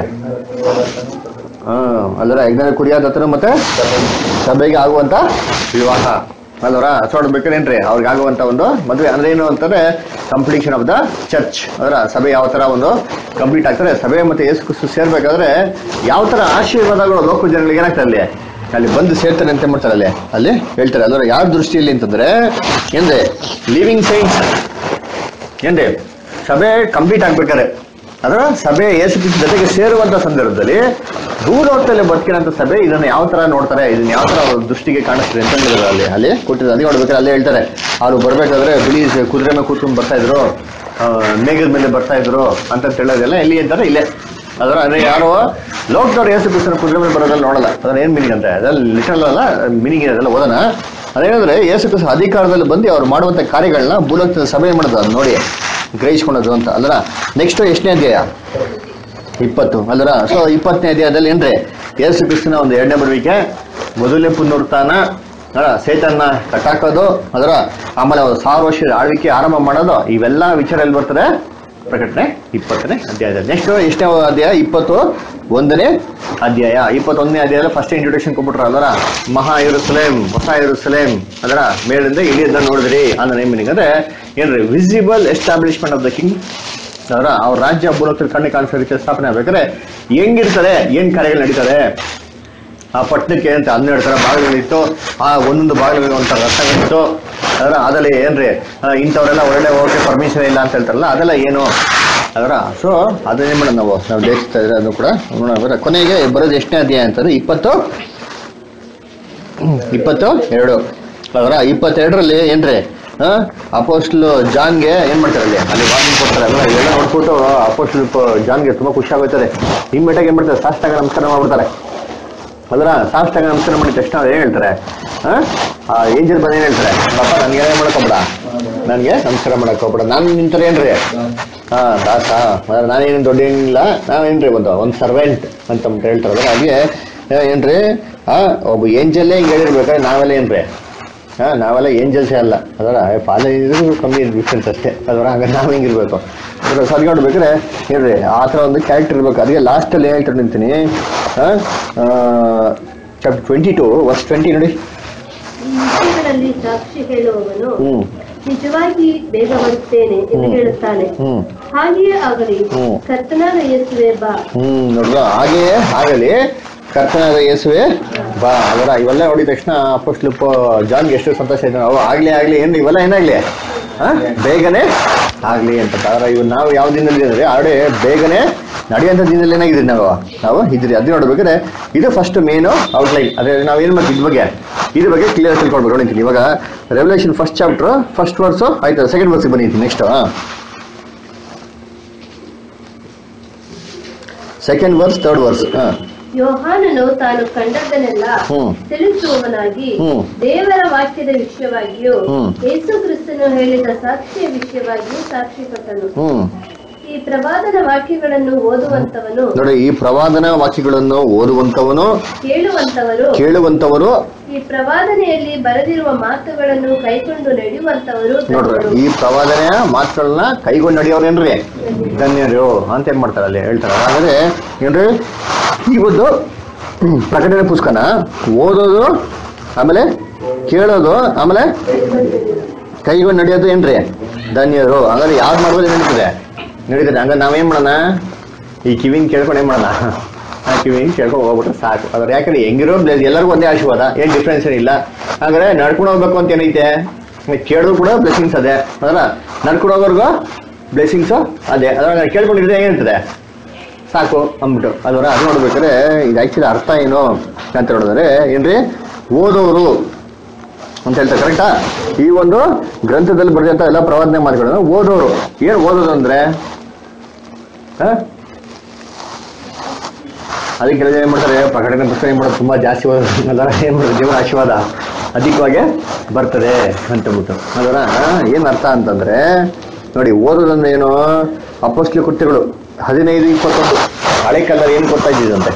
ಹಾ ಅಲ್ಲರ ಯಜ್ಞದ ಕುರಿಯಾದ ಹತ್ರ ಮತ್ತೆ ಸಭೆಗೆ ಆಗುವಂತ ವಿವಾಹ ಅಲ್ವರ ನೋಡ್ಬೇಕೇನ್ರಿ ಅವ್ರಿಗೆ ಆಗುವಂತ ಒಂದು ಮದುವೆ ಅಂದ್ರೆ ಏನು ಅಂತಂದ್ರೆ ಕಂಪ್ಲೀಷನ್ ಆಫ್ ದ ಚರ್ಚ್ ಅದರ ಸಭೆ ಯಾವ ತರ ಒಂದು ಕಂಪ್ಲೀಟ್ ಆಗ್ತಾರೆ ಸಭೆ ಮತ್ತೆ ಯೇಸು ಕ್ರಿಸ್ತು ಸೇರ್ಬೇಕಾದ್ರೆ ಯಾವ ತರ ಆಶೀರ್ವಾದಗಳು ಲೋಕ ಜನಗಳಿಗೆ ಏನಾಗ್ತದೆ ಅಲ್ಲಿ ಅಲ್ಲಿ ಬಂದು ಸೇರ್ತಾರೆ ಅಂತ ಮಾಡ್ತಾರೆ ಅಲ್ಲಿ ಅಲ್ಲಿ ಹೇಳ್ತಾರೆ ಅದರ ಯಾವ ದೃಷ್ಟಿಯಲ್ಲಿ ಅಂತಂದ್ರೆ ಏನ್ರಿ ಲಿವಿಂಗ್ ಸೈನ್ಸ್ ಏನ್ರಿ ಸಭೆ ಕಂಪ್ಲೀಟ್ ಆಗ್ಬೇಕಾದ್ರೆ ಅದರ ಸಭೆ ಯೇಸು ಕ್ರಿಸ್ತ ಜೊತೆಗೆ ಸೇರುವಂತ ಸಂದರ್ಭದಲ್ಲಿ ದೂರೋತ್ತಲ್ಲಿ ಬದುಕಿರೋಂಥ ಸಭೆ ಇದನ್ನ ಯಾವ ತರ ನೋಡ್ತಾರೆ ಇದನ್ನ ಯಾವ ತರ ಅವ್ರ ದೃಷ್ಟಿಗೆ ಕಾಣಿಸ್ತದೆ ಅಂತ ಹೇಳಿದ್ರು ಅಲ್ಲಿ ಅಲ್ಲಿ ಕೊಟ್ಟಿದ್ರು ಅದೇ ನೋಡ್ಬೇಕಾದ್ರೆ ಅಲ್ಲೇ ಹೇಳ್ತಾರೆ ಅವ್ರು ಬರ್ಬೇಕಾದ್ರೆ ಬಿಳಿ ಕುದುರೆ ಮೇಲೆ ಕೂತ್ಕೊಂಡು ಬರ್ತಾ ಇದ್ರು ಆ, ಮೇಘದ ಮೇಲೆ ಬರ್ತಾ ಇದ್ರು ಅಂತ ಹೇಳೋದೆಲ್ಲ ಎಲ್ಲಿ ಅಂತಾರೆ ಇಲ್ಲೇ ಅದರ ಅಂದ್ರೆ ಯಾರು ಲೋಕದವ್ರು ಯೇಸು ಕ್ರಿಸ್ತನ ಕುದುರೆ ಮೇಲೆ ಬರೋದ್ರಲ್ಲಿ ನೋಡಲ್ಲ ಅದ್ರ ಏನ್ ಮೀನಿಂಗ್ ಅಂತ ಅದ್ರಲ್ಲಿ ಲಿಟರಲ್ ಅಲ್ಲ ಮೀನಿಂಗ್ ಇರೋದಲ್ಲ ಓದೋಣ ಅದೇನಂದ್ರೆ ಯೇಸು ಕ್ರಿಸ್ತ ಅಧಿಕಾರದಲ್ಲಿ ಬಂದು ಅವ್ರು ಮಾಡುವಂತ ಕಾರ್ಯಗಳನ್ನ ಭೂಲೋಕದ ಸಭೆ ಮಾಡೋದು ಅದ್ ನೋಡಿ ಗ್ರಹಿಸ್ಕೊಳೋದು ಅಂತ ಅಲ್ಲರ ನೆಕ್ಸ್ಟ್ ಎಷ್ಟನೇ ಅಧ್ಯಾಯ ಇಪ್ಪತ್ತು ಅಲ್ಲರ ಸೊ ಇಪ್ಪತ್ತನೇ ಅಧ್ಯಾಯದಲ್ಲಿ ಏನ್ರಿ ಯೇಸು ಕ್ರಿಸ್ತನ ಒಂದು ಎರಡನೇ ಬರುವಿಕೆ ಮೊದಲನೇ ಪುನರುತ್ಥಾನ ಅಲ್ಲ ಸೇತನ್ನ ಕಟ್ಟಾಕೋದು ಅದರ ಆಮೇಲೆ ಅವ್ರು ಸಾವಿರ ವರ್ಷದ ಆಳ್ವಿಕೆ ಆರಂಭ ಮಾಡೋದು ಇವೆಲ್ಲ ವಿಚಾರ ಎಲ್ಲಿ ಬರ್ತದೆ ಪ್ರಕಟಣೆ ಇಪ್ಪತ್ತನೇ ಅಧ್ಯಾಯದಲ್ಲಿ ನೆಕ್ಸ್ಟ್ ಎಷ್ಟನೇ ಅಧ್ಯಾಯ ಇಪ್ಪತ್ತು ಒಂದನೇ ಅಧ್ಯಾಯ ಇಪ್ಪತ್ತೊಂದನೇ ಅಧ್ಯಾಯದಲ್ಲಿ ಫಸ್ಟ್ ಇಂಟ್ರೊಡಕ್ಷನ್ ಕೊಟ್ಬಿಟ್ರ ಅದರ ಮಹಾ ಇರುಸಲೇಮ್ ಹೊಸ ಇರುಸಲೇಮ್ ಅದರ ಮೇಲಿಂದ ಇಳಿಯದ ನೋಡಿದ್ರಿ ಅನ್ನೋ ನೇಮಿನಿಂಗ್ ಅಂದ್ರೆ ಏನ್ರಿ visible establishment of the king ಅವರ ಅವ್ರ ರಾಜ್ಯ ಭೂಲೋಕದಲ್ಲಿ ಕಣ್ಣು ಕಾಣಿಸೋ ರೀತಿಯ ಸ್ಥಾಪನೆ ಆಗ್ಬೇಕಾದ್ರೆ ಹೆಂಗಿರ್ತಾರೆ ಏನ್ ಕಾರ್ಯಗಳು ನಡೀತದೆ ಆ ಪಟ್ಟಣಕ್ಕೆ ಅಂತ ಹನ್ನೆರಡು ತರ ಬಾಗಿಲುಗಳಿತ್ತು ಆ ಒಂದೊಂದು ಬಾಗಿಲಿಗೆ ಒಂಥರ ರಥಗಳಿತ್ತು ಅದರ ಅದರಲ್ಲಿ ಏನ್ರಿ ಆ, ಇಂಥವರೆಲ್ಲ ಒಳ್ಳೆ ಹೋಗಕ್ಕೆ ಪರ್ಮಿಷನ್ ಇಲ್ಲ ಅಂತ ಹೇಳ್ತಾರಲ್ಲ ಅದೆಲ್ಲ ಏನು ಅದರ ಸೊ ಅದನ್ನೇ ಮಾಡೋಣ ನಾವು ನಾವು ದೇಶಿಸ್ತಾ ಇದ್ರೆ ಅದು ಕೂಡ ನೋಡೋಣ ಕೊನೆಗೆ ಬರೋದು ಎಷ್ಟನೇ ಅಧ್ಯಾಯ ಅಂತಂದ್ರೆ ಇಪ್ಪತ್ತು ಇಪ್ಪತ್ತು ಎರಡು ಅದರ ಇಪ್ಪತ್ತೆರಡರಲ್ಲಿ ಏನ್ರಿ ಅಪೋಸ್ಟ್ಲ್ ಜಾನ್ಗೆ ಏನ್ ಮಾಡ್ತಾರೆ ಅಲ್ಲಿ ಅಲ್ಲಿ ವಾರ್ನಿಂಗ್ ಕೊಡ್ತಾರೆ ಅಲ್ಲ ಇವೆಲ್ಲ ನೋಡ್ಬಿಟ್ಟು ಅಪೋಸ್ಟ್ಲ್ ಜಾನ್ಗೆ ತುಂಬಾ ಖುಷಿ ಆಗೋಯ್ತಾರೆ ಇಮ್ಮಿಡಿಯಾಗಿ ಏನ್ ಮಾಡ್ತಾರೆ ಸಾಷ್ಟಾಗ ನಮಸ್ಕಾರ ಮಾಡ್ಬಿಡ್ತಾರೆ ಅದರ ಸಾಷ್ಟಾಗ ನಮಸ್ಕಾರ ಮಾಡಿದ ತಕ್ಷಣ ಅವ್ರು ಏನ್ ಹೇಳ್ತಾರೆ ಆ ಏಂಜಲ್ ಬಂದು ಏನ್ ಹೇಳ್ತಾರೆ ಪಾಪ ನನ್ಗೆ ಏನೇ ಮಾಡಕ್ ಹೋಗ್ಬೇಡ ನನ್ಗೆ ನಮಸ್ಕಾರ ಮಾಡಕ್ ಹೋಗ್ಬೇಡ ನಾನು ನಿಂತಾರೆ ಏನ್ರಿ ಹಾ ದಾಸ ಅಂದ್ರೆ ನಾನೇನು ದೊಡ್ಡ ಏನಿಲ್ಲ ನಾವೇನ್ರಿ ಒಂದು ಒಂದು ಸರ್ವೆಂಟ್ ಅಂತ ಅಂದ್ಬಿಟ್ಟು ಹೇಳ್ತಾರೆ ಅದ್ರ ಹಾಗೆ ಆ, ಏನ್ರಿ ಆ ಒಬ್ಬ ಏಂಜಲ್ಲೇ ಹಿಂಗೆ ಹೇಳಿರ್ಬೇಕಾದ್ರೆ ನಾವೆಲ್ಲ ಏನ್ರಿ ಹಾ ನಾವೆಲ್ಲ ಏಂಜಲ್ಸೇ ಅಲ್ಲ ಅದರ ಫಾದರ್ ಇದ್ರು ಕಮ್ಮಿ ಡಿಫ್ರೆನ್ಸ್ ಅಷ್ಟೇ ಅದರ ಹಂಗಾರೆ ನಾವು ಹಿಂಗಿರ್ಬೇಕು ಅದರ ಸರಿ ನೋಡ್ಬೇಕಾದ್ರೆ ಹೇಳ್ರಿ ಆ ಥರ ಒಂದು ಕ್ಯಾರೆಕ್ಟರ್ ಇರ್ಬೇಕು ಅದಕ್ಕೆ ಲಾಸ್ಟಲ್ಲಿ ಏನು ಹೇಳ್ತಾರೆ ನಿಂತೀನಿ chapter twenty two verse twenty ನೋಡಿ
ಈ ವಿಷಯಗಳಲ್ಲಿ ಸಾಕ್ಷಿ ಹೇಳುವವನು
ಹ್ಮ್
ನಿಜವಾಗಿ ಬೇಗ ಬರುತ್ತೇನೆ ಎಂದು
ಹ್ಮ್.
ಹೇಳುತ್ತಾನೆ
ಹ್ಮ್
ಹಾಗೆಯೇ ಆಗಲಿ
ಹ್ಮ್.
ಕರ್ತನಾದ ಯೇಸುವೆ ಬಾ
ಹ್ಮ್ ನೋಡ್ರ ಹಾಗೆಯೇ ಆಗಲಿ ಕರ್ತನಾದ ಯೇಸುವೆ ಬಾ ಅದರ ಇವೆಲ್ಲ ನೋಡಿದ ತಕ್ಷಣ ಅಪೋಸ್ಟ್ಲು ಜಾನ್ಗೆ ಎಷ್ಟು ಸಂತೋಷ ಆಯ್ತು ಅವು ಆಗ್ಲಿ ಆಗ್ಲಿ ಏನು ಇವೆಲ್ಲ ಏನಾಗ್ಲಿ ಆ, ಬೇಗನೆ ಆಗ್ಲಿ ಅಂತ ಆದ್ರೆ ಇವ್ ನಾವು ಯಾವ ದಿನದಲ್ಲಿ ಅಂದ್ರೆ ಆಡೆ ಬೇಗನೆ ನಡೆಯುವಂತ ದಿನದಲ್ಲಿ ಏನಾಗಿದ್ರಿ ನಾವು ನಾವು ಇದ್ರಿ ಅದು ನೋಡ್ಬೇಕಾದ್ರೆ ಇದು ಫಸ್ಟ್ ಮೇನು ಔಟ್ಲೈನ್ ಅದೇ ನಾವ್ ಏನ್ ಮಾಡ್ತೀವಿ ಇದ್ರ ಬಗ್ಗೆ ಇದ್ರ ಬಗ್ಗೆ ಕ್ಲಿಯರ್ ತಿಳ್ಕೊಳ್ಬೇಕು ನೋಡಿದ್ದೀನಿ ಇವಾಗ revolution first chapter first verse ಆಯ್ತು ಸೆಕೆಂಡ್ ವರ್ಸ್ ಬನ್ನಿ next second verse third verse ಹಾ
ಯೋಹಾನನು ತಾನು ಕಂಡದ್ದನ್ನೆಲ್ಲ
ಹ್ಮ್.
ತಿಳಿಸುವವನಾಗಿ
ಹ್ಮ್.
ದೇವರ ವಾಕ್ಯದ ವಿಷಯವಾಗಿಯೂ
ಹ್ಮ್.
ಯೇಸು ಕ್ರಿಸ್ತನು ಹೇಳಿದ ಸಾಕ್ಷಿಯ ವಿಷಯವಾಗಿಯೂ ಸಾಕ್ಷಿ ಕೊಟ್ಟನು
ಹ್ಮ್
ಈ ಪ್ರವಾದನ ವಾಕ್ಯಗಳನ್ನು ಓದುವಂತವನು
ನೋಡಿ ಈ ಪ್ರವಾದನ ವಾಕ್ಯಗಳನ್ನು ಓದುವಂತವನು
ಕೇಳುವಂತವರು
ಕೇಳುವಂತವರು
ಈ ಪ್ರವಾದನೆಯಲ್ಲಿ ಬರೆದಿರುವ ಮಾತುಗಳನ್ನು ಕೈಕೊಂಡು ನಡೆಯುವಂತವರು
ನೋಡ್ರಿ
ಧನ್ಯರು.
ಈ ಪ್ರವಾದನೆಯ ಮಾತುಗಳನ್ನ ಕೈಗೊಂಡು ನಡೆಯೋರೇನ್ರಿ ಧನ್ಯರು ಅಂತ ಏನ್ ಮಾಡ್ತಾರೆ ಅಲ್ಲಿ ಹೇಳ್ತಾರೆ ಹಾಗಾದ್ರೆ ಏನ್ರಿ ಈ ಒಂದು ಹ್ಮ್, ಪ್ರಕಟಣೆ ಪುಸ್ತಕನ ಓದೋದು ಆಮೇಲೆ ಕೇಳೋದು ಆಮೇಲೆ ಕೈಗೊಂಡು ನಡೆಯೋದು ಏನ್ರಿ ಧನ್ಯರು ಹಾಗಾದ್ರೆ ಯಾವ್ದು ಮಾಡೋದು ನಡೀತದೆ ನಡೀತದೆ ಹಂಗ ನಾವೇನ್ ಮಾಡೋಣ ಈ ಕಿವಿನ ಕೇಳ್ಕೊಂಡು ಏನ್ ಮಾಡೋಣ ಆ ಕಿವಿನ ಕೇಳ್ಕೊಂಡು ಹೋಗ್ಬಿಟ್ರೆ ಸಾಕು ಅದ್ರ ಯಾಕಂದ್ರೆ ಹೆಂಗಿರೋ ಬ್ಲೇಸ್ ಎಲ್ಲರಿಗೂ ಒಂದೇ ಆಶೀರ್ವಾದ ಏನ್ ಡಿಫ್ರೆನ್ಸ್ ಏನಿಲ್ಲ ಹಾಗಾದ್ರೆ ನಡ್ಕೊಂಡು ಹೋಗ್ಬೇಕು ಅಂತ ಏನೈತೆ ಕೇಳೋದು ಕೂಡ ಬ್ಲೆಸ್ಸಿಂಗ್ಸ್ ಅದೇ ಅದಲ್ಲ ನಡ್ಕೊಂಡು ಹೋಗೋರ್ಗು ಬ್ಲೆಸ್ಸಿಂಗ್ಸ್ ಅದೇ ಅದ್ರ ಕೇಳ್ಕೊಂಡಿದ್ರೆ ಏನಿರ್ತದೆ ಸಾಕು ಅಂದ್ಬಿಟ್ಟು ಅದರ ಅದು ನೋಡ್ಬೇಕಾದ್ರೆ ಇದು ಆಕ್ಚುಲಿ ಅರ್ಥ ಏನು ಅಂತ ನೋಡಿದ್ರೆ ಏನ್ರಿ ಓದೋರು ಅಂತ ಹೇಳ್ತಾರೆ ಕರೆಕ್ಟಾ ಈ ಒಂದು ಗ್ರಂಥದಲ್ಲಿ ಬರೆದಂತ ಎಲ್ಲ ಪ್ರವಾದನೆ ಮಾತುಗಳನ್ನು ಓದೋರು ಏನ್ ಓದೋದು ಅಂದ್ರೆ ಹ? ಅದಕ್ಕೆ ಕೆಲವು ಜನ ಏನ್ ಮಾಡ್ತಾರೆ ಪ್ರಕಟಣೆ ಪುಸ್ತಕ ಏನ್ ಮಾಡೋದು ತುಂಬಾ ಜಾಸ್ತಿ ಓದೋದು ಅದರ ಏನ್ ಮಾಡೋದು ದೇವರ ಆಶೀರ್ವಾದ ಅಧಿಕವಾಗಿ ಬರ್ತದೆ ಅಂತಬಿಟ್ಟು ಅದರ ಏನ್ ಅರ್ಥ ಅಂತಂದ್ರೆ ನೋಡಿ ಓದೋದಂದ್ರೆ ಏನು ಅಪೋಸ್ಲಿ ಕೃತ್ಯಗಳು ಹದಿನೈದು ಇಪ್ಪತ್ತೊಂದು ಹಳೆ ಕಾಲದಲ್ಲಿ ಏನು ಕೊಡ್ತಾ ಇದ್ದಿದಂತೆ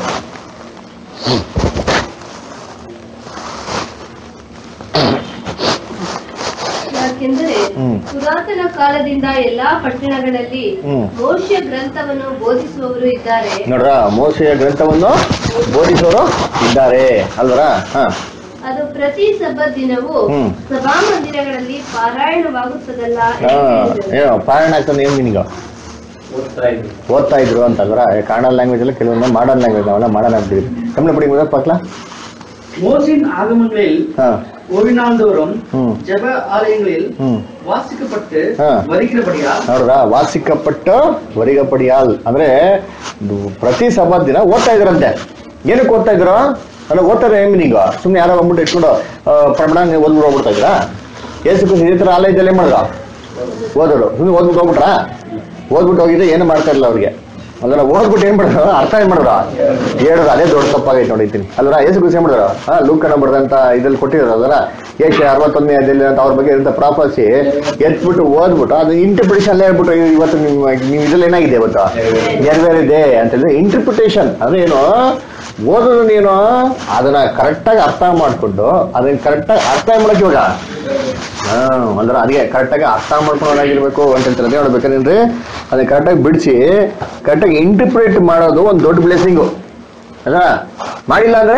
ಯಾಕೆಂದರೆ
ಹ್ಮ್.
ಪುರಾತನ ಕಾಲದಿಂದ ಎಲ್ಲಾ ಪಟ್ಟಣಗಳಲ್ಲಿ
ಹ್ಮ್.
ಮೋಶ ಗ್ರಂಥವನ್ನು ಬೋಧಿಸುವವರು ಇದ್ದಾರೆ
ನೋಡ್ರ ಮೋಸೆಯ ಗ್ರಂಥವನ್ನು ಬೋಧಿಸೋರು ಇದ್ದಾರೆ ಅಲ್ವರ ಹ
ಅದು ಪ್ರತಿ ಸಬ್ಬತ್ ದಿನವೂ
ಹ್ಮ್.
ಸಭಾಮಂದಿರಗಳಲ್ಲಿ ಪಾರಾಯಣವಾಗುತ್ತದಲ್ಲ
ಹಾ,
ಎಂದು ಹೇಳಿದರು.
ಏನೋ ಪಾರಾಯಣ ಆಗ್ತದೆ ಏನ್ ನಿನಗ
ಓದ್ತಾ ಇದ್ರು
ಓದ್ತಾ ಇದ್ರು ಅಂತಲ್ವರ ಕನ್ನಡ ಲ್ಯಾಂಗ್ವೇಜ್ ಎಲ್ಲ ಕೆಲವೊಂದು ಮಾಡರ್ನ್ ಲ್ಯಾಂಗ್ವೇಜ್ ನಾವೆಲ್ಲ ಮಾಡರ್ನ್ ಆಗ್ಬಿಟ್ಟಿದ್ವಿ ಕಮ್ಮಿ ಪಡಿ ಪಕ್ಲ
மோசின் ஆகமங்களில்
ಹಾ
ஓவினாள்தோறும்
ம்.
ஜெப ஆலயங்களில்
ಹ್ಮ್
வாசிக்கப்பட்டு
ஆ.
வருகிறபடியால்
ನೋಡ್ರ ವಾಸಿಕಪಟ್ಟು ವರಿಗಪಡಿಯಾಲ್ ಅಂದ್ರೆ ಇದು ಪ್ರತಿ ಸಭಾ ದಿನ ಓದ್ತಾ ಇದ್ರಂತೆ ಏನಕ್ಕೆ ಓದ್ತಾ ಇದ್ರು ಅಲ್ಲ ಓದ್ತಾರೆ ಏನ್ ಈಗ ಸುಮ್ನೆ ಯಾರೋ ಬಂದ್ಬಿಟ್ಟು ಇಟ್ಕೊಂಡು ಆ, ಪ್ರಮಾಣ ನೀವು ಓದ್ಬಿಟ್ಟು ಹೋಗ್ಬಿಡ್ತಾ ಇದ್ರಾ ಏಸು ಕ್ರಿಸ್ತ ಇದೇ ತರ ಆಲಯದಲ್ಲಿ ಏನ್ ಮಾಡಿದ ಓದೋರು ಸುಮ್ಮನೆ ಓದ್ಬಿಟ್ಟು ಹೋಗ್ಬಿಟ್ರಾ ಓದ್ಬಿಟ್ಟು ಹೋಗಿದ್ರೆ ಏನು ಮಾಡ್ತಾ ಇಲ್ಲ ಅವ್ರಿಗೆ ಅದನ್ನ ಓದ್ಬಿಟ್ಟು ಏನ್ ಮಾಡಿದ್ರು ಅರ್ಥ ಏನ್ ಮಾಡಿದ್ರು ಹೇಳೋದು ಅದೇ ದೊಡ್ಡ ತಪ್ಪಾಗೈತೆ ನೋಡಿದ್ದೀನಿ ಅಲ್ವರ ಏಸು ಕ್ರಿಸ್ತ ಏನ್ ಮಾಡಿದ್ರು ಹಾ ಲೂಕನ ಬರೆದಂತ ಇದ್ರಲ್ಲಿ ಕೊಟ್ಟಿರೋದು ಅದರ ಏಷ್ಯ ಅರವತ್ತೊಂದನೇ ಅಧ್ಯಾಯದಲ್ಲಿ ಅಂತ ಅವ್ರ ಬಗ್ಗೆ ಇರುವಂತ ಪ್ರಾಪಸಿ ಎತ್ಬಿಟ್ಟು ಓದ್ಬಿಟ್ಟು ಅದು ಇಂಟರ್ಪ್ರಿಟೇಷನ್ ಹೇಳ್ಬಿಟ್ಟು ಇವತ್ತು ನಿಮ್ಮ ನೀವು ಇದ್ರಲ್ಲಿ ಏನಾಗಿದೆ ಇವತ್ತು ನೆರವೇರಿದೆ ಅಂತ ಹೇಳಿದ್ರೆ ಇಂಟರ್ಪ್ರಿಟೇಷನ್ ಅಂದ್ರೆ ಏನು ಓದೋದನ್ನ ಏನು ಅದನ್ನ ಕರೆಕ್ಟಾಗಿ ಅರ್ಥ ಮಾಡ್ಕೊಂಡು ಅದನ್ನ ಕರೆಕ್ಟಾಗಿ ಅರ್ಥ ಮಾಡಕ್ ಇವಾಗ ಹಾ ಅಂದ್ರೆ ಅದಕ್ಕೆ ಕರೆಕ್ಟಾಗಿ ಅರ್ಥ ಮಾಡ್ಕೊಂಡಾಗಿರ್ಬೇಕು ಅಂತ ಹೇಳ್ತಾರೆ ಅದೇ ನೋಡ್ಬೇಕಂದ್ರೆ ಅದನ್ನ ಕರೆಕ್ಟಾಗಿ ಬಿಡಿಸಿ ಕರೆಕ್ಟಾಗಿ ಇಂಟರ್ಪ್ರಿಟ್ ಮಾಡೋದು ಒಂದು ದೊಡ್ಡ ಬ್ಲೆಸ್ಸಿಂಗು ಅಲ್ಲ ಮಾಡಿಲ್ಲ ಅಂದ್ರೆ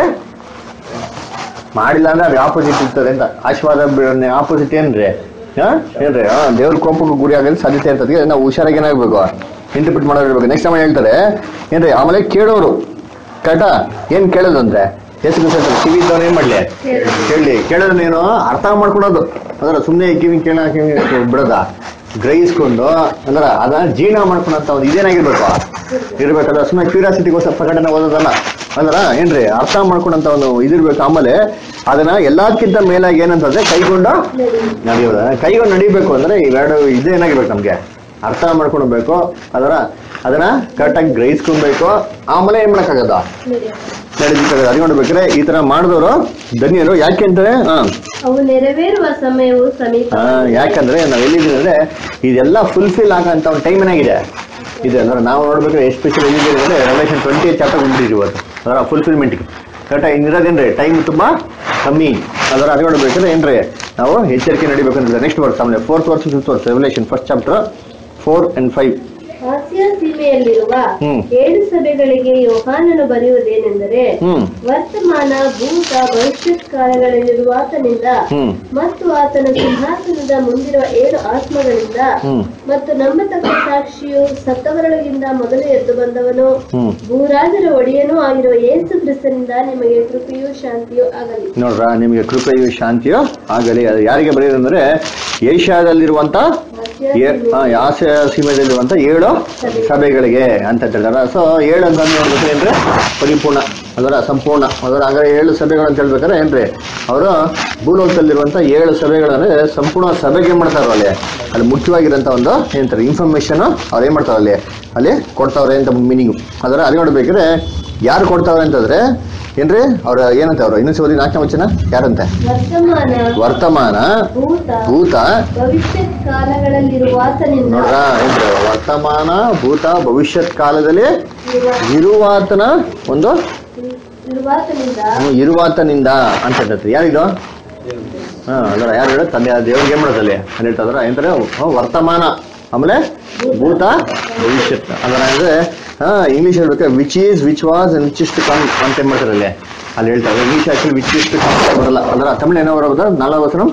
ಮಾಡಿಲ್ಲ ಅಂದ್ರೆ ಅದು ಆಪೋಸಿಟ್ ಇರ್ತದೆ ಅಂತ ಆಶೀರ್ವಾದ ಆಪೋಸಿಟ್ ಏನ್ರಿ ಹಾ ಏನ್ರಿ ಹಾ ದೇವ್ರ ಕೋಪಕ್ಕೆ ಗುರಿ ಆಗಲು ಸಾಧ್ಯತೆ ಇರ್ತದೆ ನಾವು ಹುಷಾರಾಗಿ ಏನಾಗಬೇಕು ಇಂಟರ್ಪ್ರಿಟ್ ಮಾಡೋದಿರ್ಬೇಕು ನೆಕ್ಸ್ಟ್ ಟೈಮ್ ಹೇಳ್ತಾರೆ ಏನ್ರಿ ಆಮೇಲೆ ಕೇಳೋರು ಕರೆಕ್ಟಾ ಏನ್ ಕೇಳೋದು ಅಂದ್ರೆ ಎಷ್ಟು ದಿವಸ ಕಿವಿ ಇದ್ದವ್ರು ಏನ್ ಮಾಡ್ಲಿ ಕೇಳಲಿ ಕೇಳೋದನ್ನೇನು ಅರ್ಥ ಮಾಡ್ಕೊಳೋದು ಅದರ ಸುಮ್ಮನೆ ಕಿವಿ ಕೇಳ ಕಿವಿ ಬಿಡೋದ ಗ್ರಹಿಸ್ಕೊಂಡು ಅಂದ್ರ ಅದನ್ನ ಜೀರ್ಣ ಮಾಡ್ಕೊಂಡಂತ ಒಂದು ಇದೇನಾಗಿರ್ಬೇಕು ಇರ್ಬೇಕಲ್ಲ ಸುಮ್ಮನೆ ಕ್ಯೂರಿಯಾಸಿಟಿಗೋಸ್ಕರ ಪ್ರಕಟಣೆ ಓದೋದಲ್ಲ ಅಂದ್ರ ಏನ್ರಿ ಅರ್ಥ ಮಾಡ್ಕೊಂಡಂತ ಒಂದು ಇದಿರ್ಬೇಕು ಆಮೇಲೆ ಅದನ್ನ ಎಲ್ಲದಕ್ಕಿಂತ ಮೇಲಾಗಿ ಏನಂತಂದ್ರೆ ಕೈಗೊಂಡು ನಡೆಯೋದ ಕೈಗೊಂಡು ನಡಿಬೇಕು ಅಂದ್ರೆ ಇವೆರಡು ಇದೇನಾಗಿರ್ಬೇಕು ನಮ್ಗೆ ಅರ್ಥ ಮಾಡ್ಕೊಳ್ಬೇಕು ಅದರ ಅದನ್ನ ಕರೆಕ್ಟಾಗಿ ಗ್ರಹಿಸ್ಕೊಬೇಕು ಆಮೇಲೆ ಏನ್ ಮಾಡಕ್ಕಾಗದ ನಡೆದಿಕ್ಕಾಗದ ಅದು ನೋಡ್ಬೇಕಾದ್ರೆ ಈ ತರ ಮಾಡಿದವರು ಧನ್ಯರು ಯಾಕೆ ಅಂತಾರೆ ಹಾ
ಅವು ನೆರವೇರುವ ಸಮಯವು ಸಮೀಪ
ಆ, ಯಾಕಂದ್ರೆ ನಾವ್ ಎಲ್ಲಿದ್ದೀವಿ ಅಂದ್ರೆ ಇದೆಲ್ಲ ಫುಲ್ಫಿಲ್ ಆಗಂತ ಒಂದು ಟೈಮ್ ಏನಾಗಿದೆ ಇದೆ ಅಂದ್ರೆ ನಾವು ನೋಡ್ಬೇಕಾದ್ರೆ ಎಸ್ಪೆಷಲ್ ಎಲ್ಲಿದ್ದೀವಿ ಅಂದ್ರೆ ರೆವಲೇಷನ್ ಟ್ವೆಂಟಿ ಚಾಪ್ಟರ್ ಬಂದ್ಬಿಟ್ಟಿರಿ ಇವತ್ತು ಅದರ ಫುಲ್ಫಿಲ್ಮೆಂಟ್ಗೆ ಕರೆಕ್ಟಾಗಿ ಇನ್ನಿರೋದೇನ್ರಿ ಟೈಮ್ ತುಂಬಾ ಕಮ್ಮಿ ಅದರ ಅದು ನೋಡ್ಬೇಕಾದ್ರೆ ಏನ್ರಿ ನಾವು ಎಚ್ಚರಿಕೆ ನಡಿಬೇಕಂದ್ರೆ ನೆಕ್ಸ್ಟ್ ವರ್ಸ್ ಆಮೇಲೆ fourth verse fifth verse revelation first chapter four and five
Asia ಸೀಮೆಯಲ್ಲಿರುವ
ಹ್ಮ್.
ಏಳು ಸಭೆಗಳಿಗೆ ಯೋಹಾನನು ಬರೆಯುವುದೇನೆಂದರೆ
ಹ್ಮ್
ವರ್ತಮಾನ ಭೂತ ಭವಿಷ್ಯತ್ ಕಾಲಗಳಲ್ಲಿರುವಾತನಿಂದ
ಹ್ಮ್
ಮತ್ತು ಆತನ ಸಿಂಹಾಸನದ ಮುಂದಿರುವ ಏಳು ಆತ್ಮಗಳಿಂದ
ಹ್ಮ್
ಮತ್ತು ನಂಬತಕ್ಕ ಸಾಕ್ಷಿಯು ಸತ್ತವರೊಳಗಿಂದ ಮೊದಲು ಎದ್ದು ಬಂದವನು
ಹ್ಮ್
ಭೂರಾಜರ ಒಡೆಯನೂ ಆಗಿರುವ ಯೇಸು ಕ್ರಿಸ್ತನಿಂದ ನಿಮಗೆ ಕೃಪೆಯೂ ಶಾಂತಿಯೂ ಆಗಲಿ
ನೋಡ್ರ ನಿಮಗೆ ಕೃಪೆಯು ಶಾಂತಿಯೋ ಆಗಲಿ ಅದು ಯಾರಿಗೆ ಬರೆಯೋದಂದ್ರೆ ಏಷ್ಯಾದಲ್ಲಿರುವಂತ ಏ- ಆ, ಆಸಿಯಾ ಸೀಮೆಯಲ್ಲಿರುವಂತ ಏಳು ಸಭೆಗಳಿಗೆ ಅಂತ ಹೇಳ್ತಾರೆ ಸೊ ಏಳು ಅಂತ ನೋಡ್ಬೇಕು ಏನ್ರಿ ಪರಿಪೂರ್ಣ ಅದರ ಸಂಪೂರ್ಣ ಅದರ ಹಾಗಾದ್ರೆ ಏಳು ಸಭೆಗಳು ಅಂತ ಹೇಳ್ಬೇಕಾದ್ರೆ ಏನ್ರಿ ಅವರು ಭೂಲೋಕದಲ್ಲಿರುವಂತ ಏಳು ಸಭೆಗಳಂದ್ರೆ ಸಂಪೂರ್ಣ ಸಭೆಗೆ ಏನ್ ಮಾಡ್ತಾರ ಅಲ್ಲಿ ಅಲ್ಲಿ ಮುಖ್ಯವಾಗಿರೋಂಥ ಒಂದು ಏನಂತಾರೆ ಇನ್ಫಾರ್ಮೇಶನ್ ಅವ್ರು ಏನ್ ಮಾಡ್ತಾರ ಅಲ್ಲಿ ಅಲ್ಲಿ ಕೊಡ್ತಾವ್ರೆ ಅಂತ ಮೀನಿಂಗು ಅದರ ಅಲ್ಲಿ ನೋಡ್ಬೇಕಾದ್ರೆ ಯಾರು ಕೊಡ್ತಾವ್ರೆ ಅಂತಂದ್ರೆ ಏನ್ರಿ ಅವ್ರ ಏನಂತ ಅವ್ರು ಇನ್ನೊಂದು ಓದಿ ನಾಲ್ಕನೇ ವಚನ ಯಾರಂತೆ
ವರ್ತಮಾನ
ವರ್ತಮಾನ
ಭೂತ
ಭೂತ
ಭವಿಷ್ಯತ್ ಕಾಲಗಳಲ್ಲಿರುವಾತನಿಂದ
ನೋಡ್ರ ಏನ್ರಿ ವರ್ತಮಾನ ಭೂತ ಭವಿಷ್ಯತ್ ಕಾಲದಲ್ಲಿ
ಇರುವ-
ಇರುವಾತನ ಒಂದು
ಇರುವಾತನಿಂದ
ಹ್ಮ್, ಇರುವಾತನಿಂದ ಅಂತ ಹೇಳ್ತಾರೆ ಯಾರಿದು ಹಾ ಅದರ ಯಾರು ಹೇಳ ತಂದೆ ದೇವ್ರಿಗೆ ಏನ್ ಮಾಡೋದಲ್ಲಿ ಅಂತ ಹೇಳ್ತಾರ ಏನಂತಾರೆ ಹ್ಮ್, ವರ್ತಮಾನ ಆಮೇಲೆ ಭೂತ ಭವಿಷ್ಯತ್ ಅದರ ಅಂದ್ರೆ ಹಾ ಇಂಗ್ಲಿಷ್ ಹೇಳ್ಬೇಕು which is which was which is to come ಅಂತ ಏನ್ ಮಾಡ್ತಾರೆ ಅಲ್ಲಿ ಅಲ್ಲಿ ಹೇಳ್ತಾರೆ English actually which is to come ಬರಲ್ಲ ಅದರ ತಮಿಳು ಏನೋ ಬರೋದು ನಾಲ್ಕು ವಚನ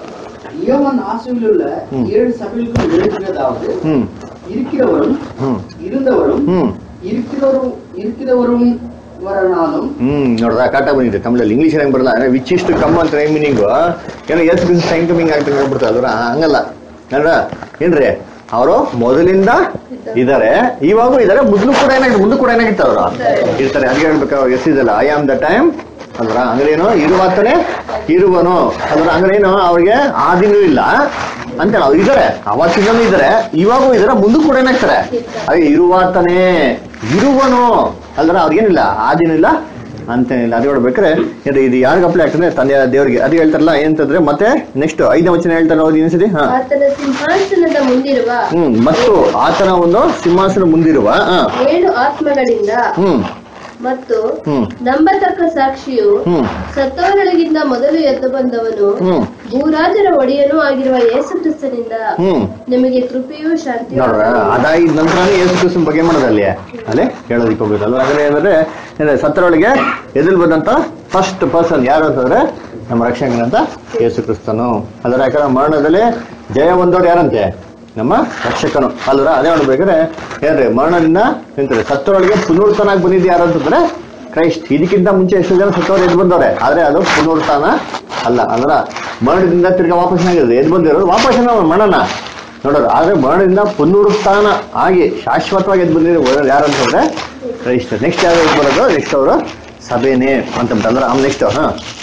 யோவான் ஆசியில் உள்ள
ம்.
ஏழு சபைகளுக்கும் எழுதுகிறதாவது
ಹ್ಮ್
இருக்கிறவரும்
ಹ್ಮ್
இருந்தவரும்
ಹ್ಮ್
இருக்கிறவரும் இருக்கிறவரும் வரனாலும்
ಹ್ಮ್ ನೋಡ್ದ ಕಾಟ ಬಂದಿದೆ ತಮಿಳಲ್ಲಿ ಇಂಗ್ಲೀಷ್ ಹೆಂಗ್ ಬರಲ್ಲ ಅಂದ್ರೆ ವಿಚ್ ಇಷ್ಟು ಕಮ್ ಅಂತ ಮೀನಿಂಗ್ ಏನೋ ಎಸ್ ಬಿಸ್ ಟೈಮ್ ಕಮಿಂಗ್ ಆಗ್ತದೆ ಹೇಳ್ಬಿಡ್ತಾರೆ ಅದ್ರ ಹಂಗಲ್ಲ ನೋಡ್ರ ಏನ್ರಿ ಅವರು ಮೊದಲಿಂದ ಇದಾರೆ ಇವಾಗೂ ಇದಾರೆ ಮೊದಲು ಕೂಡ ಏನಾಗಿದೆ ಮುಂದೆ ಕೂಡ ಏನಾಗಿತ್ತು ಅವರು ಇರ್ತಾರೆ ಹಂಗೆ ಹೇಳ್ಬೇಕು ಎಸ್ ಇದಲ್ಲ ಐ ಆಮ್ ದ ಟೈಮ್ ಅಲ್ರ ಹಂಗ್ರೇನು ಇರುವಾತನೇ ಇರುವನು ಅಲ್ರ ಹಂಗ್ರೇನು ಅವ್ರಿಗೆ ಆದಿನೂ ಇಲ್ಲ ಅಂತೇಳಿ ಅವ್ರು ಇದಾರೆ ಅವತ್ತಿನೂ ಇದಾರೆ ಇವಾಗೂ ಇದಾರೆ ಮುಂದೂ ಕೂಡ ಏನಾಗ್ತಾರೆ ಅದೇ ಇರುವಾತನೇ ಇರುವನು ಅಲ್ರ ಅವ್ರಿಗೇನಿಲ್ಲ ಆದಿನೂ ಇಲ್ಲ ಅಂತೇನಿಲ್ಲ ಅದು ಹೇಳ್ಬೇಕಾರೆ ಇದು ಇದು ಯಾರಿಗೆ ಅಪ್ಲೈ ಆಗ್ತದೆ ತಂದೆ ದೇವರಿಗೆ ಅದು ಹೇಳ್ತಾರಲ್ಲ ಏನಂತಂದ್ರೆ ಮತ್ತೆ ನೆಕ್ಸ್ಟ್ ಐದನೇ ವಚನ ಹೇಳ್ತಾರೆ ಓದಿ ಇನ್ನೊಂದ್ಸತಿ ಹಾ
ಆತನ ಸಿಂಹಾಸನದ ಮುಂದಿರುವ
ಹ್ಮ್ ಮತ್ತು ಆತನ ಒಂದು ಸಿಂಹಾಸನ ಮುಂದಿರುವ ಹಾ
ಏಳು ಆತ್ಮಗಳಿಂದ
ಹ್ಮ್
ಮತ್ತು
ಹ್ಮ್
ನಂಬತಕ್ಕ ಸಾಕ್ಷಿಯು
ಹ್ಮ್
ಸತ್ತವರೊಳಗಿಂದ ಮೊದಲು ಎದ್ದು ಬಂದವನು
ಹ್ಮ್
ಭೂರಾಜರ ಒಡೆಯನೂ ಆಗಿರುವ ಯೇಸು ಕ್ರಿಸ್ತನಿಂದ
ಹ್ಮ್
ನಿಮಗೆ ಕೃಪೆಯೂ ಶಾಂತಿಯೂ
ನೋಡ್ರ ಅದಾಗಿದ ನಂತರನೇ ಯೇಸು ಕ್ರಿಸ್ತನ್ ಬಗ್ಗೆ ಮಾಡೋದು ಅಲ್ಲಿ ಅಲ್ಲಿ ಹೇಳೋದಕ್ಕೆ ಹೋಗ್ಬೇಕು ಅಲ್ವಾ ಹಾಗಾದ್ರೆ ಏನಂದ್ರೆ ಏನ್ ಸತ್ತರೊಳಗೆ ಎದುರು ಬಂದಂತ ಫಸ್ಟ್ ಪರ್ಸನ್ ಯಾರು ಅಂತಂದ್ರೆ ನಮ್ಮ ರಕ್ಷಕನಂತ ಯೇಸು ಕ್ರಿಸ್ತನು ಅದರ ಯಾಕಂದ್ರೆ ಮರಣದಲ್ಲಿ ಜಯ ಹೊಂದೋರು ಯಾರಂತೆ ನಮ್ಮ ರಕ್ಷಕನು ಅಲ್ರ ಅದೇ ನೋಡ್ಬೇಕಾದ್ರೆ ಏನ್ರಿ ಮರಣದಿಂದ ನಿಂತಾರೆ ಸತ್ತರೊಳಗೆ ಪುನರುತ್ಥಾನಾಗಿ ಬಂದಿದ್ದು ಯಾರು ಅಂತಂದ್ರೆ ಕ್ರೈಸ್ಟ್ ಇದಕ್ಕಿಂತ ಮುಂಚೆ ಎಷ್ಟು ಜನ ಸತ್ತವರು ಎದ್ದು ಬಂದವ್ರೆ ಆದ್ರೆ ಅದು ಪುನರುತ್ಥಾನ ಅಲ್ಲ ಅಂದ್ರ ಮರಣದಿಂದ ತಿರ್ಗಾ ವಾಪಸ್ ಆಗಿರೋದು ಎದ್ದು ಬಂದಿರೋದು ವಾಪಸ್ ಮರಣನ ನೋಡೋರು ಆದ್ರೆ ಮರಣದಿಂದ ಪುನರುತ್ಥಾನ ಆಗಿ ಶಾಶ್ವತವಾಗಿ ಎದ್ದು ಬಂದಿರೋ ಯಾರು ಅಂತಂದ್ರೆ ಕ್ರೈಸ್ಟ್ ನೆಕ್ಸ್ಟ್ ಯಾರು ಎದ್ದು ಬರೋದು ನೆಕ್ಸ್ಟ್ ಅವರು ಸಭೆನೇ ಅಂತ ಅಂದ್ರೆ ಆಮೇಲೆ ನೆಕ್ಸ್ಟ್ ಹಾ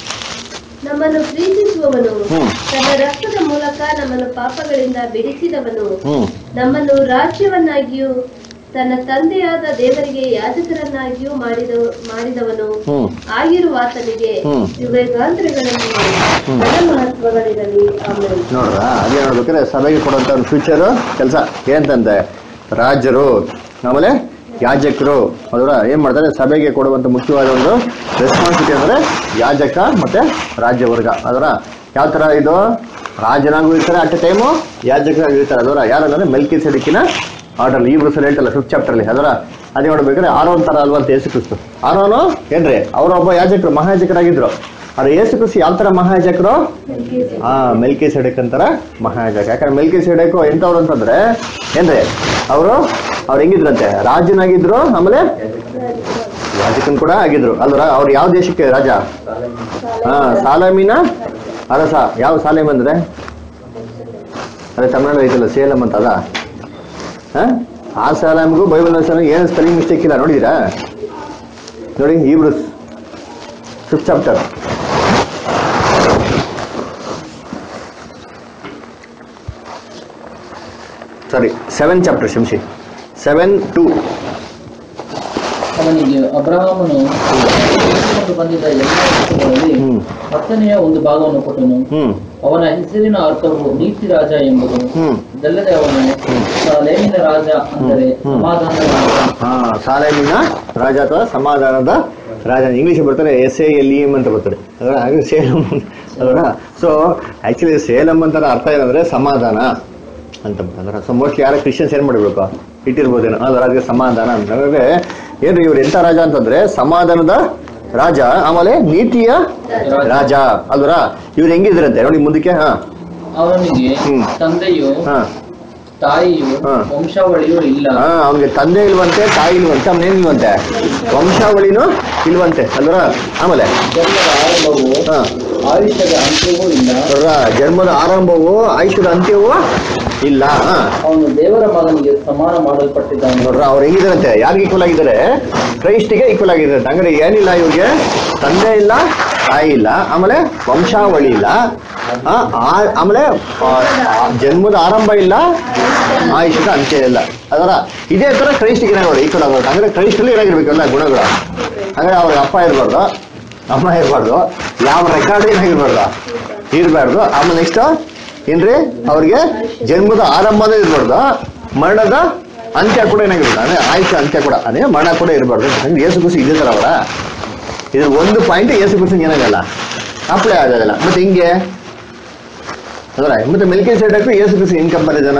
ನಮ್ಮನ್ನು ಪ್ರೀತಿಸುವವನು
ಹ್ಮ್.
ತನ್ನ ರಕ್ತದ ಮೂಲಕ ನಮ್ಮನ್ನು ಪಾಪಗಳಿಂದ ಬಿಡಿಸಿದವನು
ಹ್ಮ್
ನಮ್ಮನ್ನು ರಾಜ್ಯವನ್ನಾಗಿಯೂ ತನ್ನ ತಂದೆಯಾದ ದೇವರಿಗೆ ಯಾಜಕರನ್ನಾಗಿಯೂ ಮಾಡಿದ ಮಾಡಿದವನು
ಹ್ಮ್
ಆಗಿರುವಾತನಿಗೆ
ಹ್ಮ್.
ಯುಗಗಾಂತರಗಳಲ್ಲಿ ಘನ ಮಹತ್ವಗಳಿರಲಿ ಆಮೇಲೆ
ನೋಡ್ರ ಅದೇ ನೋಡ್ಬೇಕಾದ್ರೆ ಸಭೆಗೆ ಕೊಡುವಂತ ಒಂದು ಫ್ಯೂಚರ್ ಕೆಲಸ ಏನಂತಂದ್ರೆ ರಾಜರು ಆಮೇಲೆ ಯಾಜಕರು ಅದರ ಏನ್ ಮಾಡ್ತಾರೆ ಸಭೆಗೆ ಕೊಡುವಂತ ಮುಖ್ಯವಾದ ಒಂದು ರೆಸ್ಪಾನ್ಸಿಬಿಲಿಟಿ ಅಂದ್ರೆ ಯಾಜಕ ಮತ್ತೆ ರಾಜ್ಯವರ್ಗ ಅದರ ಯಾವ ತರ ಇದು ರಾಜನಾಗೂ ಇರ್ತಾರೆ ಅಟ್ ಎ ಟೈಮು ಯಾಜಕರಾಗೂ ಇರ್ತಾರೆ ಅದರ ಯಾರಂದ್ರೆ ಮೆಲ್ಕಿ ಸಡಿಕಿನ ಆರ್ಡರ್ ಈ ಬ್ರಸಲ್ಲಿ ಹೇಳ್ತಲ್ಲ ಫಿಫ್ತ್ ಚಾಪ್ಟರ್ ಅಲ್ಲಿ ಅದರ ಅದೇ ನೋಡ್ಬೇಕಾದ್ರೆ ಆರೋನ್ ತರ ಅಲ್ವಾ ಅಂತ ಯೇಸು ಕ್ರಿಸ್ತು ಆರೋನು ಏನ್ರಿ ಅವ್ರ ಒಬ್ಬ ಯಾಜಕರು ಮಹಾಯಾಜಕರಾಗಿದ್ರು ಆದ್ರೆ ಯೇಸು ಕ್ರಿಸ್ತು ಯಾವ ತರ ಮಹಾಯಾಜಕರು ಆ ಮೆಲ್ಕಿ ಸೆಡೆಕ್ ಅಂತಾರ ಮಹಾಯಾಜಕ ಯಾಕಂದ್ರೆ ಮೆಲ್ಕಿ ಸೆಡೆಕ್ ಎಂತವ್ರು ಅಂತಂದ್ರೆ ಏನ್ರಿ ಅವರು ಅವ್ರು ಹೆಂಗಿದ್ರಂತೆ ರಾಜನಾಗಿದ್ರು ಆಮೇಲೆ ಯಾಜಕನ್ ಕೂಡ ಆಗಿದ್ರು ಅಲ್ವರ ಅವ್ರು ಯಾವ ದೇಶಕ್ಕೆ ರಾಜ ಹಾ ಸಾಲಮಿನ ಅರಸ ಯಾವ ಸಾಲೇಮ್ ಅಂದ್ರೆ ಅದೇ ತಮಿಳ್ನಾಡು ಐತಲ್ಲ ಸೇಲಂ ಅಂತ ಅದ ಹಾ? ಆ ಸಾಲಾಮ್ಗೂ ಬೈಬಲ್ ಏನು ಸ್ಪೆಲ್ಲಿಂಗ್ ಮಿಸ್ಟೇಕ್ ಇಲ್ಲ ನೋಡಿದೀರಾ ನೋಡಿ Hebrews fifth chapter sorry seven chapter ಶಂಶಿ ಸೆವೆನ್ ಟು
ಅವನಿಗೆ ಅಬ್ರಹಾಮನು ತೆಗೆದುಕೊಂಡು ಬಂದಿದ್ದ ಎಲ್ಲ ವಸ್ತುಗಳಲ್ಲಿ
ಹ್ಮ್.
ಹತ್ತನೆಯ ಒಂದು ಭಾಗವನ್ನು ಕೊಟ್ಟನು
ಹ್ಮ್
ಅವನ ಹೆಸರಿನ ಅರ್ಥವು ನೀತಿ ರಾಜ ಎಂಬುದು
ಹ್ಮ್
ಇದಲ್ಲದೆ ಅವನು ಲೇಮಿನ ರಾಜ ಅಂದರೆ
ಹ್ಮ್.
ಸಮಾಧಾನ ರಾಜ
ಹಾ ಸಾಲೇಮಿನ ರಾಜ ಅಥವಾ ಸಮಾಧಾನದ ರಾಜ ಇಂಗ್ಲಿಷ್ ಬರ್ತಾರೆ ಎಸ್ ಎ ಎಲ್ ಎಂ ಅಂತ ಬರ್ತಾರೆ ಅದರ ಹಾಗೆ ಸೇಲಂ ಅದರ ಸೊ ಆಕ್ಚುಲಿ ಸೇಲಂ ಅಂತಾರ ಅರ್ಥ ಏನಂದ್ರೆ ಸಮಾಧಾನ ಅಂತ ಅಂದ್ರೆ ಸೊ ಮೋಸ್ಟ್ಲಿ ಯಾರ ಕ್ರಿಶ್ಚಿಯನ್ಸ್ ಏನ್ ಮಾಡ್ಬೇಕು ಇಟ್ಟಿರ್ಬೋದೇನೋ ಅದರ ಅದಕ್ಕೆ ಸಮಾಧಾನ ಅಂತ ಅಂದ್ರೆ ಏನ್ರಿ ಇವ್ರು ಎಂತ ರಾಜ ಅಂತಂದ್ರೆ ಸಮಾಧಾನದ ರಾಜ ಆಮೇಲೆ ನೀತಿಯ ರಾಜ ಅಲ್ವರ ಇವ್ರು ಹೆಂಗಿದ್ರಂತೆ ನೋಡಿ ಮುಂದಕ್ಕೆ ಹಾ
ಅವನಿಗೆ
ಹ್ಮ್.
ತಂದೆಯು
ಹಾ
ತಾಯಿಯು
ಹಾ.
ವಂಶಾವಳಿಯು ಇಲ್ಲ
ಹಾ ಅವ್ನಿಗೆ ತಂದೆ ಇಲ್ವಂತೆ ತಾಯಿ ಇಲ್ವಂತೆ ಅವನೇನ್ ಇಲ್ವಂತೆ ವಂಶಾವಳಿನೂ ಇಲ್ವಂತೆ ಅಲ್ವರ ಆಮೇಲೆ
ಎಲ್ಲರ ಆರಂಭವು
ಹಾ
ಆಯುಷ್ಯದ ಅಂತ್ಯವೂ ಇಲ್ಲ
ನೋಡ್ರ ಜನ್ಮದ ಆರಂಭವು ಆಯುಷ್ಯದ ಅಂತ್ಯವೂ ಇಲ್ಲ ಹಾ
ಅವನು ದೇವರ ಮಗನಿಗೆ ಸಮಾನ ಮಾಡಲ್ಪಟ್ಟಿದ್ದಾನೆ
ನೋಡ್ರ ಅವ್ರು ಹೆಂಗಿದಾರಂತೆ ಯಾರಿಗೆ ಈಕ್ವಲ್ ಆಗಿದ್ದಾರೆ ಕ್ರೈಸ್ಟಿಗೆ ಈಕ್ವಲ್ ಆಗಿದ್ದಾರೆ ಹಂಗಾರೆ ಏನಿಲ್ಲ ಇವ್ರಿಗೆ ತಂದೆ ಇಲ್ಲ ತಾಯಿ ಇಲ್ಲ ಆಮೇಲೆ ವಂಶಾವಳಿ ಇಲ್ಲ ಆ, ಆ- ಆಮೇಲೆ ಆ, ಆ, ಜನ್ಮದ ಆರಂಭ ಇಲ್ಲ ಆಯುಷ್ಯದ ಅಂತ್ಯ ಇಲ್ಲ ಅದರ ಇದೇ ತರ ಕ್ರೈಸ್ಟಿಗೆ ನೋಡಿ ಈಕ್ವಲ್ ಆಗೋದು ಹಂಗಾರೆ ಕ್ರೈಸ್ಟಲ್ಲಿ ಏನಾಗಿರ್ಬೇಕಲ್ಲ ಗುಣಗಳು ಹಂಗಾರೆ ಅವ್ರಿಗೆ ಅಪ್ಪ ಇರಬಾರ್ದು ಅಮ್ಮ ಇರಬಾರ್ದು ಯಾವ ರೆಕಾರ್ಡ್ ಏನಾಗಿರ್ಬಾರ್ದು ಇರಬಾರ್ದು ಆಮೇಲೆ ನೆಕ್ಸ್ಟ್ ಏನ್ರಿ ಅವ್ರಿಗೆ ಜನ್ಮದ ಆರಂಭನೇ ಇರಬಾರ್ದು ಮರಣದ ಅಂತ್ಯ ಕೂಡ ಏನಾಗಿರ್ಬಾರ್ದು ಅಂದ್ರೆ ಆಯುಷ್ಯ ಅಂತ್ಯ ಕೂಡ ಅದೇ ಮರಣ ಕೂಡ ಇರಬಾರ್ದು ಹಂಗೆ ಏಸು ಕುಸಿ ಇದೇ ತರ ಅವರ ಇದು ಒಂದು ಪಾಯಿಂಟ್ ಏಸು ಕುಸಿ ಏನಾಗಲ್ಲ ಅಪ್ಲೈ ಆಗೋದಿಲ್ಲ ಮತ್ತೆ ಹಿಂಗೆ ಅದರ ಮತ್ತೆ ಮೆಲ್ಕೆ ಸೈಡಕ್ಕೂ ಏಸು ಕುಸಿ ಹೆಂಗ್ ಕಂಪಾರಿಸನ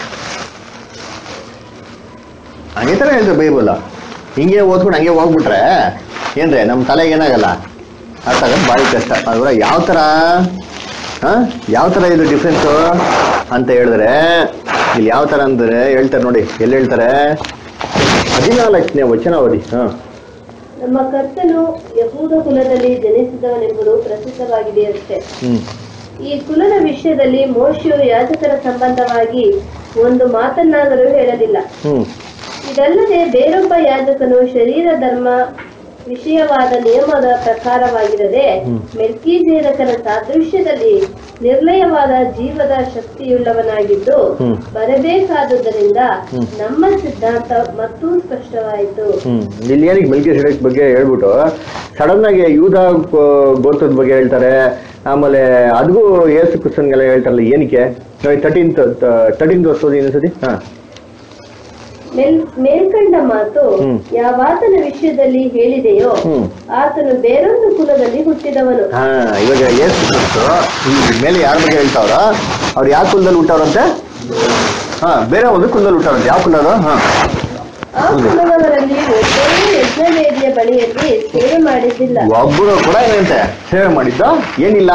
ಹಂಗೆ ತರ ಹೇಳ್ತಾರೆ ಬೈಬಲ್ ಹಿಂಗೆ ಓದ್ಕೊಂಡು ಹಂಗೆ ಹೋಗ್ಬಿಟ್ರೆ ಏನ್ರಿ ನಮ್ಮ ತಲೆಗೆ ಏನಾಗಲ್ಲ ಅರ್ಥ ಆಗೋದು ಭಾರಿ ಕಷ್ಟ ಅದರ ಯಾವ ತರ ಹಾ ಯಾವ ತರ ಇದು ಡಿಫ್ರೆನ್ಸ್ ಅಂತ ಹೇಳಿದ್ರೆ ಇಲ್ಲಿ ಯಾವ ತರ ಅಂದ್ರೆ ಹೇಳ್ತಾರೆ ನೋಡಿ ಎಲ್ಲಿ ಹೇಳ್ತಾರೆ ಹದಿನಾಲ್ಕನೇ ವಚನ ಓದಿ ಹಾ
ನಮ್ಮ ಕರ್ತನು ಯಹೂದ ಕುಲದಲ್ಲಿ ಜನಿಸಿದವನೆಂಬುದು ಪ್ರಸಿದ್ಧವಾಗಿದೆ ಅಷ್ಟೇ
ಹ್ಮ್
ಈ ಕುಲದ ವಿಷಯದಲ್ಲಿ ಮೋಶೆಯು ಯಾಜಕರ ಸಂಬಂಧವಾಗಿ ಒಂದು ಮಾತನ್ನಾದರೂ ಹೇಳಲಿಲ್ಲ
ಹ್ಮ್
ಇದಲ್ಲದೆ ಬೇರೊಬ್ಬ ಯಾಜಕನು ಶರೀರ ಧರ್ಮ ವಿಷಯವಾದ ನಿಯಮದ ಪ್ರಕಾರವಾಗಿರದೆ ಮೆಲ್ಕೀಜೇರಕನ ಸಾದೃಶ್ಯದಲ್ಲಿ ನಿರ್ಲಯವಾದ ಜೀವದ ಶಕ್ತಿಯುಳ್ಳವನಾಗಿದ್ದು
ಹ್ಮ್.
ಬರಬೇಕಾದುದರಿಂದ ನಮ್ಮ ಸಿದ್ಧಾಂತ ಮತ್ತೂ ಸ್ಪಷ್ಟವಾಯಿತು
ಹ್ಮ್ ಇಲ್ಲಿ ಏನಕ್ಕೆ ಮೆಲ್ಕೆ ಸೆಡೆಕ್ ಬಗ್ಗೆ ಹೇಳ್ಬಿಟ್ಟು ಸಡನ್ ಆಗಿ ಯೂದ ಗೋ- ಗೋತ್ರದ ಬಗ್ಗೆ ಹೇಳ್ತಾರೆ ಆಮೇಲೆ ಅದಗೂ ಏಸು ಕ್ರಿಸ್ತನ್ಗೆಲ್ಲ ಹೇಳ್ತಾರಲ್ಲ ಏನಕ್ಕೆ ತರ್ಟೀನ್ತ್ ತರ್ಟೀನ್ತ್ ವರ್ಷದ ಇನ್ನೊಂದ್ಸತಿ ಹಾ
ಮೇಲ್ ಮೇಲ್ಕಂಡ ಮಾತು
ಹ್ಮ್.
ಯಾವಾತನ ವಿಷಯದಲ್ಲಿ ಹೇಳಿದೆಯೋ
ಹ್ಮ್
ಆತನು ಬೇರೊಂದು ಕುಲದಲ್ಲಿ ಹುಟ್ಟಿದವನು
ಹಾ ಇವಾಗ ಏಸು ಕ್ರಿಸ್ತು ಈ ಮೇಲೆ ಯಾರ ಬಗ್ಗೆ ಹೇಳ್ತಾವ್ರ ಅವ್ರು ಯಾವ ಕುಲದಲ್ಲಿ ಹುಟ್ಟವ್ರಂತೆ ಹಾ ಬೇರೆ ಒಂದು ಕುಲದಲ್ಲಿ ಹುಟ್ಟವ್ರಂತೆ ಯಾವ ಕುಲ ಅದು ಹಾ
ಆ ಕುಲದವರಲ್ಲಿ ಒಬ್ಬರೂ ಯಜ್ಞವೇದಿಯ ಬಳಿಯಲ್ಲಿ ಸೇವೆ ಮಾಡಿದ್ದಿಲ್ಲ
ಒಬ್ಬರು ಕೂಡ ಏನಂತೆ ಸೇವೆ ಮಾಡಿದ್ದು ಏನಿಲ್ಲ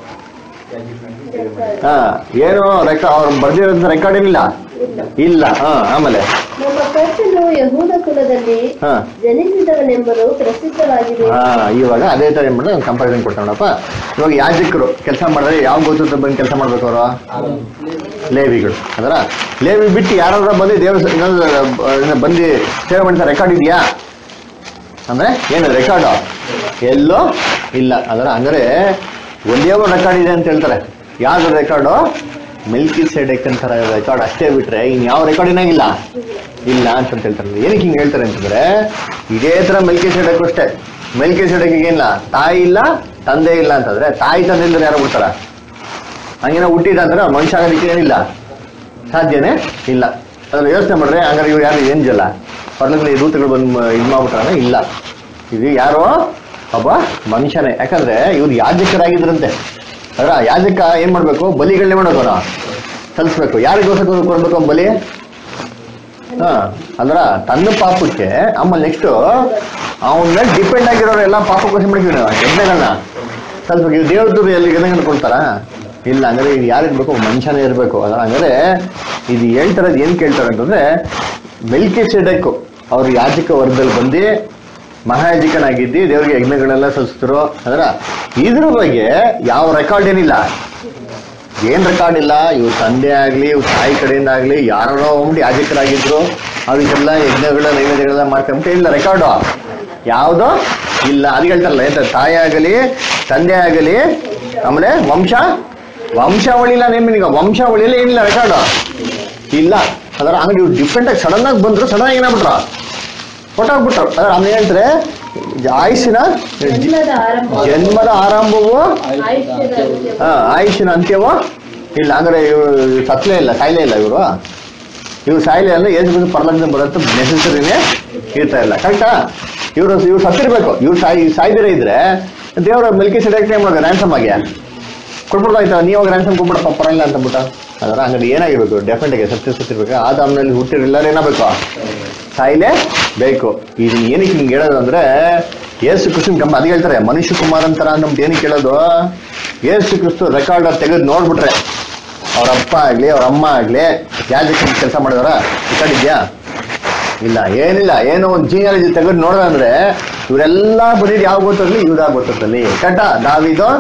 ಹಾ ಏನು ರೆಕಾರ್ಡ್ ಅವ್ರು ಬರ್ದಿರೋಂಥ ರೆಕಾರ್ಡ್ ಏನಿಲ್ಲ ಇಲ್ಲ ಹಾ ಆಮೇಲೆ
ನಮ್ಮ ಕರ್ತನು ಯಹೂದ ಕುಲದಲ್ಲಿ
ಹಾ
ಜನಿಸಿದವನೆಂಬುದು ಪ್ರಸಿದ್ಧವಾಗಿದೆ
ಹಾ ಇವಾಗ ಅದೇ ತರ ಏನ್ ಮಾಡಿದ್ರೆ ಕಂಪಾರಿಸನ್ ಕೊಡ್ತಾನಪ್ಪ ಇವಾಗ ಯಾಜಕರು ಕೆಲಸ ಮಾಡಿದ್ರೆ ಯಾವ ಗೋತ್ರ ಬಂದು ಕೆಲಸ ಮಾಡ್ಬೇಕು ಅವರು ಲೇವಿಗಳು ಅದರ ಲೇವಿ ಬಿಟ್ಟು ಯಾರಾದ್ರೂ ಬಂದು ದೇವ್ರ ಸ- ಏನಾದ್ರು, ಆ, ಬಂದು ಸೇವೆ ಮಾಡಿದ ರೆಕಾರ್ಡ್ ಇದೆಯಾ ಅಂದ್ರೆ ಏನು ರೆಕಾರ್ಡು ಎಲ್ಲೋ ಇಲ್ಲ ಅದರ ಅಂದ್ರೆ ಒಂದೇ ಒಂದು ರೆಕಾರ್ಡ್ ಇದೆ ಅಂತ ಹೇಳ್ತಾರೆ ಯಾವ್ದು ರೆಕಾರ್ಡು ಮಿಲ್ಕಿ ಸೆಡೆಕ್ ಅಂತಾರ ರೆಕಾರ್ಡ್ ಅಷ್ಟೇ ಬಿಟ್ರೆ ಇನ್ ಯಾವ ರೆಕಾರ್ಡ್ ಏನಾಗಿಲ್ಲ ಇಲ್ಲ ಅಂತ ಹೇಳ್ತಾರೆ ಏನಕ್ಕೆ ಹಿಂಗೆ ಹೇಳ್ತಾರೆ ಅಂತಂದ್ರೆ ಇದೇ ತರ ಮೆಲ್ಕಿ ಸೆಡೆಕ್ ಅಷ್ಟೇ ಮೆಲ್ಕಿ ಸೆಡೆಕ್ ಏನಿಲ್ಲ ತಾಯಿ ಇಲ್ಲ ತಂದೆ ಇಲ್ಲ ಅಂತಂದ್ರೆ ತಾಯಿ ತಂದೆ ಇಲ್ಲದ್ರೆ ಯಾರು ಬಿಡ್ತಾರ ಹಂಗೇನೋ ಹುಟ್ಟಿದ ಅಂದ್ರೆ ಮನುಷ್ಯ ಆಗೋದಕ್ಕೆ ಏನಿಲ್ಲ ಸಾಧ್ಯನೇ ಇಲ್ಲ ಅದ್ರ ಯೋಚನೆ ಮಾಡ್ರೆ ಹಂಗಾರೆ ಇವ್ರು ಯಾರು ಏನ್ಜಲ್ಲ ಪರ್ಲದಲ್ಲಿ ದೂತಗಳು ಬಂದು ಇದು ಮಾಡ್ಬಿಟ್ರೆ ಇಲ್ಲ ಇದು ಯಾರೋ ಒಬ್ಬ ಮನುಷ್ಯನೇ ಯಾಕಂದ್ರೆ ಇವ್ರು ಯಾಜಕರಾಗಿದ್ರಂತೆ ಅದರ ಯಾಜಕ ಏನ್ ಮಾಡ್ಬೇಕು ಬಲಿಗಳನ್ನೇ ಮಾಡ್ಬೇಕು ಅವನು ಸಲ್ಲಿಸ್ಬೇಕು ಯಾರಿಗೋಸ್ಕರ ಕೊಡ್ಬೇಕು ಅವ್ನ್ ಬಲಿ ಹಾ ಅಂದ್ರ ತನ್ನ ಪಾಪಕ್ಕೆ ಆಮೇಲೆ ನೆಕ್ಸ್ಟ್ ಅವನ ಮೇಲೆ ಡಿಪೆಂಡ್ ಆಗಿರೋರು ಎಲ್ಲ ಪಾಪಕ್ಕೋಸ್ಕರ ಮಾಡ್ತೀವಿ ನಾವು ಯಜ್ಞಗಳನ್ನ ಸ್ವಲ್ಪ ಇವ್ ದೇವ್ರದ್ದು ಎಲ್ಲಿ ಯಜ್ಞಗಳನ್ನ ಕೊಡ್ತಾರ ಇಲ್ಲ ಹಂಗಾರೆ ಇದು ಯಾರು ಇರ್ಬೇಕು ಒಬ್ಬ ಮನುಷ್ಯನೇ ಇರಬೇಕು ಅದ್ರ ಹಂಗಾರೆ ಇದು ಹೇಳ್ತಾರದು ಏನ್ ಕೇಳ್ತಾರೆ ಅಂತಂದ್ರೆ ಮೆಲ್ಕಿ ಸೆಡಕ್ಕು ಅವ್ರು ಯಾಜಕ ವರ್ಗದಲ್ಲಿ ಬಂದು ಮಹಾಯಾಜಕನಾಗಿದ್ದು ದೇವ್ರಿಗೆ ಯಜ್ಞಗಳೆಲ್ಲ ಸಲ್ಲಿಸಿದ್ರು ಅದರ ಇದ್ರ ಬಗ್ಗೆ ಯಾವ ರೆಕಾರ್ಡ್ ಏನಿಲ್ಲ ಏನ್ ರೆಕಾರ್ಡ್ ಇಲ್ಲ ಇವ್ರ ತಂದೆ ಆಗ್ಲಿ ಇವ್ರ ತಾಯಿ ಕಡೆಯಿಂದ ಆಗ್ಲಿ ಯಾರೋ ಒಮ್ಮೆ ಯಾಜಕರಾಗಿದ್ರು ಅದಕ್ಕೆಲ್ಲ ಯಜ್ಞಗಳ ನೈವೇದ್ಯಗಳೆಲ್ಲ ಮಾಡ್ಕೊಂಬಿಟ್ಟು ಇಲ್ಲ ರೆಕಾರ್ಡು ಯಾವ್ದು ಇಲ್ಲ ಅದು ಹೇಳ್ತಾರಲ್ಲ ಎಂತ ತಾಯಿ ಆಗಲಿ ತಂದೆ ಆಗಲಿ ಆಮೇಲೆ ವಂಶ ವಂಶಾವಳಿ ಇಲ್ಲ ನೇಮಿನಿಗ ವಂಶಾವಳಿಯಲ್ಲಿ ಏನಿಲ್ಲ ರೆಕಾರ್ಡು ಇಲ್ಲ ಅದರ ಹಂಗೆ ಇವ್ರು ಡಿಫ್ರೆಂಟ್ ಆಗಿ ಸಡನ್ ಆಗಿ ಬಂದ್ರು ಸಡನ್ ಆಗಿ ಏನಾಗ್ಬಿಟ್ರು ಕೊಟ್ಟಾಗ್ಬಿಟ್ರು ಅದ್ರ ಆಮೇಲೆ ಹೇಳ್ತಾರೆ ಆಯುಷ್ಯನ
ಜನ್ಮದ ಆರಂಭ
ಜನ್ಮದ ಆರಂಭವು
ಆಯುಷ್ಯದ ಅಂತ್ಯ.
ಹಾ ಆಯುಷ್ಯನ ಅಂತ್ಯವೋ ಇಲ್ಲ ಅಂದ್ರೆ ಇವರು ಸತ್ಲೇ ಇಲ್ಲ ಸಾಯ್ಲೇ ಇಲ್ಲ ಇವರು ಇವ್ರು ಸಾಯ್ಲೇ ಅಂದ್ರೆ ಏಜ್ ಬಂದು ಪರಲಗ್ನ ಬರೋಂಥ ನೆಸೆಸರಿನೇ ಇರ್ತಾ ಇಲ್ಲ ಕರೆಕ್ಟಾ ಇವರು ಇವ್ರು ಸತ್ತಿರ್ಬೇಕು ಇವ್ರು ಸಾಯ್ ಸಾಯ್ದಿರೇ ಇದ್ರೆ ದೇವರ ಮಿಲ್ಕಿ ಸೆಡೆಕ್ಟ್ ಏನ್ ಮಾಡೋದು ರ್ಯಾನ್ಸಮ್ ಆಗಿ ಕೊಟ್ಬಿಡ್ತಾಯ್ತಾ ನೀವು ರ್ಯಾನ್ಸಮ್ ಕೊಟ್ಬಿಡಪ್ಪ ಪರಲ್ಲ ಅಂತ ಬಿಟ್ಟ ಅದರ ಹಂಗಾರೆ ಏನಾಗಿರ್ಬೇಕು ಡೆಫಿನೆಟ್ ಆಗಿ ಸತ್ಯ ಸತ್ತಿರ್ಬೇಕು ಆದಾಮ್ನಲ್ಲಿ ಹುಟ್ಟಿರಲಿಲ್ಲ ಏನಾಗಬೇಕು ಸಾಯಿಲೆ ಬೇಕು ಇದು ಏನಕ್ಕೆ ಹಿಂಗೆ ಹೇಳೋದು ಅಂದ್ರೆ ಏಸು ಕ್ರಿಸ್ತನ್ ಕಂಪ ಅದು ಹೇಳ್ತಾರೆ ಮನುಷ್ಯ ಕುಮಾರ್ ಅಂತಾರ ನಮ್ದು ಏನಕ್ಕೆ ಹೇಳೋದು ಏಸು ಕ್ರಿಸ್ತು ರೆಕಾರ್ಡ್ ತೆಗೆದು ನೋಡ್ಬಿಟ್ರೆ ಅವ್ರ ಅಪ್ಪ ಆಗ್ಲಿ ಅವ್ರ ಅಮ್ಮ ಆಗ್ಲಿ ಯಾಜಕ ಕೆಲಸ ಮಾಡಿದವರ ರೆಕಾರ್ಡ್ ಇದೆಯಾ ಇಲ್ಲ ಏನಿಲ್ಲ ಏನೋ ಒಂದು ಜೀನಿಯಾಲಜಿ ತೆಗೆದು ನೋಡಿದ್ರೆ ಅಂದ್ರೆ ಇವರೆಲ್ಲ ಬಂದಿದ್ದು ಯಾವ ಗೊತ್ತಲ್ಲಿ ಇವ್ರ ಗೊತ್ತಲ್ಲಿ ಕಟ್ಟ ನಾವಿದು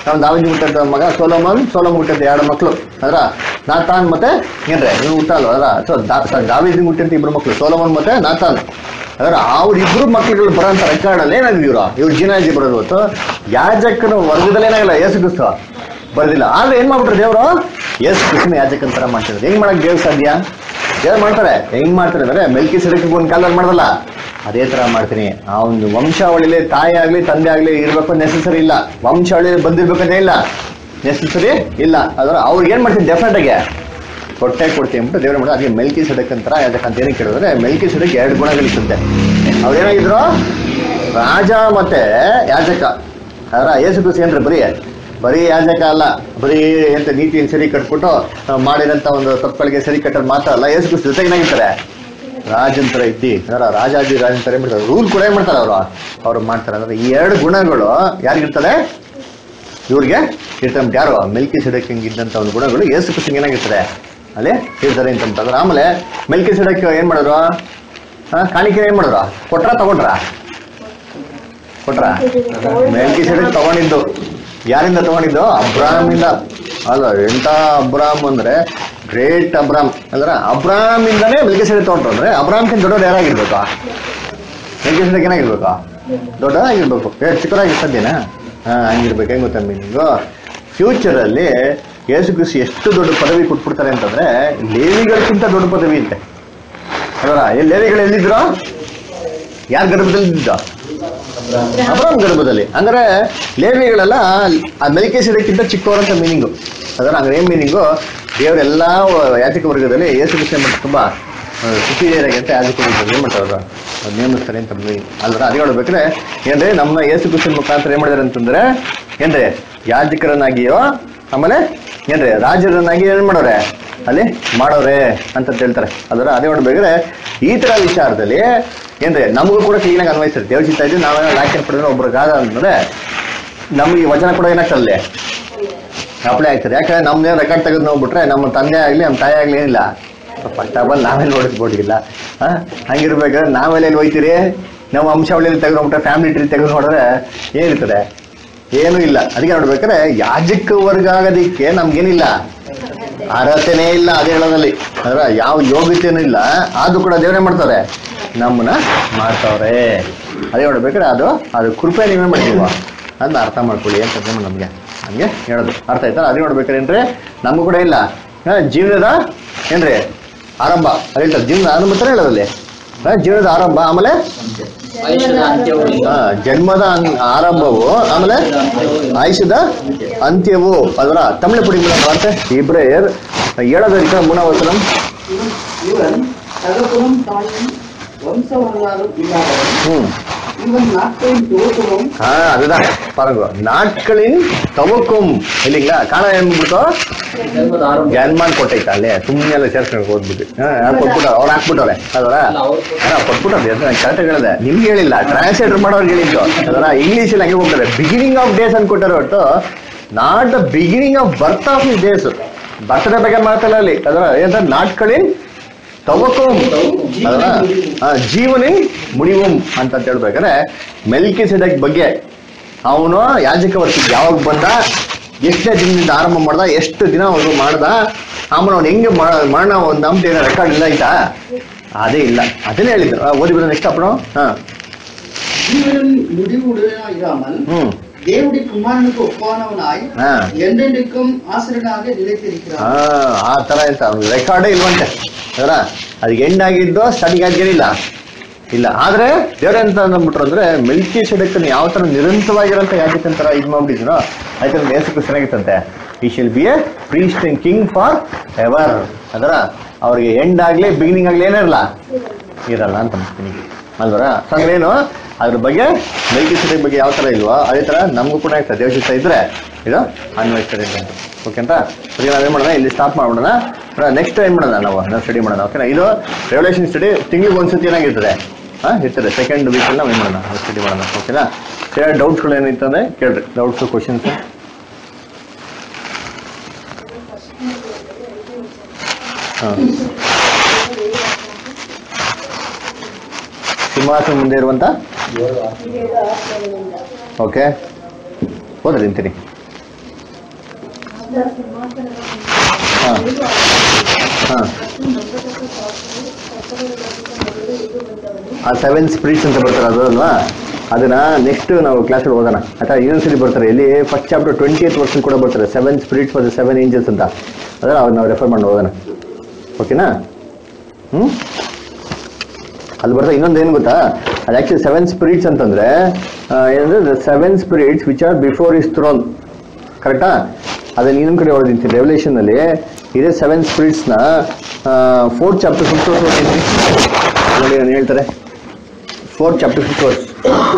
ನಾವು ದಾವಿದ್ ಹುಟ್ಟದ ಮಗ ಸೋಲೋಮನ್ ಸೋಲೋಮ್ ಹುಟ್ಟದ ಎರಡು ಮಕ್ಕಳು ಅದರ ನಾತಾನ್ ಮತ್ತೆ ಏನ್ರೆ ಇವ್ನು ಹುಟ್ಟಲ್ಲ ಅದರ ಸೊ ದಾವಿದ್ ಹುಟ್ಟಿದ ಇಬ್ರು ಮಕ್ಕಳು ಸೋಲೋಮನ್ ಮತ್ತೆ ನಾತಾನ್ ಅದರ ಅವ್ರ ಇಬ್ರು ಮಕ್ಳುಗಳು ಬರೋಂಥ ರೆಕಾರ್ಡ್ ಅಲ್ಲಿ ಏನಾಗಿದೆ ಇವ್ರು ಇವ್ರು ಜಿನಾಜಿ ಬರೋದು ಹೊತ್ತು ಯಾಜಕನ ವರ್ಗದಲ್ಲಿ ಏನಾಗಲ್ಲ ಯೇಸು ಕ್ರಿಸ್ತ ಬರ್ದಿಲ್ಲ ಆದ್ರೆ ಏನ್ ಮಾಡ್ಬಿಟ್ರು ದೇವರು ಯೇಸು ಕ್ರಿಸ್ತನ ಯಾಜಕನ ತರ ಮಾಡ್ತಿದ್ರು ಹೆಂಗ್ ಮಾಡಕ್ ದೇವ್ರು ಸಾಧ್ಯ ದೇವ್ರು ಮಾಡ್ತಾರೆ ಹೆಂಗ್ ಮಾಡ್ತಾರೆ ಅಂದ್ರೆ ಮೆಲ್ಕಿ ಸಿಡಕ್ಕೆ ಒಂದ್ ಕಾಲದಲ್ಲಿ ಮಾಡಲ್ಲ ಅದೇ ತರ ಮಾಡ್ತೀನಿ ಆ ಒಂದು ವಂಶಾವಳಿಲಿ ತಾಯಿ ಆಗ್ಲಿ ತಂದೆ ಆಗ್ಲಿ ಇರ್ಬೇಕು ನೆಸೆಸರಿ ಇಲ್ಲ ವಂಶಾವಳಿಲಿ ಬಂದಿರ್ಬೇಕಂತ ಇಲ್ಲ ನೆಸೆಸರಿ ಇಲ್ಲ ಅದರ ಅವ್ರಿಗೆ ಏನ್ ಮಾಡ್ತೀನಿ ಡೆಫಿನೆಟ್ ಆಗಿ ಕೊಟ್ಟೆ ಕೊಡ್ತೀನಿ ಅಂದ್ಬಿಟ್ಟು ದೇವ್ರು ಮಾಡೋದು ಅದಕ್ಕೆ ಮೆಲ್ಕಿ ಸಿಡಕ್ ಅಂತರ ಯಾಕಂತ ಏನಕ್ಕೆ ಕೇಳಿದ್ರೆ ಮೆಲ್ಕಿ ಸಿಡಕ್ ಎರಡು ಗುಣಗಳಿಸುತ್ತೆ ಅವ್ರು ಏನಾಗಿದ್ರು ರಾಜ ಮತ್ತೆ ಯಾಜಕ ಅದರ ಯೇಸು ಕ್ರಿಸ್ತ ಏನ್ರಿ ಬರೀ ಬರೀ ಯಾಜಕ ಅಲ್ಲ ಬರೀ ಎಂತ ನೀತಿ ಸರಿ ಕಟ್ಬಿಟ್ಟು ಆ, ಮಾಡಿದಂತ ಒಂದು ತಪ್ಪುಗಳಿಗೆ ಸರಿ ಕಟ್ಟೋದು ಮಾತ್ರ ಅಲ್ಲ ಯೇಸು ಕ್ರಿಸ್ತ ಜೊತೆಗೆ ಏನಾಗಿರ್ತಾರೆ ರಾಜನ್ ತರ ಇದ್ದಿ ಅದರ ರಾಜಾಜಿ ರಾಜನ್ ತರ ಏನ್ ಮಾಡ್ತಾರೆ ರೂಲ್ ಕೂಡ ಏನ್ ಮಾಡ್ತಾರೆ ಅವರು ಅವ್ರು ಮಾಡ್ತಾರೆ ಅಂದ್ರೆ ಈ ಎರಡು ಗುಣಗಳು ಯಾರಿಗಿರ್ತದೆ ಇವ್ರಿಗೆ ಇರ್ತಂತ ಯಾರು ಮೆಲ್ಕಿ ಸಿಡಕ್ ಇದ್ದಂತ ಒಂದು ಗುಣಗಳು ಯೇಸು ಕ್ರಿಸ್ತಂಗೆ ಏನಾಗಿರ್ತದೆ ಅಲ್ಲಿ ಇರ್ತಾರೆ ಅಂತಂದ್ರೆ ಆಮೇಲೆ ಮೆಲ್ಕಿ ಸಿಡಕ್ ಏನ್ ಮಾಡಿದ್ರು ಆ, ಕಾಣಿಕೆ ಏನ್ ಮಾಡಿದ್ರು ಕೊಟ್ರ ತಗೊಂಡ್ರ ಕೊಟ್ರ ಮೆಲ್ಕಿ ಸಿಡಕ್ ತಗೊಂಡಿದ್ದು ಯಾರಿಂದ ತಗೊಂಡಿದ್ದು ಅಬ್ರಾಮಿಂದ ಅಲ್ಲ ಎಂತ ಅಬ್ರಾಮ್ ಅಂದ್ರೆ ಗ್ರೇಟ್ ಅಬ್ರಾಮ್ ಅಂದ್ರೆ ಅಬ್ರಾಮಿಂದನೇ ಮೆಲ್ಕಿ ಸಿಡಕ್ ತಗೊಂಡ್ರು ಅಂದ್ರೆ ಅಬ್ರಾಮ್ಕಿಂತ ದೊಡ್ಡವ್ರು ಯಾರಾಗಿರ್ಬೇಕು ಮೆಲ್ಕಿ ಸಿಡಕ್ ಏನಾಗಿರ್ಬೇಕು ದೊಡ್ಡದಾಗಿರ್ಬೇಕು ಏ ಚಿಕ್ಕದಾಗಿ ಸದ್ಯನಾ ಹಾ ಹಂಗಿರ್ಬೇಕು ಹೆಂಗ್ ಗೊತ್ತಾ ಮೀನಿಂಗು ಫ್ಯೂಚರ್ ಅಲ್ಲಿ ಯೇಸು ಕ್ರಿಸ್ತು ಎಷ್ಟು ದೊಡ್ಡ ಪದವಿ ಕೊಟ್ಬಿಡ್ತಾರೆ ಅಂತಂದ್ರೆ ಲೇವಿಗಳಿಗಿಂತ ದೊಡ್ಡ ಪದವಿ ಇದೆ ಅದರ ಎಲ್ಲಿ ಲೇವಿಗಳು ಎಲ್ಲಿದ್ರು ಯಾರ ಗರ್ಭದಲ್ಲಿ ಇದ್ದ ಅಬ್ರಾಮ್ ಗರ್ಭದಲ್ಲಿ ಅಂದ್ರೆ ಲೇವಿಗಳೆಲ್ಲ ಆ ಮೆಲಿಕೆ ಸಿಡಕ್ಕಿಂತ ಚಿಕ್ಕವರಂತ ಮೀನಿಂಗು ಅದರ ಹಂಗಾರೆ ಏನ್ ಮೀನಿಂಗು ದೇವರೆಲ್ಲ ಯಾತಿಕ ವರ್ಗದಲ್ಲಿ ಯೇಸು ಕ್ರಿಸ್ತ ಏನ್ ಮಾಡ್ತಾರೆ ತುಂಬಾ ಸುಪೀರಿಯರ್ ಆಗಿ ಅಂತ ಯಾಜಕ ವರ್ಗದಲ್ಲಿ ಏನ್ ಮಾಡ್ತಾರೆ ಅವ್ರು? ಅವ್ರು ನೇಮಿಸ್ತಾರೆ ಅಂತ ಮೀನಿಂಗ್ ಅಲ್ರ ಅದೇ ಹೇಳ್ಬೇಕ್ರೆ ಏನ್ರಿ ನಮ್ಮ ಯೇಸು ಕ್ರಿಸ್ತನ ಮುಖಾಂತರ ಏನ್ ಮಾಡಿದಾರೆ ಅಂತಂದ್ರೆ ಏನ್ರಿ ಯಾಜಕರನ್ನಾಗಿಯೋ ಆಮೇಲೆ ಏನ್ರಿ ರಾಜರನ್ನಾಗಿ ಏನ್ ಮಾಡೋರೆ ಅಲ್ಲಿ ಮಾಡೋರೆ ಅಂತ ಹೇಳ್ತಾರೆ ಅದರ ಅದೇ ನೋಡ್ಬೇಕಾದ್ರೆ ಈ ತರ ವಿಚಾರದಲ್ಲಿ ಏನ್ರಿ ನಮಗೂ ಕೂಡ ಕ್ಲೀನಾಗಿ ಅನ್ವಯಿಸ್ತಾರೆ ದೇವ್ರ ಚಿತ್ತ ಇದ್ದು ನಾವೇನೋ ಲಾಕ್ಯನ್ ಪಡೆದ್ರೆ ಒಬ್ರಿಗಾದ ಅಂತಂದ್ರೆ ನಮ್ಗೆ ಈ ವಚನ ಕೂಡ ಏನಾಗ್ತದೆ ಅಪ್ಲೈ ಆಗ್ತದೆ ಯಾಕಂದ್ರೆ ನಮ್ದೇ ರೆಕಾರ್ಡ್ ತೆಗೆದು ನೋಡ್ಬಿಟ್ರೆ ನಮ್ಮ ತಂದೆ ಆಗ್ಲಿ ನಮ್ಮ ತಾಯಿ ಆಗ್ಲಿ ಏನಿಲ್ಲ ಫಸ್ಟ್ ಆಫ್ ಆಲ್ ನಾವೇ ನೋಡಿಸ್ಬೋದಿಲ್ಲ ಹಾ ಹಂಗಿರ್ಬೇಕಾದ್ರೆ ನಾವೆಲ್ಲ ಎಲ್ಲಿ ಹೋಯ್ತೀರಿ ನಮ್ಮ ವಂಶಾವಳಿಯಲ್ಲಿ ತೆಗೆದು ನೋಡ್ಬಿಟ್ರೆ ಫ್ಯಾಮಿಲಿ ಟ್ರೀ ತೆಗೆದು ನೋಡಿದ್ರೆ ಏನಿರ್ತದೆ ಏನೂ ಇಲ್ಲ ಅದಕ್ಕೆ ನೋಡ್ಬೇಕಾದ್ರೆ ಯಾಜಕ ವರ್ಗ ಆಗೋದಿಕ್ಕೆ ನಮ್ಗೇನಿಲ್ಲ ಅರ್ಹತೆನೇ ಇಲ್ಲ ಅದೇ ಹೇಳೋದಲ್ಲಿ ಅದರ ಯಾವ ಯೋಗ್ಯತೆನೂ ಇಲ್ಲ ಆದ್ರೂ ಕೂಡ ದೇವರೇ ಮಾಡ್ತಾರೆ ನಮ್ಮನ್ನ ಮಾಡ್ತಾವ್ರೆ ಅದೇ ನೋಡ್ಬೇಕಾದ್ರೆ ಅದು ಅದು ಕೃಪೆ ನೀವೇ ಮಾಡ್ತೀವ ಅದನ್ನ ಅರ್ಥ ಮಾಡ್ಕೊಳ್ಳಿ ಅಂತ ನಮಗೆ ನಮಗೆ ಹೇಳೋದು ಅರ್ಥ ಆಯ್ತಾ ಅದೇ ನೋಡ್ಬೇಕಾದ್ರೆ ಏನ್ರಿ ನಮಗೂ ಕೂಡ ಇಲ್ಲ ಹಾ, ಜೀವನದ ಏನ್ರಿ ಆರಂಭ ಅದೇ ಹೇಳ್ತಾರೆ ಜೀವನದ ಆರಂಭ ಅಂತಾನೆ ಹೇಳೋದಲ್ಲಿ ಹಾ, ಜೀವನದ ಆರಂಭ ಆಮೇಲೆ
ಆಯುಷ್ಯದ ಅಂತ್ಯವು
ಹಾ, ಜನ್ಮದ ಅನ್- ಆರಂಭವು ಆಮೇಲೆ ಆಯುಷದ ಅಂತ್ಯವು ಅದರ ತಮಿಳು ಪುಡಿ ವಾರ್ತೆ ಇಬ್ರೇಯರ್ ಏಳದರಿಕ ಮೂನವಚನಂ
இவன் இவன் தகப்பனும் தாயும் வம்ச வரலாறும் இல்லாதவன்
ಹ್ಮ್
இவன் நாட்களின் துவக்கமும்
ಹಾ அதுதான் பாருங்க நாட்களின் துவக்கம் இல்லைங்களா ಕಾಣ ಏನ್ಬಿಟ್ಟು
ಜನ್ಮದ ಆರಂಭ
ಜನ್ಮಾನ್ ಕೊಟ್ಟೈತ ಅಲ್ಲೇ ಸುಮ್ಮನೆ ಎಲ್ಲ ಸೇರ್ಸ್ಕೊಂಡು ಓದ್ಬಿಟ್ಟು ಹಾ ಯಾರು ಕೊಟ್ಬಿಟ್ಟ ಅವ್ರು ಹಾಕ್ಬಿಟ್ಟವ್ರೆ ಅದರ
ಅಲ್ಲ, ಅವ್ರು
ಕೊಟ್ಬಿಟ್ಟವ್ರೆ ಕರೆಕ್ಟ್ ಹೇಳಿದೆ ನಿಮ್ಗೆ ಹೇಳಿಲ್ಲ ಟ್ರಾನ್ಸ್ಲೇಟರ್ ಮಾಡೋರ್ಗೆ ಹೇಳಿದ್ದು ಅದರ ಇಂಗ್ಲಿಷ್ ಅಲ್ಲಿ ಹಂಗೆ ಹೋಗ್ತಾರೆ ಬಿಗಿನಿಂಗ್ ಆಫ್ ಡೇಸ್ ಅಂತ ಕೊಟ್ಟಾರೆ ಒಟ್ಟು not the beginning of birth of ಈ ಡೇಸ್ ಬರ್ತ್ಡೇ ಬಗ್ಗೆ ಮಾತಲ್ಲ ಅಲ್ಲಿ ಅದರ ಏನಂತ ನಾಟ್ಗಳಿನ್ ತವಕಂ ಅದರ ಆ, ಜೀವನಿನ್ ಮುಡಿವಂ ಅಂತ ಹೇಳ್ಬೇಕಾದ್ರೆ ಮೆಲ್ಕಿ ಸಿಡಕ್ ಬಗ್ಗೆ ಅವನು ಯಾಜಕ ವರ್ಗಕ್ಕೆ ಯಾವಾಗ ಬಂದ ಎಷ್ಟನೇ ದಿನದಿಂದ ಆರಂಭ ಮಾಡ್ದ ಎಷ್ಟು ದಿನ ಅವನು ಮಾಡ್ದ ಆಮೇಲೆ ಅವ್ನು ಹೆಂಗೆ ಮಾ- ಮರಣ ಒಂದು ನಮ್ದು ಏನೋ ರೆಕಾರ್ಡ್ ಇಲ್ಲ ಆಯ್ತಾ ಅದೇ ಇಲ್ಲ ಅದನ್ನೇ ಹೇಳಿದ್ರು ಆ, ಓದಿ ಬಿಡೋಣ ನೆಕ್ಸ್ಟ್ ಅಪ್ಪಣ ಹಾ
ஜீவனின் முடிவுடையவனாய் இராமல்
ಹ್ಮ್
தேவனுடைய குமாரனுக்கு ஒப்பானவனாய்
ಹಾ
என்றென்றைக்கும் ஆசிரியனாக
ಹಾ
நிலைத்திருக்கிறான்
ಆ ತರ ಅಂತ ರೆಕಾರ್ಡೇ ಇಲ್ವಂತೆ ಅದರ ಅದಕ್ಕೆ ಎಂಡಾಗಿದ್ದು ಸ್ಟಾರ್ಟಿಂಗ್ ಆಗಿರಲಿಲ್ಲ ಇಲ್ಲ ಆದ್ರೆ ದೇವ್ರ ಅಂತ ಅಂದ್ಬಿಟ್ರು ಅಂದ್ರೆ ಮೆಲ್ಕಿ ಸೆಡಕ್ಕನ್ನು ಯಾವ ತರ ನಿರಂತರವಾಗಿರೋಂಥ ಯಾಜಕನ ತರ ಇದು ಮಾಡ್ಬಿಟ್ಟಿದ್ರು ಯಾಕಂದ್ರೆ ನೇಸಕ್ಕೆ ಚೆನ್ನಾಗಿತ್ತಂತೆ ಈ shall be a priest and king for ever ಅದರ ಅವ್ರಿಗೆ ಎಂಡ್ ಆಗ್ಲಿ ಬಿಗಿನಿಂಗ್ ಆಗ್ಲಿ ಏನಿರಲ್ಲ ಇರಲ್ಲ ಅಂತ ಅಂತೀನಿ ಅಲ್ವರ ಏನು ಅದ್ರ ಬಗ್ಗೆ ಮೆಲ್ಕಿ ಸೆಡಕ್ ಬಗ್ಗೆ ಯಾವ ತರ ಇಲ್ವೋ ಅದೇ ತರ ನಮಗೂ ಕೂಡ ಇರ್ತದೆ ದೇವಚಿತ್ತ ಇದ್ರೆ ಇದು ಅನ್ವಯಿಸ್ತದೆ ಅಂತ ಓಕೆ ಅಂತ ಸರಿ ನಾವೇನ್ ಮಾಡೋಣ ಇಲ್ಲಿ ಸ್ಟಾಪ್ ಮಾಡ್ಬಿಡೋಣ ನೆಕ್ಸ್ಟ್ ಏನ್ ಮಾಡೋಣ ನಾವು ನಾವು ಸ್ಟಡಿ ಮಾಡೋಣ ಓಕೆನಾ ಇದು ರೆವಲ್ಯೂಷನ್ ಸ್ಟಡಿ ತಿಂಗಳಿಗೆ ಒಂದ್ಸತಿ ಏನಾಗಿರ್ತದೆ ಹಾ ಇರ್ತದೆ ಸೆಕೆಂಡ್ ವೀಕಲ್ಲಿ ನಾವು ಏನು ಮಾಡೋಣ ಸ್ಟಡಿ ಮಾಡೋಣ ಓಕೆನಾ ಡೌಟ್ಸ್ಗಳು ಏನಿತ್ತಂದ್ರೆ ಕೇಳ್ರಿ ಡೌಟ್ಸ್ ಕ್ವಶನ್ಸ್ ಹಾಂ ಸಿಂಹಾಸನ ಮುಂದೆ ಇರುವಂತ ಓಕೆ ಹೋದ್ರಿ ನಿಂತೀನಿ ಹಾಂ ಹಾಂ ಆ ಸೆವೆನ್ ಸ್ಪಿರಿಟ್ಸ್ ಅಂತ ಬರ್ತಾರೆ ಅದು ಅಲ್ವಾ ಅದನ್ನ ನೆಕ್ಸ್ಟ್ ನಾವು ಕ್ಲಾಸಲ್ಲಿ ಓದೋಣ ಆಯ್ತಾ ಇನ್ನೊಂದ್ಸರಿ ಬರ್ತಾರೆ ಇಲ್ಲಿ first chapter twenty eight version ಕೂಡ ಬರ್ತಾರೆ ಸೆವೆನ್ ಸ್ಪಿರಿಟ್ಸ್ ಮತ್ತು ಸೆವೆನ್ ಏಂಜಲ್ಸ್ ಅಂತ ಅದನ್ನ ಅವ್ರು ನಾವು ರೆಫರ್ ಮಾಡಿ ಓದೋಣ ಓಕೆನಾ ಹ್ಞೂ ಅಲ್ಲಿ ಬರ್ತಾ ಇನ್ನೊಂದು ಏನು ಗೊತ್ತಾ ಅದು ಆ್ಯಕ್ಚುಲಿ ಸೆವೆನ್ ಸ್ಪಿರಿಟ್ಸ್ ಅಂತಂದ್ರೆ ಆ, ಏನಂದ್ರೆ the seven spirits which are before his throne ಕರೆಕ್ಟಾ ಅದನ್ನ ಇನ್ನೊಂದು ಕಡೆ ಓದಿರ್ತೀನಿ ರೆವಲ್ಯೂಷನ್ ಅಲ್ಲಿ ಇದೇ ಸೆವೆನ್ ಸ್ಪಿರಿಟ್ಸ್ನ ಫೋರ್ತ್ ಚಾಪ್ಟರ್ ಫಿಫ್ತ್ ವರ್ಸ್ ಓದಿದ್ದೀನಿ ನೋಡಿ ನಾನು ಹೇಳ್ತಾರೆ ಫೋರ್ತ್ ಚಾಪ್ಟರ್ ಫಿಫ್ತ್ ವರ್ಸ್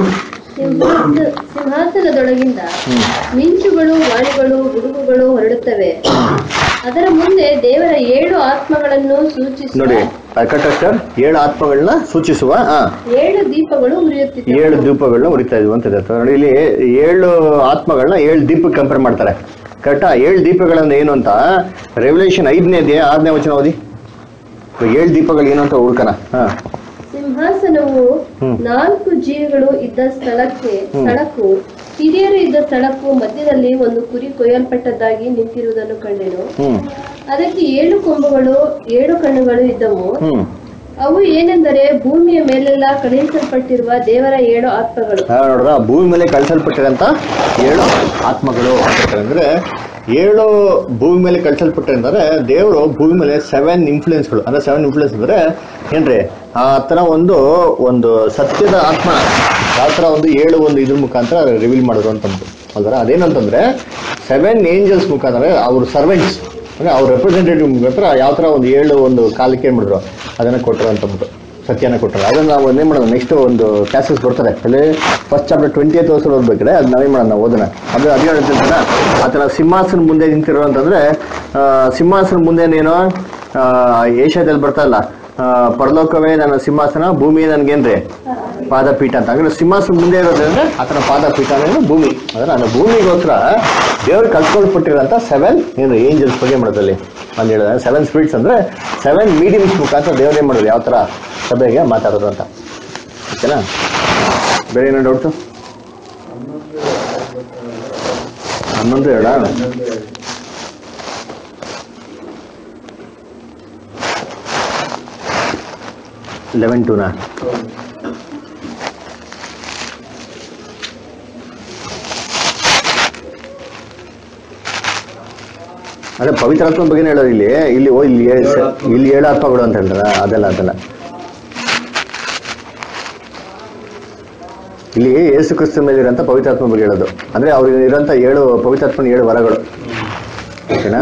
ಸಿಂಹಾಸ- ಸಿಂಹಾಸನದೊಳಗಿಂದ ಮಿಂಚುಗಳು ವಾಣಿಗಳು ಗುಡುಗುಗಳು ಹೊರಡುತ್ತವೆ ಅದರ ಮುಂದೆ ದೇವರ ಏಳು ಆತ್ಮಗಳನ್ನು ಸೂಚಿಸುವ
ನೋಡಿ ಕರೆಕ್ಟ್ ಏಳು ಆತ್ಮಗಳನ್ನ ಸೂಚಿಸುವ ಆ,
ಏಳು ದೀಪಗಳು ಉರಿಯುತ್ತಿದ್ದವು
ಏಳು ದೀಪಗಳನ್ನ ಉರಿತಾ ಇದ್ವು ಅಂತ ಇದೆ. ನೋಡಿ ಇಲ್ಲಿ ಏಳು ಆತ್ಮಗಳನ್ನ ಏಳು ದೀಪಕ್ಕೆ ಕಂಪೇರ್ ಮಾಡ್ತಾರೆ ಕರೆಕ್ಟಾ ಏಳು ದೀಪಗಳನ್ನ ಏನು ಅಂತ ರೆವಲ್ಯೂಷನ್ ಐದನೇ ಅಧ್ಯಾಯ ಆರನೇ ವಚನ ಓದಿ ಇವಾಗ ಏಳು ದೀಪಗಳು ಏನು ಅಂತ ಹುಡ್ಕನ ಹಾ
ಸಿಂಹಾಸನವು
ಹ್ಮ್.
ನಾಲ್ಕು ಜೀವಿಗಳು ಇದ್ದ ಸ್ಥಳಕ್ಕೆ ಸ್ಥಳಕ್ಕೂ ಹಿರಿಯರು ಇದ್ದ ಸ್ಥಳಕ್ಕೂ ಮಧ್ಯದಲ್ಲಿ ಒಂದು ಕುರಿ ಕೊಯ್ಯಲ್ಪಟ್ಟದ್ದಾಗಿ ನಿಂತಿರುವುದನ್ನು ಕಂಡೆನು
ಹ್ಮ್
ಅದಕ್ಕೆ ಏಳು ಕೊಂಬುಗಳು ಏಳು ಕಣ್ಣುಗಳು ಇದ್ದವು
ಹ್ಮ್
ಅವು ಏನೆಂದರೆ ಭೂಮಿಯ ಮೇಲೆಲ್ಲ ಕಳುಹಿಸಲ್ಪಟ್ಟಿರುವ ದೇವರ ಏಳು ಆತ್ಮಗಳು
ಆ, ನೋಡ್ರ ಭೂಮಿ ಮೇಲೆ ಕಳಿಸಲ್ಪಟ್ಟಿರಂತ ಏಳು ಆತ್ಮಗಳು ಅಂತ ಹೇಳ್ತಾರೆ. ಅಂದ್ರೆ ಏಳು ಭೂಮಿ ಮೇಲೆ ಕಳಿಸಲ್ಪಟ್ಟೆ ಅಂದರೆ ದೇವರು ಭೂಮಿ ಮೇಲೆ ಸೆವೆನ್ ಇನ್ಫ್ಲೂಯೆನ್ಸ್ಗಳು ಅಂದ್ರೆ ಸೆವೆನ್ ಇನ್ಫ್ಲೂಯೆನ್ಸ್ ಅಂದ್ರೆ ಏನ್ರಿ ಆ ಥರ ಒಂದು ಒಂದು ಸತ್ಯದ ಆತ್ಮ ಯಾವ ಥರ ಒಂದು ಏಳು ಒಂದು ಇದ್ರ ಮುಖಾಂತರ ರಿವೀಲ್ ಮಾಡೋದು ಅಂತಂದು ಅಲ್ವರ ಅದೇನಂತಂದ್ರೆ ಸೆವೆನ್ ಏಂಜಲ್ಸ್ ಮುಖಾಂತರ ಅವ್ರ ಸರ್ವೆಂಟ್ಸ್ ಅಂದ್ರೆ ಅವ್ರ ರೆಪ್ರೆಸೆಂಟೇಟಿವ್ ಮುಖಾಂತರ ಯಾವ ಥರ ಒಂದು ಏಳು ಒಂದು ಕಾಲಕ್ಕೆ ಏನ್ ಮಾಡಿದ್ರು ಅದನ್ನ ಕೊಟ್ಟರು ಅಂತಂದ್ಬಿಟ್ಟು ಸತ್ಯನ ಕೊಟ್ಟರು ಅದನ್ನ ನಾವು ಏನ್ ಮಾಡೋದು ನೆಕ್ಸ್ಟ್ ಒಂದು ಕ್ಲಾಸಸ್ ಬರ್ತಾರೆ ಅಲ್ಲಿ ಫಸ್ಟ್ ಚಾಪ್ಟರ್ ಟ್ವೆಂಟಿ ಏತ್ ವರ್ಷ ಓದ್ಬೇಕಾದ್ರೆ ಅದು ನಾವೇ ಮಾಡೋಣ ನಾವು ಓದೋಣ ಅದು ಅದೇ ಹೇಳ್ತಿರ್ತಾನ ಆ ಥರ ಸಿಂಹಾಸನ ಮುಂದೆ ನಿಂತಿರೋ ಅಂತಂದ್ರೆ ಆ, ಸಿಂಹಾಸನ ಮುಂದೆ ಏನು ಏಷ್ಯಾದಲ್ಲಿ ಬರ್ತಾ ಇಲ್ಲ ಆ, ಪರಲೋಕವೇ ನನ್ನ ಸಿಂಹಾಸನ ಭೂಮಿ ನನ್ಗೇನ್ರಿ ಪಾದಪೀಠ ಅಂತ ಅಂದ್ರೆ ಸಿಂಹಾಸನ ಮುಂದೆ ಇರೋದ್ರಿಂದ ಆತನ ಪಾದಪೀಠ ಅಂದ್ರೆ ಭೂಮಿ ಅಂದ್ರೆ அந்த ಭೂಮಿಗೋಸ್ಕರ ದೇವರು ಕಲ್ತ್ಕೊಳ್ಪಟ್ಟಿರೋಂಥ ಸೆವೆನ್ ಏನು ಏಂಜಲ್ಸ್ ಬಗ್ಗೆ ಮಾಡೋದಲ್ಲಿ ಅಂತ ಹೇಳಿದ್ರೆ ಸೆವೆನ್ ಸ್ಪಿರಿಟ್ಸ್ ಅಂದ್ರೆ ಸೆವೆನ್ ಮೀಡಿಯಮ್ಸ್ ಮುಖಾಂತರ ದೇವ್ರು ಏನ್ ಮಾಡೋದು ಯಾವ ತರ ಸಭೆಗೆ ಮಾತಾಡೋದು ಅಂತ ಓಕೆನಾ ಬೇರೆ ಏನೋ ಡೌಟ್ಸು ಹನ್ನೊಂದು ಹೇಳ ಲೆವೆನ್ ಟೂನಾ ಅದೇ ಪವಿತ್ರಾತ್ಮ ಬಗ್ಗೆ ಹೇಳೋದು ಇಲ್ಲಿ ಇಲ್ಲಿ ಓ ಇಲ್ಲಿ ಏ- ಸ- ಇಲ್ಲಿ ಏಳು ಆತ್ಮಗಳು ಅಂತ ಹೇಳ್ತಾರ ಅದೆಲ್ಲ ಅದೆಲ್ಲ ಇಲ್ಲಿ ಯೇಸು ಕ್ರಿಸ್ತ ಮೇಲೆ ಇರೋಂಥ ಪವಿತ್ರಾತ್ಮ ಬಗ್ಗೆ ಹೇಳೋದು ಅಂದ್ರೆ ಅವ್ರಿಗೆ ಇರೋಂಥ ಏಳು ಪವಿತ್ರಾತ್ಮನ ಏಳು ವರಗಳು ಓಕೆನಾ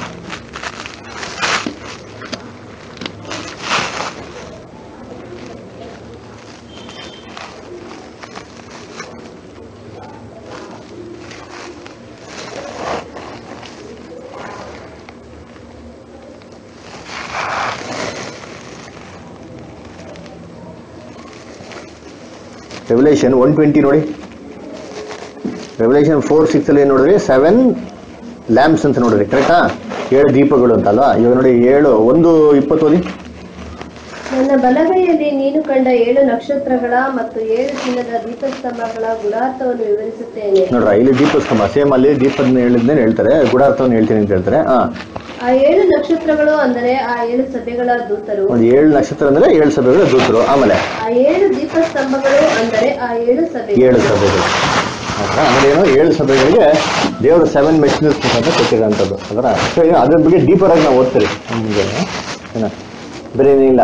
ರೆವಲ್ಯೂಷನ್ ಒನ್ ಟ್ವೆಂಟಿ ನೋಡಿ ರೆವಲ್ಯೂಷನ್ ಫೋರ್ ಸಿಕ್ಸ್ ಅಲ್ಲಿ ಏನ್ ನೋಡಿದ್ರಿ ಸೆವೆನ್ ಲ್ಯಾಂಪ್ಸ್ ಅಂತ ನೋಡಿದ್ರಿ ಕರೆಕ್ಟಾ ಏಳು ದೀಪಗಳು ಅಂತ ಅಲ್ವಾ ಇವಾಗ ನೋಡಿ ಏಳು ಒಂದು ಇಪ್ಪತ್ತು ಓದಿ
ನನ್ನ ಬಲಗೈಯಲ್ಲಿ ನೀನು ಕಂಡ ಏಳು ನಕ್ಷತ್ರಗಳ ಮತ್ತು ಏಳು ಚಿನ್ನದ ದೀಪಸ್ತಂಭಗಳ ಗುಣಾರ್ಥವನ್ನು ವಿವರಿಸುತ್ತೇನೆ
ನೋಡ್ರ ಇಲ್ಲಿ ದೀಪಸ್ತಂಭ ಸೇಮ್ ಅಲ್ಲಿ ದೀಪದ ಹೇಳಿದ್ನೇನು ಹೇಳ್ತಾರೆ ಗುಡಾರ್ಥವನ್ನು ಹೇಳ್ತೀನಿ ಅಂತ ಹೇಳ್ತಾರೆ ಹಾ
ಆ ಏಳು ನಕ್ಷತ್ರಗಳು ಅಂದರೆ ಆ ಏಳು ಸಭೆಗಳ ದೂತರು
ಒಂದು ಏಳು ನಕ್ಷತ್ರ ಅಂದ್ರೆ ಏಳು ಸಭೆಗಳು ದೂತರು ಆಮೇಲೆ
ಆ ಏಳು ದೀಪಸ್ತಂಭಗಳು ಅಂದರೆ ಆ ಏಳು ಸಭೆ
ಏಳು ಸಭೆಗಳು ಆಯ್ತಾ? ಅಂದ್ರೆ ಏನು ಏಳು ಸಭೆಗಳಿಗೆ ದೇವರು ಸೆವೆನ್ ಮೆಸೇಜಸ್ ಅಂತ ಕೊಟ್ಟಿರೋಂಥದ್ದು ಅದರ ಸೊ ಏನು ಅದ್ರ ಬಗ್ಗೆ ಡೀಪರ್ ಆಗಿ ನಾವು ಓದ್ತೀರಿ ನಿಮಗೆ ಏನ ಬೇರೆ ಏನಿಲ್ಲ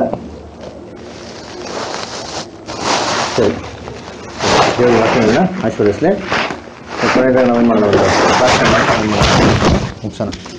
ಸರಿ ದೇವ್ರ ವಾಕ್ಯಗಳನ್ನ ಆಶೀರ್ವದಿಸಲಿ ಕೊನೆಗೆ ನಾವೇನು ಮಾಡೋಣ ಪ್ರಾರ್ಥನೆ ಮಾಡಿ ಮುಗಿಸೋಣ